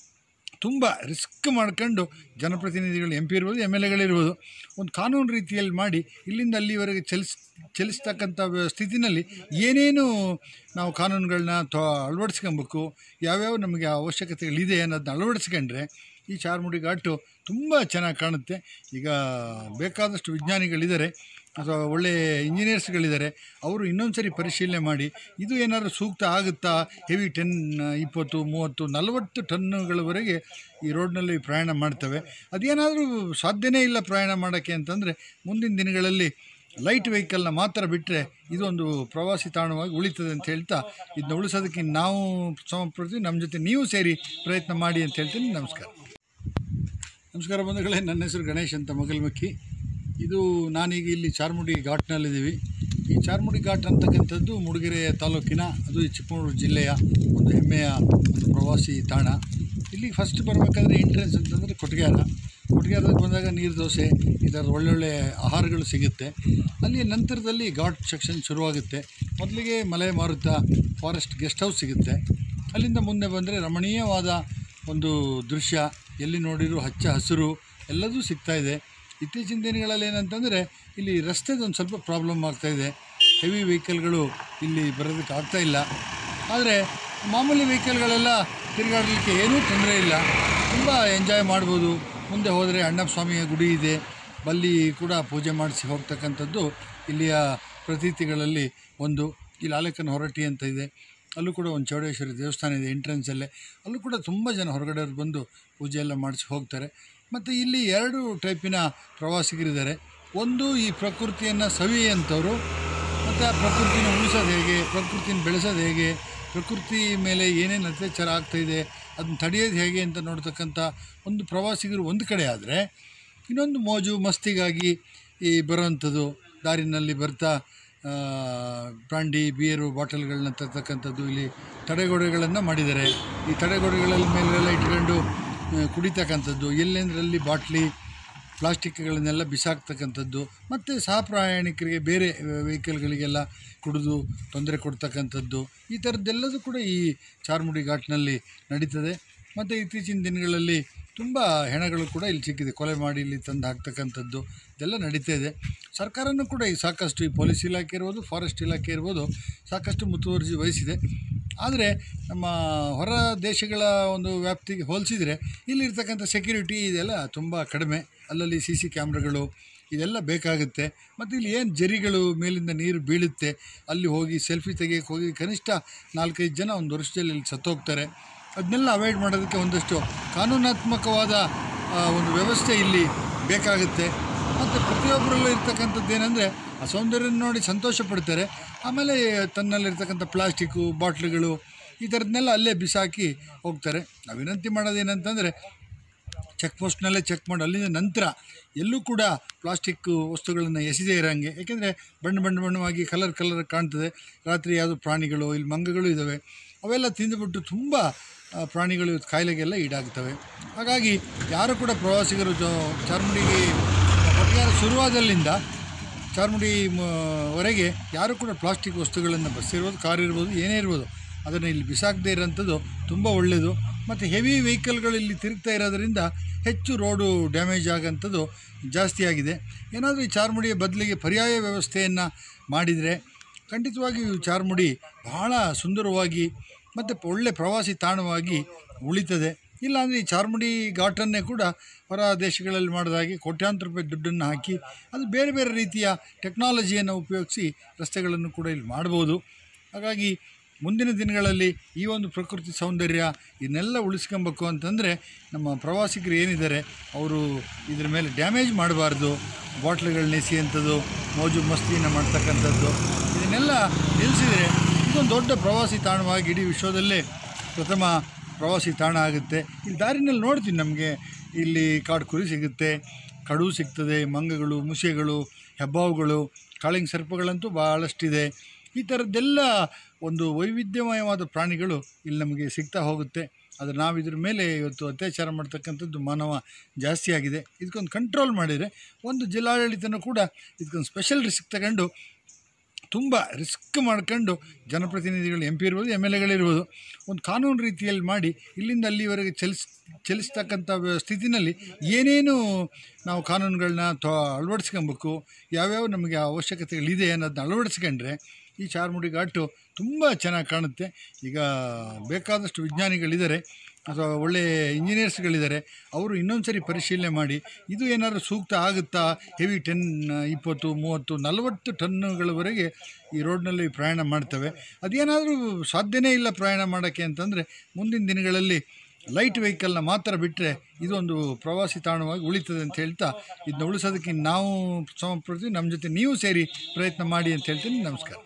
ತುಂಬ ರಿಸ್ಕ್ ಮಾಡ್ಕೊಂಡು ಜನಪ್ರತಿನಿಧಿಗಳು ಎಂ ಪಿ ಇರ್ಬೋದು ಎಮ್ ಎಲ್ ಎಗಳಿರ್ಬೋದು ಒಂದು ಕಾನೂನು ರೀತಿಯಲ್ಲಿ ಮಾಡಿ ಇಲ್ಲಿಂದ ಅಲ್ಲಿವರೆಗೆ ಚಲಿಸ್ ಚಲಿಸ್ತಕ್ಕಂಥ ವ್ಯ- ಸ್ಥಿತಿನಲ್ಲಿ ಏನೇನು ನಾವು ಕಾನೂನುಗಳನ್ನ ತೊ ಅಳವಡಿಸ್ಕೊಬೇಕು ಯಾವ್ಯಾವ ನಮಗೆ ಅವಶ್ಯಕತೆಗಳಿದೆ ಅನ್ನೋದನ್ನ ಅಳವಡಿಸ್ಕೊಂಡ್ರೆ ಈ ಚಾರ್ಮುಡಿ ಘಾಟು ತುಂಬ ಚೆನ್ನಾಗಿ ಕಾಣುತ್ತೆ ಈಗ ಬೇಕಾದಷ್ಟು ವಿಜ್ಞಾನಿಗಳಿದ್ದಾರೆ ಅಥವಾ ಒಳ್ಳೆಯ ಇಂಜಿನಿಯರ್ಸ್ಗಳಿದ್ದಾರೆ ಅವರು ಇನ್ನೊಂದು ಸರಿ ಪರಿಶೀಲನೆ ಮಾಡಿ ಇದು ಏನಾದರೂ ಸೂಕ್ತ ಆಗುತ್ತಾ ಹೆವಿ ಟೆನ್ ಇಪ್ಪತ್ತು ಮೂವತ್ತು ನಲವತ್ತು ಟನ್ನುಗಳವರೆಗೆ ಈ ರೋಡ್ನಲ್ಲಿ ಪ್ರಯಾಣ ಮಾಡ್ತವೆ ಅದೇನಾದರೂ ಸಾಧ್ಯನೇ ಇಲ್ಲ ಪ್ರಯಾಣ ಮಾಡೋಕ್ಕೆ ಅಂತಂದರೆ ಮುಂದಿನ ದಿನಗಳಲ್ಲಿ ಲೈಟ್ ವೆಹಿಕಲ್ನ ಮಾತ್ರ ಬಿಟ್ಟರೆ ಇದೊಂದು ಪ್ರವಾಸಿ ತಾಣವಾಗಿ ಉಳಿತದೆ ಅಂತ ಹೇಳ್ತಾ ಇದನ್ನ ಉಳಿಸೋದಕ್ಕೆ ನಾವು ಸಮರ್ಪಡ್ತೀವಿ ನಮ್ಮ ಜೊತೆ ನೀವು ಸೇರಿ ಪ್ರಯತ್ನ ಮಾಡಿ ಅಂತ ಹೇಳ್ತೀನಿ ನಮಸ್ಕಾರ ನಮಸ್ಕಾರ ಬಂಧುಗಳೇ ನನ್ನ ಹೆಸರು ಗಣೇಶ್ ಅಂತ ಮಗಲ್ಮಕ್ಕಿ ಇದು ನಾನೀಗ ಇಲ್ಲಿ ಚಾರ್ಮುಡಿ ಘಾಟ್ನಲ್ಲಿದ್ದೀವಿ ಈ ಚಾರ್ಮುಡಿ ಘಾಟ್ ಅಂತಕ್ಕಂಥದ್ದು ಮೂಡಿಗೆರೆ ತಾಲೂಕಿನ ಅದು ಈ ಚಿಕ್ಕಮಗಳೂರು ಜಿಲ್ಲೆಯ ಒಂದು ಹೆಮ್ಮೆಯ ಒಂದು ಪ್ರವಾಸಿ ತಾಣ ಇಲ್ಲಿ ಫಸ್ಟ್ ಬರಬೇಕಾದ್ರೆ ಎಂಟ್ರೆನ್ಸ್ ಅಂತಂದರೆ ಕೊಟ್ಗೆಹಾರ ಕೊಟ್ಗೆಹಾರಕ್ಕೆ ಬಂದಾಗ ನೀರು ದೋಸೆ ಈ ಥರದ ಒಳ್ಳೊಳ್ಳೆ ಆಹಾರಗಳು ಸಿಗುತ್ತೆ ಅಲ್ಲಿ ನಂತರದಲ್ಲಿ ಘಾಟ್ ಸೆಕ್ಷನ್ ಶುರುವಾಗುತ್ತೆ ಮೊದಲಿಗೆ ಮಲೆ ಮಾರುತ ಫಾರೆಸ್ಟ್ ಗೆಸ್ಟ್ ಹೌಸ್ ಸಿಗುತ್ತೆ ಅಲ್ಲಿಂದ ಮುಂದೆ ಬಂದರೆ ರಮಣೀಯವಾದ ಒಂದು ದೃಶ್ಯ ಎಲ್ಲಿ ನೋಡಿರೂ ಹಚ್ಚ ಹಸಿರು ಎಲ್ಲದೂ ಸಿಗ್ತಾ ಇದೆ ಇತ್ತೀಚಿನ ದಿನಗಳಲ್ಲಿ ಏನಂತಂದರೆ ಇಲ್ಲಿ ರಸ್ತೆದು ಒಂದು ಸ್ವಲ್ಪ ಪ್ರಾಬ್ಲಮ್ ಆಗ್ತಾಯಿದೆ ಹೆವಿ ವೆಹಿಕಲ್ಗಳು ಇಲ್ಲಿ ಬರೋದಕ್ಕೆ ಆಗ್ತಾ ಇಲ್ಲ ಆದರೆ ಮಾಮೂಲಿ ವೆಹಿಕಲ್ಗಳೆಲ್ಲ ತಿರುಗಾಡಲಿಕ್ಕೆ ಏನೂ ತೊಂದರೆ ಇಲ್ಲ ತುಂಬ ಎಂಜಾಯ್ ಮಾಡ್ಬೋದು ಮುಂದೆ ಹೋದರೆ ಅಣ್ಣಪ್ಪ ಸ್ವಾಮಿಯ ಗುಡಿ ಇದೆ ಬಲ್ಲಿ ಕೂಡ ಪೂಜೆ ಮಾಡಿಸಿ ಹೋಗ್ತಕ್ಕಂಥದ್ದು ಇಲ್ಲಿಯ ಪ್ರತೀತಿಗಳಲ್ಲಿ ಒಂದು ಇಲ್ಲಿ ಆಲೇಖನ ಹೊರಟಿ ಅಂತ ಇದೆ ಅಲ್ಲೂ ಕೂಡ ಒಂದು ಚೌಡೇಶ್ವರಿ ದೇವಸ್ಥಾನ ಇದೆ ಎಂಟ್ರೆನ್ಸಲ್ಲೇ ಅಲ್ಲೂ ಕೂಡ ತುಂಬ ಜನ ಹೊರಗಡೆಯವ್ರು ಬಂದು ಪೂಜೆ ಎಲ್ಲ ಮಾಡಿಸಿ ಹೋಗ್ತಾರೆ ಮತ್ತು ಇಲ್ಲಿ ಎರಡು ಟೈಪಿನ ಪ್ರವಾಸಿಗರಿದ್ದಾರೆ ಒಂದು ಈ ಪ್ರಕೃತಿಯನ್ನು ಸವಿಯುವಂಥವ್ರು ಮತ್ತು ಆ ಪ್ರಕೃತಿನ ಉಳಿಸೋದು ಹೇಗೆ ಪ್ರಕೃತಿನ ಬೆಳೆಸೋದು ಹೇಗೆ ಪ್ರಕೃತಿ ಮೇಲೆ ಏನೇನು ಅತ್ಯಾಚಾರ ಆಗ್ತಾಯಿದೆ ಅದನ್ನ ತಡೆಯೋದು ಹೇಗೆ ಅಂತ ನೋಡ್ತಕ್ಕಂಥ ಒಂದು ಪ್ರವಾಸಿಗರು ಒಂದು ಕಡೆ ಆದರೆ ಇನ್ನೊಂದು ಮೋಜು ಮಸ್ತಿಗಾಗಿ ಈ ಬರೋವಂಥದ್ದು ದಾರಿನಲ್ಲಿ ಬರ್ತಾ ಆ, ಬ್ರಾಂಡಿ ಬಿಯರು ಬಾಟಲ್ಗಳನ್ನ ತರ್ತಕ್ಕಂಥದ್ದು ಇಲ್ಲಿ ತಡೆಗೋಡೆಗಳನ್ನು ಮಾಡಿದ್ದಾರೆ ಈ ತಡೆಗೋಡೆಗಳಲ್ಲಿ ಮೇಲೆಲ್ಲ ಇಟ್ಕೊಂಡು ಆ, ಕುಡಿತಕ್ಕಂಥದ್ದು ಎಲ್ಲೆಂದರಲ್ಲಿ ಬಾಟ್ಲಿ ಪ್ಲಾಸ್ಟಿಕ್ಗಳನ್ನೆಲ್ಲ ಬಿಸಾಕ್ತಕ್ಕಂಥದ್ದು ಮತ್ತು ಸಹ ಪ್ರಯಾಣಿಕರಿಗೆ ಬೇರೆ ವೆಹಿಕಲ್ಗಳಿಗೆಲ್ಲ ಕುಡಿದು ತೊಂದರೆ ಕೊಡ್ತಕ್ಕಂಥದ್ದು ಈ ಥರದ್ದೆಲ್ಲದೂ ಕೂಡ ಈ ಚಾರ್ಮುಡಿ ಘಾಟ್ನಲ್ಲಿ ನಡೀತದೆ ಮತ್ತು ಇತ್ತೀಚಿನ ದಿನಗಳಲ್ಲಿ ತುಂಬ ಹೆಣಗಳು ಕೂಡ ಇಲ್ಲಿ ಸಿಕ್ಕಿದೆ ಕೊಲೆ ಮಾಡಿ ಇಲ್ಲಿ ತಂದು ಹಾಕ್ತಕ್ಕಂಥದ್ದು ಇದೆಲ್ಲ ನಡೀತಾ ಇದೆ ಸರ್ಕಾರನೂ ಕೂಡ ಈ ಸಾಕಷ್ಟು ಈ ಪೊಲೀಸ್ ಇಲಾಖೆ ಇರ್ಬೋದು ಫಾರೆಸ್ಟ್ ಇಲಾಖೆ ಇರ್ಬೋದು ಸಾಕಷ್ಟು ಮುತುವರ್ಜಿ ವಹಿಸಿದೆ ಆದರೆ ನಮ್ಮ ಹೊರ ದೇಶಗಳ ಒಂದು ವ್ಯಾಪ್ತಿಗೆ ಹೋಲಿಸಿದರೆ ಇಲ್ಲಿರ್ತಕ್ಕಂಥ ಸೆಕ್ಯೂರಿಟಿ ಇದೆಲ್ಲ ತುಂಬ ಕಡಿಮೆ ಅಲ್ಲಲ್ಲಿ ಸಿ ಸಿ ಕ್ಯಾಮ್ರಾಗಳು ಇದೆಲ್ಲ ಬೇಕಾಗುತ್ತೆ ಮತ್ತು ಇಲ್ಲಿ ಏನು ಜರಿಗಳು ಮೇಲಿಂದ ನೀರು ಬೀಳುತ್ತೆ ಅಲ್ಲಿ ಹೋಗಿ ಸೆಲ್ಫಿ ತೆಗಿಯೋಕ್ಕೆ ಹೋಗಿ ಕನಿಷ್ಠ ನಾಲ್ಕೈದು ಜನ ಒಂದು ವರ್ಷದಲ್ಲಿ ಇಲ್ಲಿ ಸತ್ತೋಗ್ತಾರೆ ಅದನ್ನೆಲ್ಲ ಅವಾಯ್ಡ್ ಮಾಡೋದಕ್ಕೆ ಒಂದಷ್ಟು ಕಾನೂನಾತ್ಮಕವಾದ ಆ, ಒಂದು ವ್ಯವಸ್ಥೆ ಇಲ್ಲಿ ಬೇಕಾಗುತ್ತೆ ಮತ್ತು ಪ್ರತಿಯೊಬ್ಬರಲ್ಲೂ ಇರ್ತಕ್ಕಂಥದ್ದು ಏನಂದರೆ ಆ ಸೌಂದರ್ಯ ನೋಡಿ ಸಂತೋಷ ಪಡ್ತಾರೆ ಆಮೇಲೆ ತನ್ನಲ್ಲಿರ್ತಕ್ಕಂಥ ಪ್ಲಾಸ್ಟಿಕ್ಕು ಬಾಟ್ಲುಗಳು ಈ ಥರದನ್ನೆಲ್ಲ ಅಲ್ಲೇ ಬಿಸಾಕಿ ಹೋಗ್ತಾರೆ ನಾವು ವಿನಂತಿ ಮಾಡೋದೇನಂತಂದರೆ ಚೆಕ್ ಪೋಸ್ಟ್ನಲ್ಲೇ ಚೆಕ್ ಮಾಡಿ ಅಲ್ಲಿಂದ ನಂತರ ಎಲ್ಲೂ ಕೂಡ ಪ್ಲಾಸ್ಟಿಕ್ ವಸ್ತುಗಳನ್ನು ಎಸೆದೇ ಇರೋಂಗೆ ಯಾಕೆಂದರೆ ಬಣ್ಣ ಬಣ್ಣ ಬಣ್ಣವಾಗಿ ಕಲರ್ ಕಲರ್ ಕಾಣ್ತದೆ ರಾತ್ರಿ ಯಾವುದೋ ಪ್ರಾಣಿಗಳು ಇಲ್ಲಿ ಮಂಗಗಳು ಇದ್ದಾವೆ ಅವೆಲ್ಲ ತಿಂದುಬಿಟ್ಟು ತುಂಬ ಆ, ಪ್ರಾಣಿಗಳು ಇವತ್ತು ಕಾಯಿಲೆಗೆಲ್ಲ ಈಡಾಗ್ತವೆ ಹಾಗಾಗಿ ಯಾರು ಕೂಡ ಪ್ರವಾಸಿಗರು ಜೊ ಚಾರ್ಮುಡಿಗೆ ಕೊಟ್ಟಿಗೆಹಾರ ಶುರುವಾದಲ್ಲಿಂದ ಚಾರ್ಮುಡಿ ಮ- ವರೆಗೆ ಯಾರು ಕೂಡ ಪ್ಲಾಸ್ಟಿಕ್ ವಸ್ತುಗಳನ್ನು ಬಸ್ ಇರ್ಬೋದು ಕಾರ್ ಇರ್ಬೋದು ಏನೇ ಇರ್ಬೋದು ಅದನ್ನು ಇಲ್ಲಿ ಬಿಸಾಕದೇ ಇರೋಂಥದ್ದು ತುಂಬ ಒಳ್ಳೆಯದು ಮತ್ತು ಹೆವಿ ವೆಹಿಕಲ್ಗಳು ಇಲ್ಲಿ ತಿರುಗ್ತಾ ಇರೋದರಿಂದ ಹೆಚ್ಚು ರೋಡು ಡ್ಯಾಮೇಜ್ ಆಗೋಂಥದ್ದು ಜಾಸ್ತಿ ಆಗಿದೆ ಏನಾದರೂ ಈ ಚಾರ್ಮುಡಿಯ ಬದಲಿಗೆ ಪರ್ಯಾಯ ವ್ಯವಸ್ಥೆಯನ್ನು ಮಾಡಿದರೆ ಖಂಡಿತವಾಗಿಯೂ ಚಾರ್ಮುಡಿ ಬಹಳ ಸುಂದರವಾಗಿ ಮತ್ತು ಒಳ್ಳೆ ಪ್ರವಾಸಿ ತಾಣವಾಗಿ ಉಳಿತದೆ ಇಲ್ಲಾಂದರೆ ಈ ಚಾರ್ಮುಡಿ ಘಾಟನ್ನೇ ಕೂಡ ಹೊರ ದೇಶಗಳಲ್ಲಿ ಮಾಡಿದಾಗೆ ಕೋಟ್ಯಾಂತರ ರೂಪಾಯಿ ದುಡ್ಡನ್ನು ಹಾಕಿ ಅದು ಬೇರೆ ಬೇರೆ ರೀತಿಯ ಟೆಕ್ನಾಲಜಿಯನ್ನು ಉಪಯೋಗಿಸಿ ರಸ್ತೆಗಳನ್ನು ಕೂಡ ಇಲ್ಲಿ ಮಾಡ್ಬೋದು ಹಾಗಾಗಿ ಮುಂದಿನ ದಿನಗಳಲ್ಲಿ ಈ ಒಂದು ಪ್ರಕೃತಿ ಸೌಂದರ್ಯ ಇದನ್ನೆಲ್ಲ ಉಳಿಸ್ಕೊಬೇಕು ಅಂತಂದರೆ ನಮ್ಮ ಪ್ರವಾಸಿಗರು ಏನಿದ್ದಾರೆ ಅವರು ಇದ್ರ ಮೇಲೆ ಡ್ಯಾಮೇಜ್ ಮಾಡಬಾರ್ದು ಬಾಟ್ಲುಗಳನ್ನ ಎಸೆಯುವಂಥದ್ದು ಮೋಜು ಮಸ್ತಿಯನ್ನು ಮಾಡ್ತಕ್ಕಂಥದ್ದು ಇದನ್ನೆಲ್ಲ ನಿಲ್ಲಿಸಿದರೆ ಇದೊಂದು ದೊಡ್ಡ ಪ್ರವಾಸಿ ತಾಣವಾಗಿ ಇಡೀ ವಿಶ್ವದಲ್ಲೇ ಪ್ರಥಮ ಪ್ರವಾಸಿ ತಾಣ ಆಗುತ್ತೆ ಇಲ್ಲಿ ದಾರಿನಲ್ಲಿ ನೋಡ್ತೀನಿ ನಮಗೆ ಇಲ್ಲಿ ಕಾಡು ಕುರಿ ಸಿಗುತ್ತೆ ಕಡು ಸಿಗ್ತದೆ ಮಂಗಗಳು ಮುಸೆಗಳು ಹೆಬ್ಬಾವುಗಳು ಕಾಳಿಂಗ್ ಸರ್ಪಗಳಂತೂ ಭಾಳಷ್ಟಿದೆ ಈ ಥರದ್ದೆಲ್ಲ ಒಂದು ವೈವಿಧ್ಯಮಯವಾದ ಪ್ರಾಣಿಗಳು ಇಲ್ಲಿ ನಮಗೆ ಸಿಗ್ತಾ ಹೋಗುತ್ತೆ ಆದರೆ ನಾವು ಇದ್ರ ಮೇಲೆ ಇವತ್ತು ಅತ್ಯಾಚಾರ ಮಾಡ್ತಕ್ಕಂಥದ್ದು ಮಾನವ ಜಾಸ್ತಿ ಆಗಿದೆ ಇದಕ್ಕೊಂದು ಕಂಟ್ರೋಲ್ ಮಾಡಿದರೆ ಒಂದು ಜಿಲ್ಲಾಡಳಿತನೂ ಕೂಡ ಇದಕ್ಕೊಂದು ಸ್ಪೆಷಲ್ ರಿಸ್ಕ್ ತಗೊಂಡು ತುಂಬ ರಿಸ್ಕ್ ಮಾಡ್ಕೊಂಡು ಜನಪ್ರತಿನಿಧಿಗಳು ಎಂ ಪಿ ಇರ್ಬೋದು ಎಮ್ ಎಲ್ ಎಗಳಿರ್ಬೋದು ಒಂದು ಕಾನೂನು ರೀತಿಯಲ್ಲಿ ಮಾಡಿ ಇಲ್ಲಿಂದ ಅಲ್ಲಿವರೆಗೆ ಚಲಿಸ್ ಚಲಿಸ್ತಕ್ಕಂಥ ವ್ಯ- ಸ್ಥಿತಿನಲ್ಲಿ ಏನೇನು ನಾವು ಕಾನೂನುಗಳನ್ನ ತೊ ಅಳವಡಿಸ್ಕೊಬೇಕು ಯಾವ್ಯಾವ ನಮಗೆ ಅವಶ್ಯಕತೆಗಳಿದೆ ಅನ್ನೋದನ್ನ ಅಳವಡಿಸ್ಕೊಂಡ್ರೆ ಈ ಚಾರ್ಮುಡಿ ಘಾಟು ತುಂಬ ಚೆನ್ನಾಗಿ ಕಾಣುತ್ತೆ ಈಗ ಬೇಕಾದಷ್ಟು ವಿಜ್ಞಾನಿಗಳಿದ್ದಾರೆ ಅಥವಾ ಒಳ್ಳೆಯ ಇಂಜಿನಿಯರ್ಸ್ಗಳಿದ್ದಾರೆ ಅವರು ಇನ್ನೊಂದು ಸರಿ ಪರಿಶೀಲನೆ ಮಾಡಿ ಇದು ಏನಾದರೂ ಸೂಕ್ತ ಆಗುತ್ತಾ ಹೆವಿ ಟೆನ್ ಇಪ್ಪತ್ತು ಮೂವತ್ತು ನಲವತ್ತು ಟನ್ನುಗಳವರೆಗೆ ಈ ರೋಡ್ನಲ್ಲಿ ಪ್ರಯಾಣ ಮಾಡ್ತವೆ ಅದೇನಾದರೂ ಸಾಧ್ಯನೇ ಇಲ್ಲ ಪ್ರಯಾಣ ಮಾಡೋಕ್ಕೆ ಅಂತಂದರೆ ಮುಂದಿನ ದಿನಗಳಲ್ಲಿ ಲೈಟ್ ವೆಹಿಕಲ್ನ ಮಾತ್ರ ಬಿಟ್ಟರೆ ಇದೊಂದು ಪ್ರವಾಸಿ ತಾಣವಾಗಿ ಉಳಿತದೆ ಅಂತ ಹೇಳ್ತಾ ಇದನ್ನ ಉಳಿಸೋದಕ್ಕೆ ನಾವು ಸಮರ್ಪಡ್ತೀವಿ ನಮ್ಮ ಜೊತೆ ನೀವು ಸೇರಿ ಪ್ರಯತ್ನ ಮಾಡಿ ಅಂತ ಹೇಳ್ತೀನಿ ನಮಸ್ಕಾರ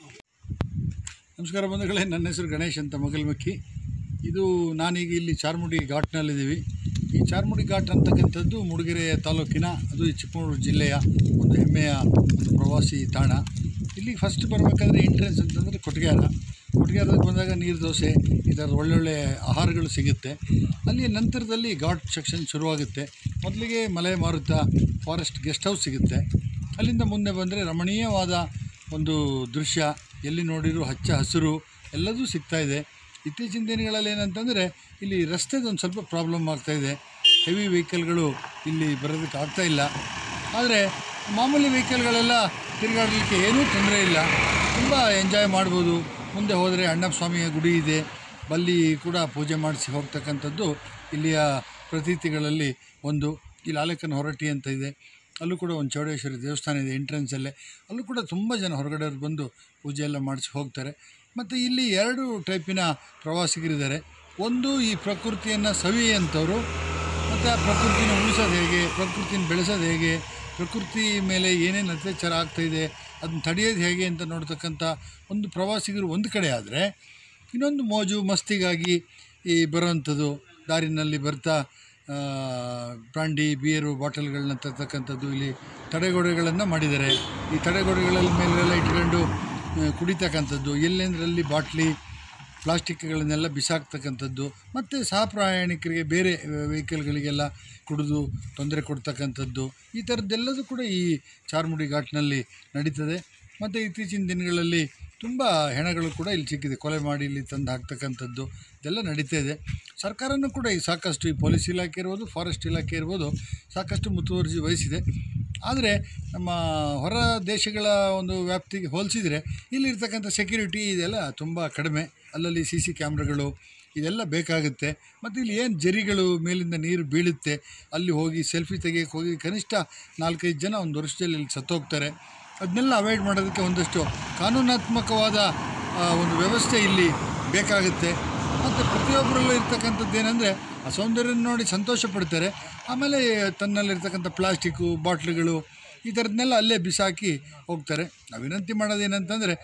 ನಮಸ್ಕಾರ ಬಂಧುಗಳೇ ನನ್ನ ಹೆಸರು ಗಣೇಶ್ ಅಂತ ಮಗಲ್ಮಕ್ಕಿ ಇದು ನಾನೀಗ ಇಲ್ಲಿ ಚಾರ್ಮುಡಿ ಘಾಟ್ನಲ್ಲಿದ್ದೀವಿ ಈ ಚಾರ್ಮುಡಿ ಘಾಟ್ ಅಂತಕ್ಕಂಥದ್ದು ಮೂಡಿಗೆರೆ ತಾಲೂಕಿನ ಅದು ಈ ಚಿಕ್ಕಮಗಳೂರು ಜಿಲ್ಲೆಯ ಒಂದು ಹೆಮ್ಮೆಯ ಒಂದು ಪ್ರವಾಸಿ ತಾಣ ಇಲ್ಲಿ ಫಸ್ಟ್ ಬರಬೇಕಾದ್ರೆ ಎಂಟ್ರೆನ್ಸ್ ಅಂತಂದರೆ ಕೊಟ್ಗೆಹಾರ ಕೊಟ್ಗೆಹಾರಕ್ಕೆ ಬಂದಾಗ ನೀರು ದೋಸೆ ಈ ಥರದ ಒಳ್ಳೊಳ್ಳೆ ಆಹಾರಗಳು ಸಿಗುತ್ತೆ ಅಲ್ಲಿ ನಂತರದಲ್ಲಿ ಘಾಟ್ ಸೆಕ್ಷನ್ ಶುರುವಾಗುತ್ತೆ ಮೊದಲಿಗೆ ಮಲೆ ಮಾರುತ ಫಾರೆಸ್ಟ್ ಗೆಸ್ಟ್ ಹೌಸ್ ಸಿಗುತ್ತೆ ಅಲ್ಲಿಂದ ಮುಂದೆ ಬಂದರೆ ರಮಣೀಯವಾದ ಒಂದು ದೃಶ್ಯ ಎಲ್ಲಿ ನೋಡಿರೂ ಹಚ್ಚ ಹಸಿರು ಎಲ್ಲದೂ ಸಿಗ್ತಾ ಇದೆ ಇತ್ತೀಚಿನ ದಿನಗಳಲ್ಲಿ ಏನಂತಂದರೆ ಇಲ್ಲಿ ರಸ್ತೆದು ಒಂದು ಸ್ವಲ್ಪ ಪ್ರಾಬ್ಲಮ್ ಆಗ್ತಾಯಿದೆ ಹೆವಿ ವೆಹಿಕಲ್ಗಳು ಇಲ್ಲಿ ಬರೋದಕ್ಕೆ ಆಗ್ತಾ ಇಲ್ಲ ಆದರೆ ಮಾಮೂಲಿ ವೆಹಿಕಲ್ಗಳೆಲ್ಲ ತಿರುಗಾಡಲಿಕ್ಕೆ ಏನೂ ತೊಂದರೆ ಇಲ್ಲ ತುಂಬ ಎಂಜಾಯ್ ಮಾಡ್ಬೋದು ಮುಂದೆ ಹೋದರೆ ಅಣ್ಣಪ್ಪ ಸ್ವಾಮಿಯ ಗುಡಿ ಇದೆ ಬಲ್ಲಿ ಕೂಡ ಪೂಜೆ ಮಾಡಿಸಿ ಹೋಗ್ತಕ್ಕಂಥದ್ದು ಇಲ್ಲಿಯ ಪ್ರತೀತಿಗಳಲ್ಲಿ ಒಂದು ಇಲ್ಲಿ ಆಲೇಖನ ಹೊರಟಿ ಅಂತ ಇದೆ ಅಲ್ಲೂ ಕೂಡ ಒಂದು ಚೌಡೇಶ್ವರಿ ದೇವಸ್ಥಾನ ಇದೆ ಎಂಟ್ರೆನ್ಸಲ್ಲೇ ಅಲ್ಲೂ ಕೂಡ ತುಂಬ ಜನ ಹೊರಗಡೆಯವ್ರು ಬಂದು ಪೂಜೆ ಎಲ್ಲ ಮಾಡಿಸಿ ಹೋಗ್ತಾರೆ ಮತ್ತು ಇಲ್ಲಿ ಎರಡು ಟೈಪಿನ ಪ್ರವಾಸಿಗರಿದ್ದಾರೆ ಒಂದು ಈ ಪ್ರಕೃತಿಯನ್ನು ಸವಿಯುವಂಥವ್ರು ಮತ್ತು ಆ ಪ್ರಕೃತಿನ ಉಳಿಸೋದು ಹೇಗೆ ಪ್ರಕೃತಿನ ಬೆಳೆಸೋದು ಹೇಗೆ ಪ್ರಕೃತಿ ಮೇಲೆ ಏನೇನು ಅತ್ಯಾಚಾರ ಆಗ್ತಾಯಿದೆ ಅದನ್ನ ತಡೆಯೋದು ಹೇಗೆ ಅಂತ ನೋಡ್ತಕ್ಕಂಥ ಒಂದು ಪ್ರವಾಸಿಗರು ಒಂದು ಕಡೆ ಆದರೆ ಇನ್ನೊಂದು ಮೋಜು ಮಸ್ತಿಗಾಗಿ ಈ ಬರೋವಂಥದ್ದು ದಾರಿನಲ್ಲಿ ಬರ್ತಾ ಆ, ಬ್ರಾಂಡಿ ಬಿಯರು ಬಾಟಲ್ಗಳನ್ನ ತರ್ತಕ್ಕಂಥದ್ದು ಇಲ್ಲಿ ತಡೆಗೋಡೆಗಳನ್ನು ಮಾಡಿದ್ದಾರೆ ಈ ತಡೆಗೋಡೆಗಳಲ್ಲಿ ಮೇಲೆಲ್ಲ ಇಟ್ಕೊಂಡು ಆ, ಕುಡಿತಕ್ಕಂಥದ್ದು ಎಲ್ಲೆಂದರಲ್ಲಿ ಬಾಟ್ಲಿ ಪ್ಲಾಸ್ಟಿಕ್ಗಳನ್ನೆಲ್ಲ ಬಿಸಾಕ್ತಕ್ಕಂಥದ್ದು ಮತ್ತು ಸಹ ಪ್ರಯಾಣಿಕರಿಗೆ ಬೇರೆ ವೆಹಿಕಲ್ಗಳಿಗೆಲ್ಲ ಕುಡಿದು ತೊಂದರೆ ಕೊಡ್ತಕ್ಕಂಥದ್ದು ಈ ಥರದ್ದೆಲ್ಲದೂ ಕೂಡ ಈ ಚಾರ್ಮುಡಿ ಘಾಟ್ನಲ್ಲಿ ನಡೀತದೆ ಮತ್ತು ಇತ್ತೀಚಿನ ದಿನಗಳಲ್ಲಿ ತುಂಬ ಹೆಣಗಳು ಕೂಡ ಇಲ್ಲಿ ಸಿಕ್ಕಿದೆ ಕೊಲೆ ಮಾಡಿ ಇಲ್ಲಿ ತಂದು ಹಾಕ್ತಕ್ಕಂಥದ್ದು ಇದೆಲ್ಲ ನಡೀತಾ ಇದೆ ಸರ್ಕಾರನೂ ಕೂಡ ಈ ಸಾಕಷ್ಟು ಈ ಪೊಲೀಸ್ ಇಲಾಖೆ ಇರ್ಬೋದು ಫಾರೆಸ್ಟ್ ಇಲಾಖೆ ಇರ್ಬೋದು ಸಾಕಷ್ಟು ಮುತುವರ್ಜಿ ವಹಿಸಿದೆ ಆದರೆ ನಮ್ಮ ಹೊರ ದೇಶಗಳ ಒಂದು ವ್ಯಾಪ್ತಿಗೆ ಹೋಲಿಸಿದರೆ ಇಲ್ಲಿರ್ತಕ್ಕಂಥ ಸೆಕ್ಯೂರಿಟಿ ಇದೆಲ್ಲ ತುಂಬ ಕಡಿಮೆ ಅಲ್ಲಲ್ಲಿ ಸಿ ಸಿ ಕ್ಯಾಮ್ರಾಗಳು ಇದೆಲ್ಲ ಬೇಕಾಗುತ್ತೆ ಮತ್ತು ಇಲ್ಲಿ ಏನು ಜರಿಗಳು ಮೇಲಿಂದ ನೀರು ಬೀಳುತ್ತೆ ಅಲ್ಲಿ ಹೋಗಿ ಸೆಲ್ಫಿ ತೆಗಿಯೋಕ್ಕೆ ಹೋಗಿ ಕನಿಷ್ಠ ನಾಲ್ಕೈದು ಜನ ಒಂದು ವರ್ಷದಲ್ಲಿ ಇಲ್ಲಿ ಸತ್ತೋಗ್ತಾರೆ ಅದನ್ನೆಲ್ಲ ಅವಾಯ್ಡ್ ಮಾಡೋದಕ್ಕೆ ಒಂದಷ್ಟು ಕಾನೂನಾತ್ಮಕವಾದ ಆ, ಒಂದು ವ್ಯವಸ್ಥೆ ಇಲ್ಲಿ ಬೇಕಾಗುತ್ತೆ ಮತ್ತು ಪ್ರತಿಯೊಬ್ಬರಲ್ಲೂ ಇರ್ತಕ್ಕಂಥದ್ದು ಏನಂದರೆ ಆ ಸೌಂದರ್ಯ ನೋಡಿ ಸಂತೋಷ ಪಡ್ತಾರೆ ಆಮೇಲೆ ತನ್ನಲ್ಲಿರ್ತಕ್ಕಂಥ ಪ್ಲಾಸ್ಟಿಕ್ಕು ಬಾಟ್ಲುಗಳು ಈ ಥರದನ್ನೆಲ್ಲ ಅಲ್ಲೇ ಬಿಸಾಕಿ ಹೋಗ್ತಾರೆ ನಾವು ವಿನಂತಿ ಮಾಡೋದೇನಂತಂದರೆ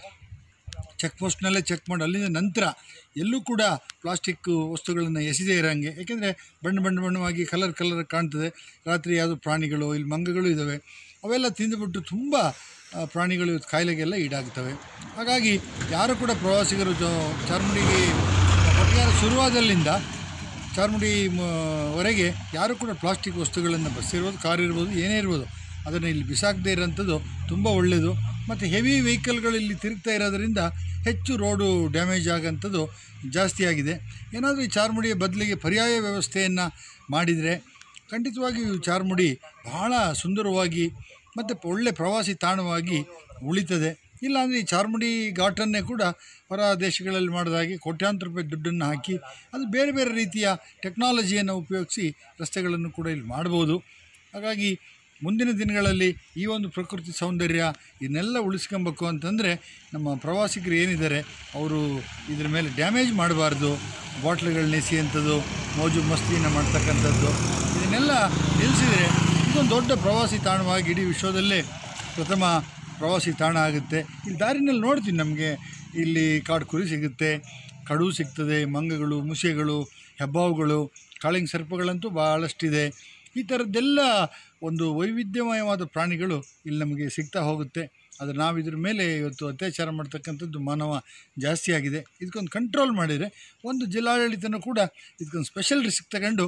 ಚೆಕ್ ಪೋಸ್ಟ್ನಲ್ಲೇ ಚೆಕ್ ಮಾಡಿ ಅಲ್ಲಿಂದ ನಂತರ ಎಲ್ಲೂ ಕೂಡ ಪ್ಲಾಸ್ಟಿಕ್ ವಸ್ತುಗಳನ್ನು ಎಸೆದೇ ಇರೋಂಗೆ ಯಾಕೆಂದರೆ ಬಣ್ಣ ಬಣ್ಣ ಬಣ್ಣವಾಗಿ ಕಲರ್ ಕಲರ್ ಕಾಣ್ತದೆ ರಾತ್ರಿ ಯಾವುದೋ ಪ್ರಾಣಿಗಳು ಇಲ್ಲಿ ಮಂಗಗಳು ಇದ್ದಾವೆ ಅವೆಲ್ಲ ತಿಂದುಬಿಟ್ಟು ತುಂಬ ಆ, ಪ್ರಾಣಿಗಳು ಇವತ್ತು ಕಾಯಿಲೆಗೆಲ್ಲ ಈಡಾಗ್ತವೆ ಹಾಗಾಗಿ ಯಾರು ಕೂಡ ಪ್ರವಾಸಿಗರು ಜೊ ಚಾರ್ಮುಡಿಗೆ ಕೊಟ್ಟಿಗೆ ಶುರುವಾದಲ್ಲಿಂದ ಚಾರ್ಮುಡಿ ಮ- ವರೆಗೆ ಯಾರು ಕೂಡ ಪ್ಲಾಸ್ಟಿಕ್ ವಸ್ತುಗಳನ್ನು ಬಸ್ ಇರ್ಬೋದು ಕಾರ್ ಇರ್ಬೋದು ಏನೇ ಇರ್ಬೋದು ಅದನ್ನು ಇಲ್ಲಿ ಬಿಸಾಕದೇ ಇರೋಂಥದ್ದು ತುಂಬ ಒಳ್ಳೆಯದು ಮತ್ತು ಹೆವಿ ವೆಹಿಕಲ್ಗಳು ಇಲ್ಲಿ ತಿರುಗ್ತಾ ಇರೋದರಿಂದ ಹೆಚ್ಚು ರೋಡು ಡ್ಯಾಮೇಜ್ ಆಗೋಂಥದ್ದು ಜಾಸ್ತಿ ಆಗಿದೆ ಏನಾದರೂ ಈ ಚಾರ್ಮುಡಿಯ ಬದಲಿಗೆ ಪರ್ಯಾಯ ವ್ಯವಸ್ಥೆಯನ್ನು ಮಾಡಿದರೆ ಖಂಡಿತವಾಗಿಯೂ ಈ ಚಾರ್ಮುಡಿ ಬಹಳ ಸುಂದರವಾಗಿ ಮತ್ತು ಒಳ್ಳೆ ಪ್ರವಾಸಿ ತಾಣವಾಗಿ ಉಳಿತದೆ ಇಲ್ಲಾಂದರೆ ಈ ಚಾರ್ಮುಡಿ ಘಾಟನ್ನೇ ಕೂಡ ಹೊರ ದೇಶಗಳಲ್ಲಿ ಮಾಡಿದಾಗೆ ಕೋಟ್ಯಾಂತರ ರೂಪಾಯಿ ದುಡ್ಡನ್ನು ಹಾಕಿ ಅದು ಬೇರೆ ಬೇರೆ ರೀತಿಯ ಟೆಕ್ನಾಲಜಿಯನ್ನು ಉಪಯೋಗಿಸಿ ರಸ್ತೆಗಳನ್ನು ಕೂಡ ಇಲ್ಲಿ ಮಾಡ್ಬೋದು ಹಾಗಾಗಿ ಮುಂದಿನ ದಿನಗಳಲ್ಲಿ ಈ ಒಂದು ಪ್ರಕೃತಿ ಸೌಂದರ್ಯ ಇದನ್ನೆಲ್ಲ ಉಳಿಸ್ಕೊಬೇಕು ಅಂತಂದರೆ ನಮ್ಮ ಪ್ರವಾಸಿಗರು ಏನಿದ್ದಾರೆ ಅವರು ಇದ್ರ ಮೇಲೆ ಡ್ಯಾಮೇಜ್ ಮಾಡಬಾರ್ದು ಬಾಟ್ಲುಗಳನ್ನ ಎಸೆಯುವಂಥದ್ದು ಮೋಜು ಮಸ್ತಿಯನ್ನು ಮಾಡ್ತಕ್ಕಂಥದ್ದು ಇದನ್ನೆಲ್ಲ ನಿಲ್ಲಿಸಿದರೆ ಇದೊಂದು ದೊಡ್ಡ ಪ್ರವಾಸಿ ತಾಣವಾಗಿ ಇಡೀ ವಿಶ್ವದಲ್ಲೇ ಪ್ರಥಮ ಪ್ರವಾಸಿ ತಾಣ ಆಗುತ್ತೆ ಇಲ್ಲಿ ದಾರಿನಲ್ಲಿ ನೋಡ್ತೀನಿ ನಮಗೆ ಇಲ್ಲಿ ಕಾಡು ಕುರಿ ಸಿಗುತ್ತೆ ಕಡು ಸಿಗ್ತದೆ ಮಂಗಗಳು ಮುಸೆಗಳು ಹೆಬ್ಬಾವುಗಳು ಕಾಳಿಂಗ್ ಸರ್ಪಗಳಂತೂ ಭಾಳಷ್ಟಿದೆ ಈ ಥರದ್ದೆಲ್ಲ ಒಂದು ವೈವಿಧ್ಯಮಯವಾದ ಪ್ರಾಣಿಗಳು ಇಲ್ಲಿ ನಮಗೆ ಸಿಗ್ತಾ ಹೋಗುತ್ತೆ ಆದರೆ ನಾವು ಇದ್ರ ಮೇಲೆ ಇವತ್ತು ಅತ್ಯಾಚಾರ ಮಾಡ್ತಕ್ಕಂಥದ್ದು ಮಾನವ ಜಾಸ್ತಿ ಆಗಿದೆ ಇದಕ್ಕೊಂದು ಕಂಟ್ರೋಲ್ ಮಾಡಿದರೆ ಒಂದು ಜಿಲ್ಲಾಡಳಿತನೂ ಕೂಡ ಇದಕ್ಕೊಂದು ಸ್ಪೆಷಲ್ ರಿಸ್ಕ್ ತಗೊಂಡು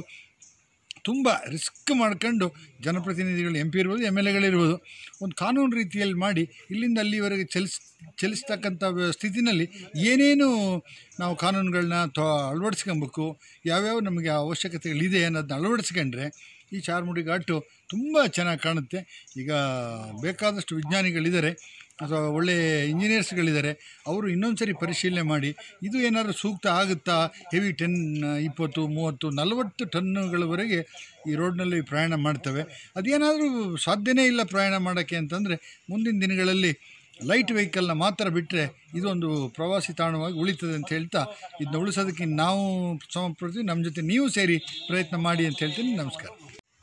ತುಂಬ ರಿಸ್ಕ್ ಮಾಡ್ಕೊಂಡು ಜನಪ್ರತಿನಿಧಿಗಳು ಎಂ ಪಿ ಇರ್ಬೋದು ಎಮ್ ಎಲ್ ಎಗಳಿರ್ಬೋದು ಒಂದು ಕಾನೂನು ರೀತಿಯಲ್ಲಿ ಮಾಡಿ ಇಲ್ಲಿಂದ ಅಲ್ಲಿವರೆಗೆ ಚಲಿಸ್ ಚಲಿಸ್ತಕ್ಕಂಥ ವ್ಯ- ಸ್ಥಿತಿನಲ್ಲಿ ಏನೇನು ನಾವು ಕಾನೂನುಗಳನ್ನ ತೊ ಅಳವಡಿಸ್ಕೊಬೇಕು ಯಾವ್ಯಾವ ನಮಗೆ ಅವಶ್ಯಕತೆಗಳಿದೆ ಅನ್ನೋದನ್ನ ಅಳವಡಿಸ್ಕೊಂಡ್ರೆ ಈ ಚಾರ್ಮುಡಿ ಘಾಟು ತುಂಬ ಚೆನ್ನಾಗಿ ಕಾಣುತ್ತೆ ಈಗ ಬೇಕಾದಷ್ಟು ವಿಜ್ಞಾನಿಗಳಿದ್ದಾರೆ ಅಥವಾ ಒಳ್ಳೆಯ ಇಂಜಿನಿಯರ್ಸ್ಗಳಿದ್ದಾರೆ ಅವರು ಇನ್ನೊಂದು ಸರಿ ಪರಿಶೀಲನೆ ಮಾಡಿ ಇದು ಏನಾದರೂ ಸೂಕ್ತ ಆಗುತ್ತಾ ಹೆವಿ ಟೆನ್ ಇಪ್ಪತ್ತು ಮೂವತ್ತು ನಲವತ್ತು ಟನ್ನುಗಳವರೆಗೆ ಈ ರೋಡ್ನಲ್ಲಿ ಪ್ರಯಾಣ ಮಾಡ್ತವೆ ಅದೇನಾದರೂ ಸಾಧ್ಯನೇ ಇಲ್ಲ ಪ್ರಯಾಣ ಮಾಡೋಕ್ಕೆ ಅಂತಂದರೆ ಮುಂದಿನ ದಿನಗಳಲ್ಲಿ ಲೈಟ್ ವೆಹಿಕಲ್ನ ಮಾತ್ರ ಬಿಟ್ಟರೆ ಇದೊಂದು ಪ್ರವಾಸಿ ತಾಣವಾಗಿ ಉಳಿತದೆ ಅಂತ ಹೇಳ್ತಾ ಇದನ್ನ ಉಳಿಸೋದಕ್ಕೆ ನಾವು ಸಮರ್ಪಡ್ತೀವಿ ನಮ್ಮ ಜೊತೆ ನೀವು ಸೇರಿ ಪ್ರಯತ್ನ ಮಾಡಿ ಅಂತ ಹೇಳ್ತೀನಿ ನಮಸ್ಕಾರ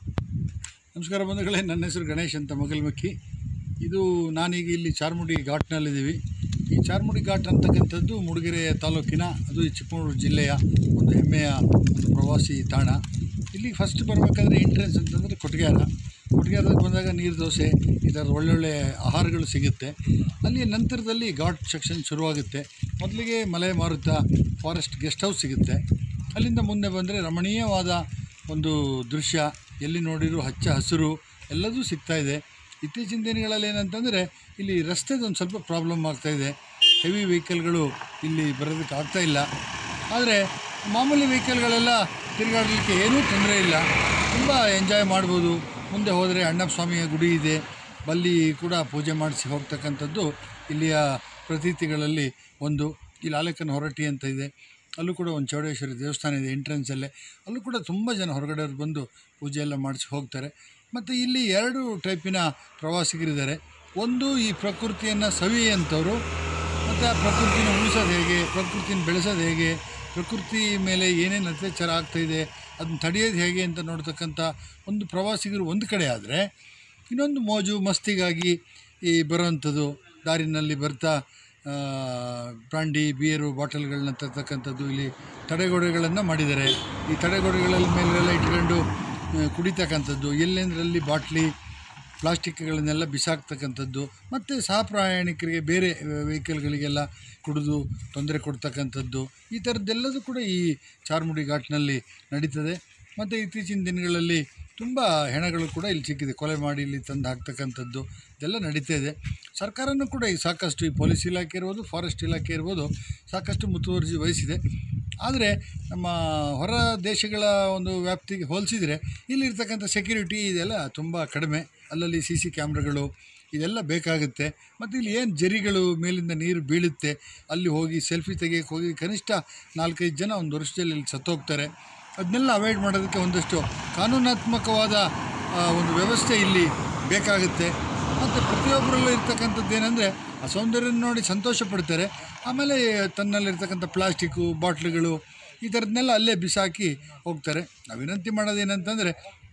ನಮಸ್ಕಾರ ಬಂಧುಗಳೇ ನನ್ನ ಹೆಸರು ಗಣೇಶ್ ಅಂತ ಮಗಲ್ಮಕ್ಕಿ ಇದು ನಾನೀಗ ಇಲ್ಲಿ ಚಾರ್ಮುಡಿ ಘಾಟ್ನಲ್ಲಿದ್ದೀವಿ ಈ ಚಾರ್ಮುಡಿ ಘಾಟ್ ಅಂತಕ್ಕಂಥದ್ದು ಮೂಡಿಗೆರೆ ತಾಲೂಕಿನ ಅದು ಈ ಚಿಕ್ಕಮಗಳೂರು ಜಿಲ್ಲೆಯ ಒಂದು ಹೆಮ್ಮೆಯ ಒಂದು ಪ್ರವಾಸಿ ತಾಣ ಇಲ್ಲಿ ಫಸ್ಟ್ ಬರಬೇಕಾದ್ರೆ ಎಂಟ್ರೆನ್ಸ್ ಅಂತಂದರೆ ಕೊಟ್ಗೆಹಾರ ಕೊಟ್ಗೆಹಾರಕ್ಕೆ ಬಂದಾಗ ನೀರು ದೋಸೆ ಈ ಥರದ ಒಳ್ಳೊಳ್ಳೆ ಆಹಾರಗಳು ಸಿಗುತ್ತೆ ಅಲ್ಲಿ ನಂತರದಲ್ಲಿ ಘಾಟ್ ಸೆಕ್ಷನ್ ಶುರುವಾಗುತ್ತೆ ಮೊದಲಿಗೆ ಮಲೆ ಮಾರುತ ಫಾರೆಸ್ಟ್ ಗೆಸ್ಟ್ ಹೌಸ್ ಸಿಗುತ್ತೆ ಅಲ್ಲಿಂದ ಮುಂದೆ ಬಂದರೆ ರಮಣೀಯವಾದ ಒಂದು ದೃಶ್ಯ ಎಲ್ಲಿ ನೋಡಿರೂ ಹಚ್ಚ ಹಸಿರು ಎಲ್ಲದೂ ಸಿಗ್ತಾ ಇದೆ ಇತ್ತೀಚಿನ ದಿನಗಳಲ್ಲಿ ಏನಂತಂದರೆ ಇಲ್ಲಿ ರಸ್ತೆದು ಒಂದು ಸ್ವಲ್ಪ ಪ್ರಾಬ್ಲಮ್ ಆಗ್ತಾಯಿದೆ ಹೆವಿ ವೆಹಿಕಲ್ಗಳು ಇಲ್ಲಿ ಬರೋದಕ್ಕೆ ಆಗ್ತಾ ಇಲ್ಲ ಆದರೆ ಮಾಮೂಲಿ ವೆಹಿಕಲ್ಗಳೆಲ್ಲ ತಿರುಗಾಡಲಿಕ್ಕೆ ಏನೂ ತೊಂದರೆ ಇಲ್ಲ ತುಂಬ ಎಂಜಾಯ್ ಮಾಡ್ಬೋದು ಮುಂದೆ ಹೋದರೆ ಅಣ್ಣಪ್ಪ ಸ್ವಾಮಿಯ ಗುಡಿ ಇದೆ ಬಲ್ಲಿ ಕೂಡ ಪೂಜೆ ಮಾಡಿಸಿ ಹೋಗ್ತಕ್ಕಂಥದ್ದು ಇಲ್ಲಿಯ ಪ್ರತೀತಿಗಳಲ್ಲಿ ಒಂದು ಇಲ್ಲಿ ಆಲೇಖನ ಹೊರಟಿ ಅಂತ ಇದೆ ಅಲ್ಲೂ ಕೂಡ ಒಂದು ಚೌಡೇಶ್ವರಿ ದೇವಸ್ಥಾನ ಇದೆ ಎಂಟ್ರೆನ್ಸಲ್ಲೇ ಅಲ್ಲೂ ಕೂಡ ತುಂಬ ಜನ ಹೊರಗಡೆಯವ್ರು ಬಂದು ಪೂಜೆ ಎಲ್ಲ ಮಾಡಿಸಿ ಹೋಗ್ತಾರೆ ಮತ್ತು ಇಲ್ಲಿ ಎರಡು ಟೈಪಿನ ಪ್ರವಾಸಿಗರಿದ್ದಾರೆ ಒಂದು ಈ ಪ್ರಕೃತಿಯನ್ನು ಸವಿಯುವಂಥವ್ರು ಮತ್ತು ಆ ಪ್ರಕೃತಿನ ಉಳಿಸೋದು ಹೇಗೆ ಪ್ರಕೃತಿನ ಬೆಳೆಸೋದು ಹೇಗೆ ಪ್ರಕೃತಿ ಮೇಲೆ ಏನೇನು ಅತ್ಯಾಚಾರ ಆಗ್ತಾಯಿದೆ ಅದನ್ನ ತಡೆಯೋದು ಹೇಗೆ ಅಂತ ನೋಡ್ತಕ್ಕಂಥ ಒಂದು ಪ್ರವಾಸಿಗರು ಒಂದು ಕಡೆ ಆದರೆ ಇನ್ನೊಂದು ಮೋಜು ಮಸ್ತಿಗಾಗಿ ಈ ಬರೋವಂಥದ್ದು ದಾರಿನಲ್ಲಿ ಬರ್ತಾ ಆ, ಬ್ರಾಂಡಿ ಬಿಯರು ಬಾಟಲ್ಗಳನ್ನ ತರ್ತಕ್ಕಂಥದ್ದು ಇಲ್ಲಿ ತಡೆಗೋಡೆಗಳನ್ನು ಮಾಡಿದ್ದಾರೆ ಈ ತಡೆಗೋಡೆಗಳಲ್ಲಿ ಮೇಲೆಲ್ಲ ಇಟ್ಕೊಂಡು ಆ, ಕುಡಿತಕ್ಕಂಥದ್ದು ಎಲ್ಲೆಂದರಲ್ಲಿ ಬಾಟ್ಲಿ ಪ್ಲಾಸ್ಟಿಕ್ಗಳನ್ನೆಲ್ಲ ಬಿಸಾಕ್ತಕ್ಕಂಥದ್ದು ಮತ್ತು ಸಹ ಪ್ರಯಾಣಿಕರಿಗೆ ಬೇರೆ ವೆಹಿಕಲ್ಗಳಿಗೆಲ್ಲ ಕುಡಿದು ತೊಂದರೆ ಕೊಡ್ತಕ್ಕಂಥದ್ದು ಈ ಥರದ್ದೆಲ್ಲದೂ ಕೂಡ ಈ ಚಾರ್ಮುಡಿ ಘಾಟ್ನಲ್ಲಿ ನಡೀತದೆ ಮತ್ತು ಇತ್ತೀಚಿನ ದಿನಗಳಲ್ಲಿ ತುಂಬ ಹೆಣಗಳು ಕೂಡ ಇಲ್ಲಿ ಸಿಕ್ಕಿದೆ ಕೊಲೆ ಮಾಡಿ ಇಲ್ಲಿ ತಂದು ಹಾಕ್ತಕ್ಕಂಥದ್ದು ಇದೆಲ್ಲ ನಡೀತಾ ಇದೆ ಸರ್ಕಾರನೂ ಕೂಡ ಈ ಸಾಕಷ್ಟು ಈ ಪೊಲೀಸ್ ಇಲಾಖೆ ಇರ್ಬೋದು ಫಾರೆಸ್ಟ್ ಇಲಾಖೆ ಇರ್ಬೋದು ಸಾಕಷ್ಟು ಮುತುವರ್ಜಿ ವಹಿಸಿದೆ ಆದರೆ ನಮ್ಮ ಹೊರ ದೇಶಗಳ ಒಂದು ವ್ಯಾಪ್ತಿಗೆ ಹೋಲಿಸಿದರೆ ಇಲ್ಲಿರ್ತಕ್ಕಂಥ ಸೆಕ್ಯೂರಿಟಿ ಇದೆಲ್ಲ ತುಂಬ ಕಡಿಮೆ ಅಲ್ಲಲ್ಲಿ ಸಿ ಸಿ ಕ್ಯಾಮ್ರಾಗಳು ಇದೆಲ್ಲ ಬೇಕಾಗುತ್ತೆ ಮತ್ತು ಇಲ್ಲಿ ಏನು ಜರಿಗಳು ಮೇಲಿಂದ ನೀರು ಬೀಳುತ್ತೆ ಅಲ್ಲಿ ಹೋಗಿ ಸೆಲ್ಫಿ ತೆಗಿಯೋಕ್ಕೆ ಹೋಗಿ ಕನಿಷ್ಠ ನಾಲ್ಕೈದು ಜನ ಒಂದು ವರ್ಷದಲ್ಲಿ ಇಲ್ಲಿ ಸತ್ತೋಗ್ತಾರೆ ಅದನ್ನೆಲ್ಲ ಅವಾಯ್ಡ್ ಮಾಡೋದಕ್ಕೆ ಒಂದಷ್ಟು ಕಾನೂನಾತ್ಮಕವಾದ ಆ, ಒಂದು ವ್ಯವಸ್ಥೆ ಇಲ್ಲಿ ಬೇಕಾಗುತ್ತೆ ಮತ್ತು ಪ್ರತಿಯೊಬ್ಬರಲ್ಲೂ ಇರ್ತಕ್ಕಂಥದ್ದು ಏನಂದರೆ ಆ ಸೌಂದರ್ಯ ನೋಡಿ ಸಂತೋಷ ಪಡ್ತಾರೆ ಆಮೇಲೆ ತನ್ನಲ್ಲಿರ್ತಕ್ಕಂಥ ಪ್ಲಾಸ್ಟಿಕ್ಕು ಬಾಟ್ಲುಗಳು ಈ ಥರದನ್ನೆಲ್ಲ ಅಲ್ಲೇ ಬಿಸಾಕಿ ಹೋಗ್ತಾರೆ ನಾವು ವಿನಂತಿ ಮಾಡೋದೇನಂತಂದರೆ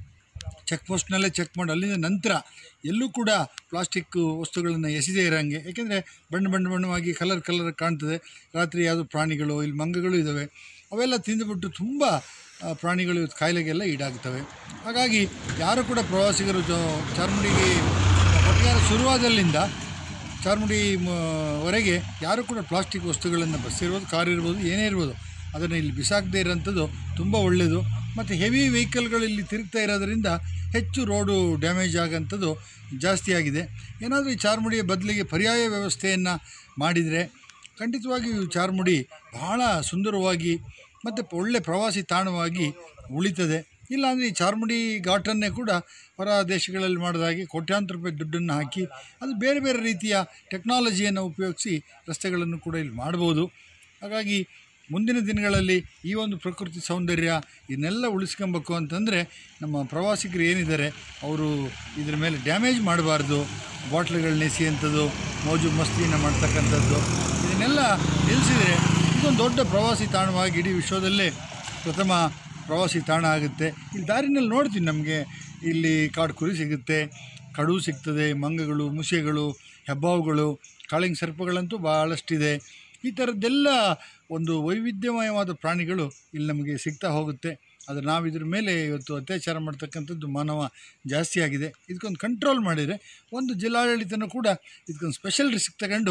ಚೆಕ್ ಪೋಸ್ಟ್ನಲ್ಲೇ ಚೆಕ್ ಮಾಡಿ ಅಲ್ಲಿಂದ ನಂತರ ಎಲ್ಲೂ ಕೂಡ ಪ್ಲಾಸ್ಟಿಕ್ ವಸ್ತುಗಳನ್ನು ಎಸೆದೇ ಇರೋಂಗೆ ಯಾಕೆಂದರೆ ಬಣ್ಣ ಬಣ್ಣ ಬಣ್ಣವಾಗಿ ಕಲರ್ ಕಲರ್ ಕಾಣ್ತದೆ ರಾತ್ರಿ ಯಾವುದೋ ಪ್ರಾಣಿಗಳು ಇಲ್ಲಿ ಮಂಗಗಳು ಇದ್ದಾವೆ ಅವೆಲ್ಲ ತಿಂದುಬಿಟ್ಟು ತುಂಬ ಆ, ಪ್ರಾಣಿಗಳು ಇವತ್ತು ಕಾಯಿಲೆಗೆಲ್ಲ ಈಡಾಗ್ತವೆ ಹಾಗಾಗಿ ಯಾರು ಕೂಡ ಪ್ರವಾಸಿಗರು ಜೊ ಚಾರ್ಮುಡಿಗೆ ಕೊಟ್ಟಿಗೆ ಶುರುವಾದಲ್ಲಿಂದ ಚಾರ್ಮುಡಿ ಮ- ವರೆಗೆ ಯಾರು ಕೂಡ ಪ್ಲಾಸ್ಟಿಕ್ ವಸ್ತುಗಳನ್ನು ಬಸ್ ಇರ್ಬೋದು ಕಾರ್ ಇರ್ಬೋದು ಏನೇ ಇರ್ಬೋದು ಅದನ್ನು ಇಲ್ಲಿ ಬಿಸಾಕದೇ ಇರೋಂಥದ್ದು ತುಂಬ ಒಳ್ಳೆಯದು ಮತ್ತು ಹೆವಿ ವೆಹಿಕಲ್ಗಳು ಇಲ್ಲಿ ತಿರುಗ್ತಾ ಇರೋದ್ರಿಂದ ಹೆಚ್ಚು ರೋಡು ಡ್ಯಾಮೇಜ್ ಆಗೋಂಥದ್ದು ಜಾಸ್ತಿ ಆಗಿದೆ ಏನಾದರೂ ಈ ಚಾರ್ಮುಡಿಯ ಬದಲಿಗೆ ಪರ್ಯಾಯ ವ್ಯವಸ್ಥೆಯನ್ನು ಮಾಡಿದರೆ ಖಂಡಿತವಾಗಿಯೂ ಚಾರ್ಮುಡಿ ಬಹಳ ಸುಂದರವಾಗಿ ಮತ್ತು ಒಳ್ಳೆ ಪ್ರವಾಸಿ ತಾಣವಾಗಿ ಉಳಿತದೆ ಇಲ್ಲಾಂದರೆ ಈ ಚಾರ್ಮುಡಿ ಘಾಟನ್ನೇ ಕೂಡ ಹೊರ ದೇಶಗಳಲ್ಲಿ ಮಾಡಿದಾಗೆ ಕೋಟ್ಯಾಂತರ ರೂಪಾಯಿ ದುಡ್ಡನ್ನು ಹಾಕಿ ಅದು ಬೇರೆ ಬೇರೆ ರೀತಿಯ ಟೆಕ್ನಾಲಜಿಯನ್ನು ಉಪಯೋಗಿಸಿ ರಸ್ತೆಗಳನ್ನು ಕೂಡ ಇಲ್ಲಿ ಮಾಡ್ಬೋದು ಹಾಗಾಗಿ ಮುಂದಿನ ದಿನಗಳಲ್ಲಿ ಈ ಒಂದು ಪ್ರಕೃತಿ ಸೌಂದರ್ಯ ಇದನ್ನೆಲ್ಲ ಉಳಿಸ್ಕೊಬೇಕು ಅಂತಂದರೆ ನಮ್ಮ ಪ್ರವಾಸಿಗರು ಏನಿದ್ದಾರೆ ಅವರು ಇದ್ರ ಮೇಲೆ ಡ್ಯಾಮೇಜ್ ಮಾಡಬಾರ್ದು ಬಾಟ್ಲುಗಳನ್ನ ಎಸೆಯುವಂಥದ್ದು ಮೋಜು ಮಸ್ತಿಯನ್ನು ಮಾಡ್ತಕ್ಕಂಥದ್ದು ಇದನ್ನೆಲ್ಲ ನಿಲ್ಲಿಸಿದರೆ ಇದೊಂದು ದೊಡ್ಡ ಪ್ರವಾಸಿ ತಾಣವಾಗಿ ಇಡೀ ವಿಶ್ವದಲ್ಲೇ ಪ್ರಥಮ ಪ್ರವಾಸಿ ತಾಣ ಆಗುತ್ತೆ ಇಲ್ಲಿ ದಾರಿನಲ್ಲಿ ನೋಡ್ತೀನಿ ನಮಗೆ ಇಲ್ಲಿ ಕಾಡು ಕುರಿ ಸಿಗುತ್ತೆ ಕಡು ಸಿಗ್ತದೆ ಮಂಗಗಳು ಮುಸೆಗಳು ಹೆಬ್ಬಾವುಗಳು ಕಾಳಿಂಗ್ ಸರ್ಪಗಳಂತೂ ಭಾಳಷ್ಟಿದೆ ಈ ಥರದ್ದೆಲ್ಲ ಒಂದು ವೈವಿಧ್ಯಮಯವಾದ ಪ್ರಾಣಿಗಳು ಇಲ್ಲಿ ನಮಗೆ ಸಿಗ್ತಾ ಹೋಗುತ್ತೆ ಆದರೆ ನಾವು ಇದ್ರ ಮೇಲೆ ಇವತ್ತು ಅತ್ಯಾಚಾರ ಮಾಡ್ತಕ್ಕಂಥದ್ದು ಮಾನವ ಜಾಸ್ತಿ ಆಗಿದೆ ಇದಕ್ಕೊಂದು ಕಂಟ್ರೋಲ್ ಮಾಡಿದರೆ ಒಂದು ಜಿಲ್ಲಾಡಳಿತನೂ ಕೂಡ ಇದಕ್ಕೊಂದು ಸ್ಪೆಷಲ್ ರಿಸ್ಕ್ ತಗೊಂಡು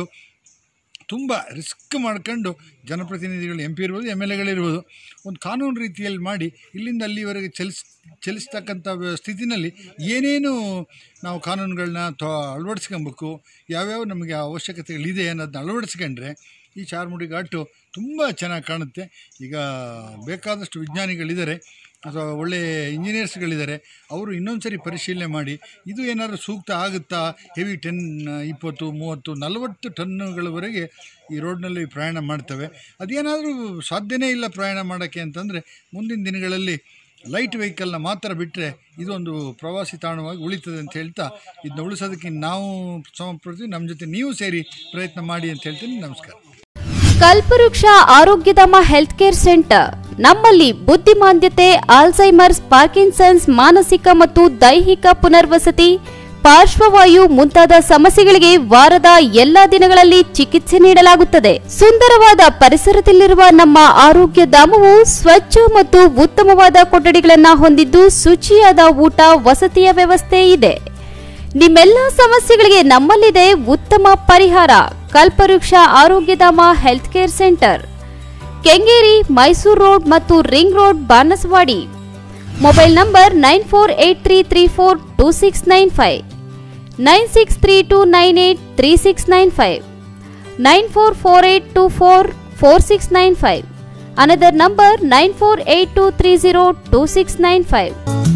ತುಂಬ ರಿಸ್ಕ್ ಮಾಡ್ಕೊಂಡು ಜನಪ್ರತಿನಿಧಿಗಳು ಎಂ ಪಿ ಇರ್ಬೋದು ಎಮ್ ಎಲ್ ಎಗಳಿರ್ಬೋದು ಒಂದು ಕಾನೂನು ರೀತಿಯಲ್ಲಿ ಮಾಡಿ ಇಲ್ಲಿಂದ ಅಲ್ಲಿವರೆಗೆ ಚಲಿಸ್ ಚಲಿಸ್ತಕ್ಕಂಥ ವ್ಯ- ಸ್ಥಿತಿನಲ್ಲಿ ಏನೇನು ನಾವು ಕಾನೂನುಗಳನ್ನ ತೊ ಅಳವಡಿಸ್ಕೊಬೇಕು ಯಾವ್ಯಾವ ನಮಗೆ ಅವಶ್ಯಕತೆಗಳಿದೆ ಅನ್ನೋದನ್ನ ಅಳವಡಿಸ್ಕೊಂಡ್ರೆ ಈ ಚಾರ್ಮುಡಿ ಘಾಟು ತುಂಬ ಚೆನ್ನಾಗಿ ಕಾಣುತ್ತೆ ಈಗ ಬೇಕಾದಷ್ಟು ವಿಜ್ಞಾನಿಗಳಿದ್ದಾರೆ ಅಥವಾ ಒಳ್ಳೆಯ ಇಂಜಿನಿಯರ್ಸ್ಗಳಿದ್ದಾರೆ ಅವರು ಇನ್ನೊಂದು ಸರಿ ಪರಿಶೀಲನೆ ಮಾಡಿ ಇದು ಏನಾದರೂ ಸೂಕ್ತ ಆಗುತ್ತಾ ಹೆವಿ ಟೆನ್ ಇಪ್ಪತ್ತು ಮೂವತ್ತು ನಲವತ್ತು ಟನ್ನುಗಳವರೆಗೆ ಈ ರೋಡ್ನಲ್ಲಿ ಪ್ರಯಾಣ ಮಾಡ್ತವೆ ಅದೇನಾದರೂ ಸಾಧ್ಯನೇ ಇಲ್ಲ ಪ್ರಯಾಣ ಮಾಡೋಕ್ಕೆ ಅಂತಂದರೆ ಮುಂದಿನ ದಿನಗಳಲ್ಲಿ ಲೈಟ್ ವೆಹಿಕಲ್ನ ಮಾತ್ರ ಬಿಟ್ಟರೆ ಇದೊಂದು ಪ್ರವಾಸಿ ತಾಣವಾಗಿ ಉಳಿತದೆ ಅಂತ ಹೇಳ್ತಾ ಇದನ್ನ ಉಳಿಸೋದಕ್ಕೆ ನಾವು ಶ್ರಮ ಪಡ್ತೀವಿ ನಮ್ಮ ಜೊತೆ ನೀವು ಸೇರಿ ಪ್ರಯತ್ನ ಮಾಡಿ ಅಂತ ಹೇಳ್ತೀನಿ ನಮಸ್ಕಾರ
ಕಲ್ಪವೃಕ್ಷ ಆರೋಗ್ಯಧಾಮ ಹೆಲ್ತ್ ಕೇರ್ ಸೆಂಟರ್ ನಮ್ಮಲ್ಲಿ ಬುದ್ಧಿಮಾಂದ್ಯತೆ ಆಲ್ಝೈಮರ್ಸ್ ಪಾರ್ಕಿನ್ಸನ್ಸ್ ಮಾನಸಿಕ ಮತ್ತು ದೈಹಿಕ ಪುನರ್ವಸತಿ ಪಾರ್ಶ್ವವಾಯು ಮುಂತಾದ ಸಮಸ್ಯೆಗಳಿಗೆ ವಾರದ ಎಲ್ಲಾ ದಿನಗಳಲ್ಲಿ ಚಿಕಿತ್ಸೆ ನೀಡಲಾಗುತ್ತದೆ ಸುಂದರವಾದ ಪರಿಸರದಲ್ಲಿರುವ ನಮ್ಮ ಆರೋಗ್ಯ ಧಾಮವು ಸ್ವಚ್ಛ ಮತ್ತು ಉತ್ತಮವಾದ ಕೊಠಡಿಗಳನ್ನು ಹೊಂದಿದ್ದು ಶುಚಿಯಾದ ಊಟ ವಸತಿಯ ವ್ಯವಸ್ಥೆ ಇದೆ ನಿಮ್ಮೆಲ್ಲ ಸಮಸ್ಯೆಗಳಿಗೆ ನಮ್ಮಲ್ಲಿದೆ ಉತ್ತಮ ಪರಿಹಾರ Kalpavriksha Arogyadhama health care centre Kengeri Mysuru road ಮತ್ತು ring road Banaswadi mobile number nine four eight three three four two six nine five nine six three two nine eight three six nine five nine four four eight two four four six nine five another number nine four eight two three zero two six nine five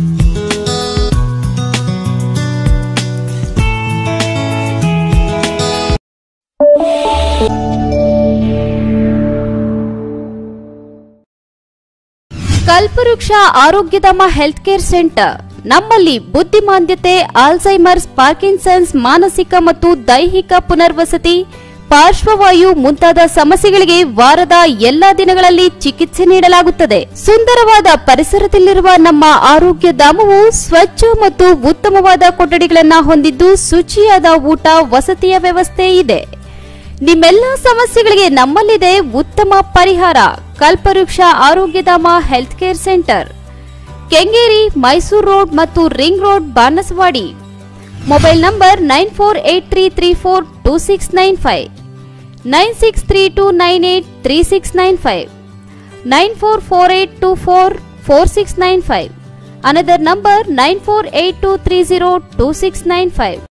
Kalpavriksha Arogyadhama health care centre ನಮ್ಮಲ್ಲಿ ಬುದ್ಧಿಮಾಂದ್ಯತೆ Alzheimer's Parkinson's ಮಾನಸಿಕ ಮತ್ತು ದೈಹಿಕ ಪುನರ್ವಸತಿ ಪಾರ್ಶ್ವವಾಯು ಮುಂತಾದ ಸಮಸ್ಯೆಗಳಿಗೆ ವಾರದ ಎಲ್ಲಾ ದಿನಗಳಲ್ಲಿ ಚಿಕಿತ್ಸೆ ನೀಡಲಾಗುತ್ತದೆ ಸುಂದರವಾದ ಪರಿಸರದಲ್ಲಿರುವ ನಮ್ಮ ಆರೋಗ್ಯ ಧಾಮವು ಸ್ವಚ್ಛ ಮತ್ತು ಉತ್ತಮವಾದ ಕೊಠಡಿಗಳನ್ನು ಹೊಂದಿದ್ದು ಶುಚಿಯಾದ ಊಟ ವಸತಿಯ ವ್ಯವಸ್ಥೆ ಇದೆ ನಿಮ್ಮೆಲ್ಲ ಸಮಸ್ಯೆಗಳಿಗೆ ನಮ್ಮಲ್ಲಿದೆ ಉತ್ತಮ ಪರಿಹಾರ Kalpavriksha Arogyadhama health care centre Kengeri Mysuru road ಮತ್ತು ring road Banaswadi mobile number nine four eight three three four two six nine five nine six three two nine eight three six nine five nine four four eight two four four six nine five another number nine four eight two three zero two six nine five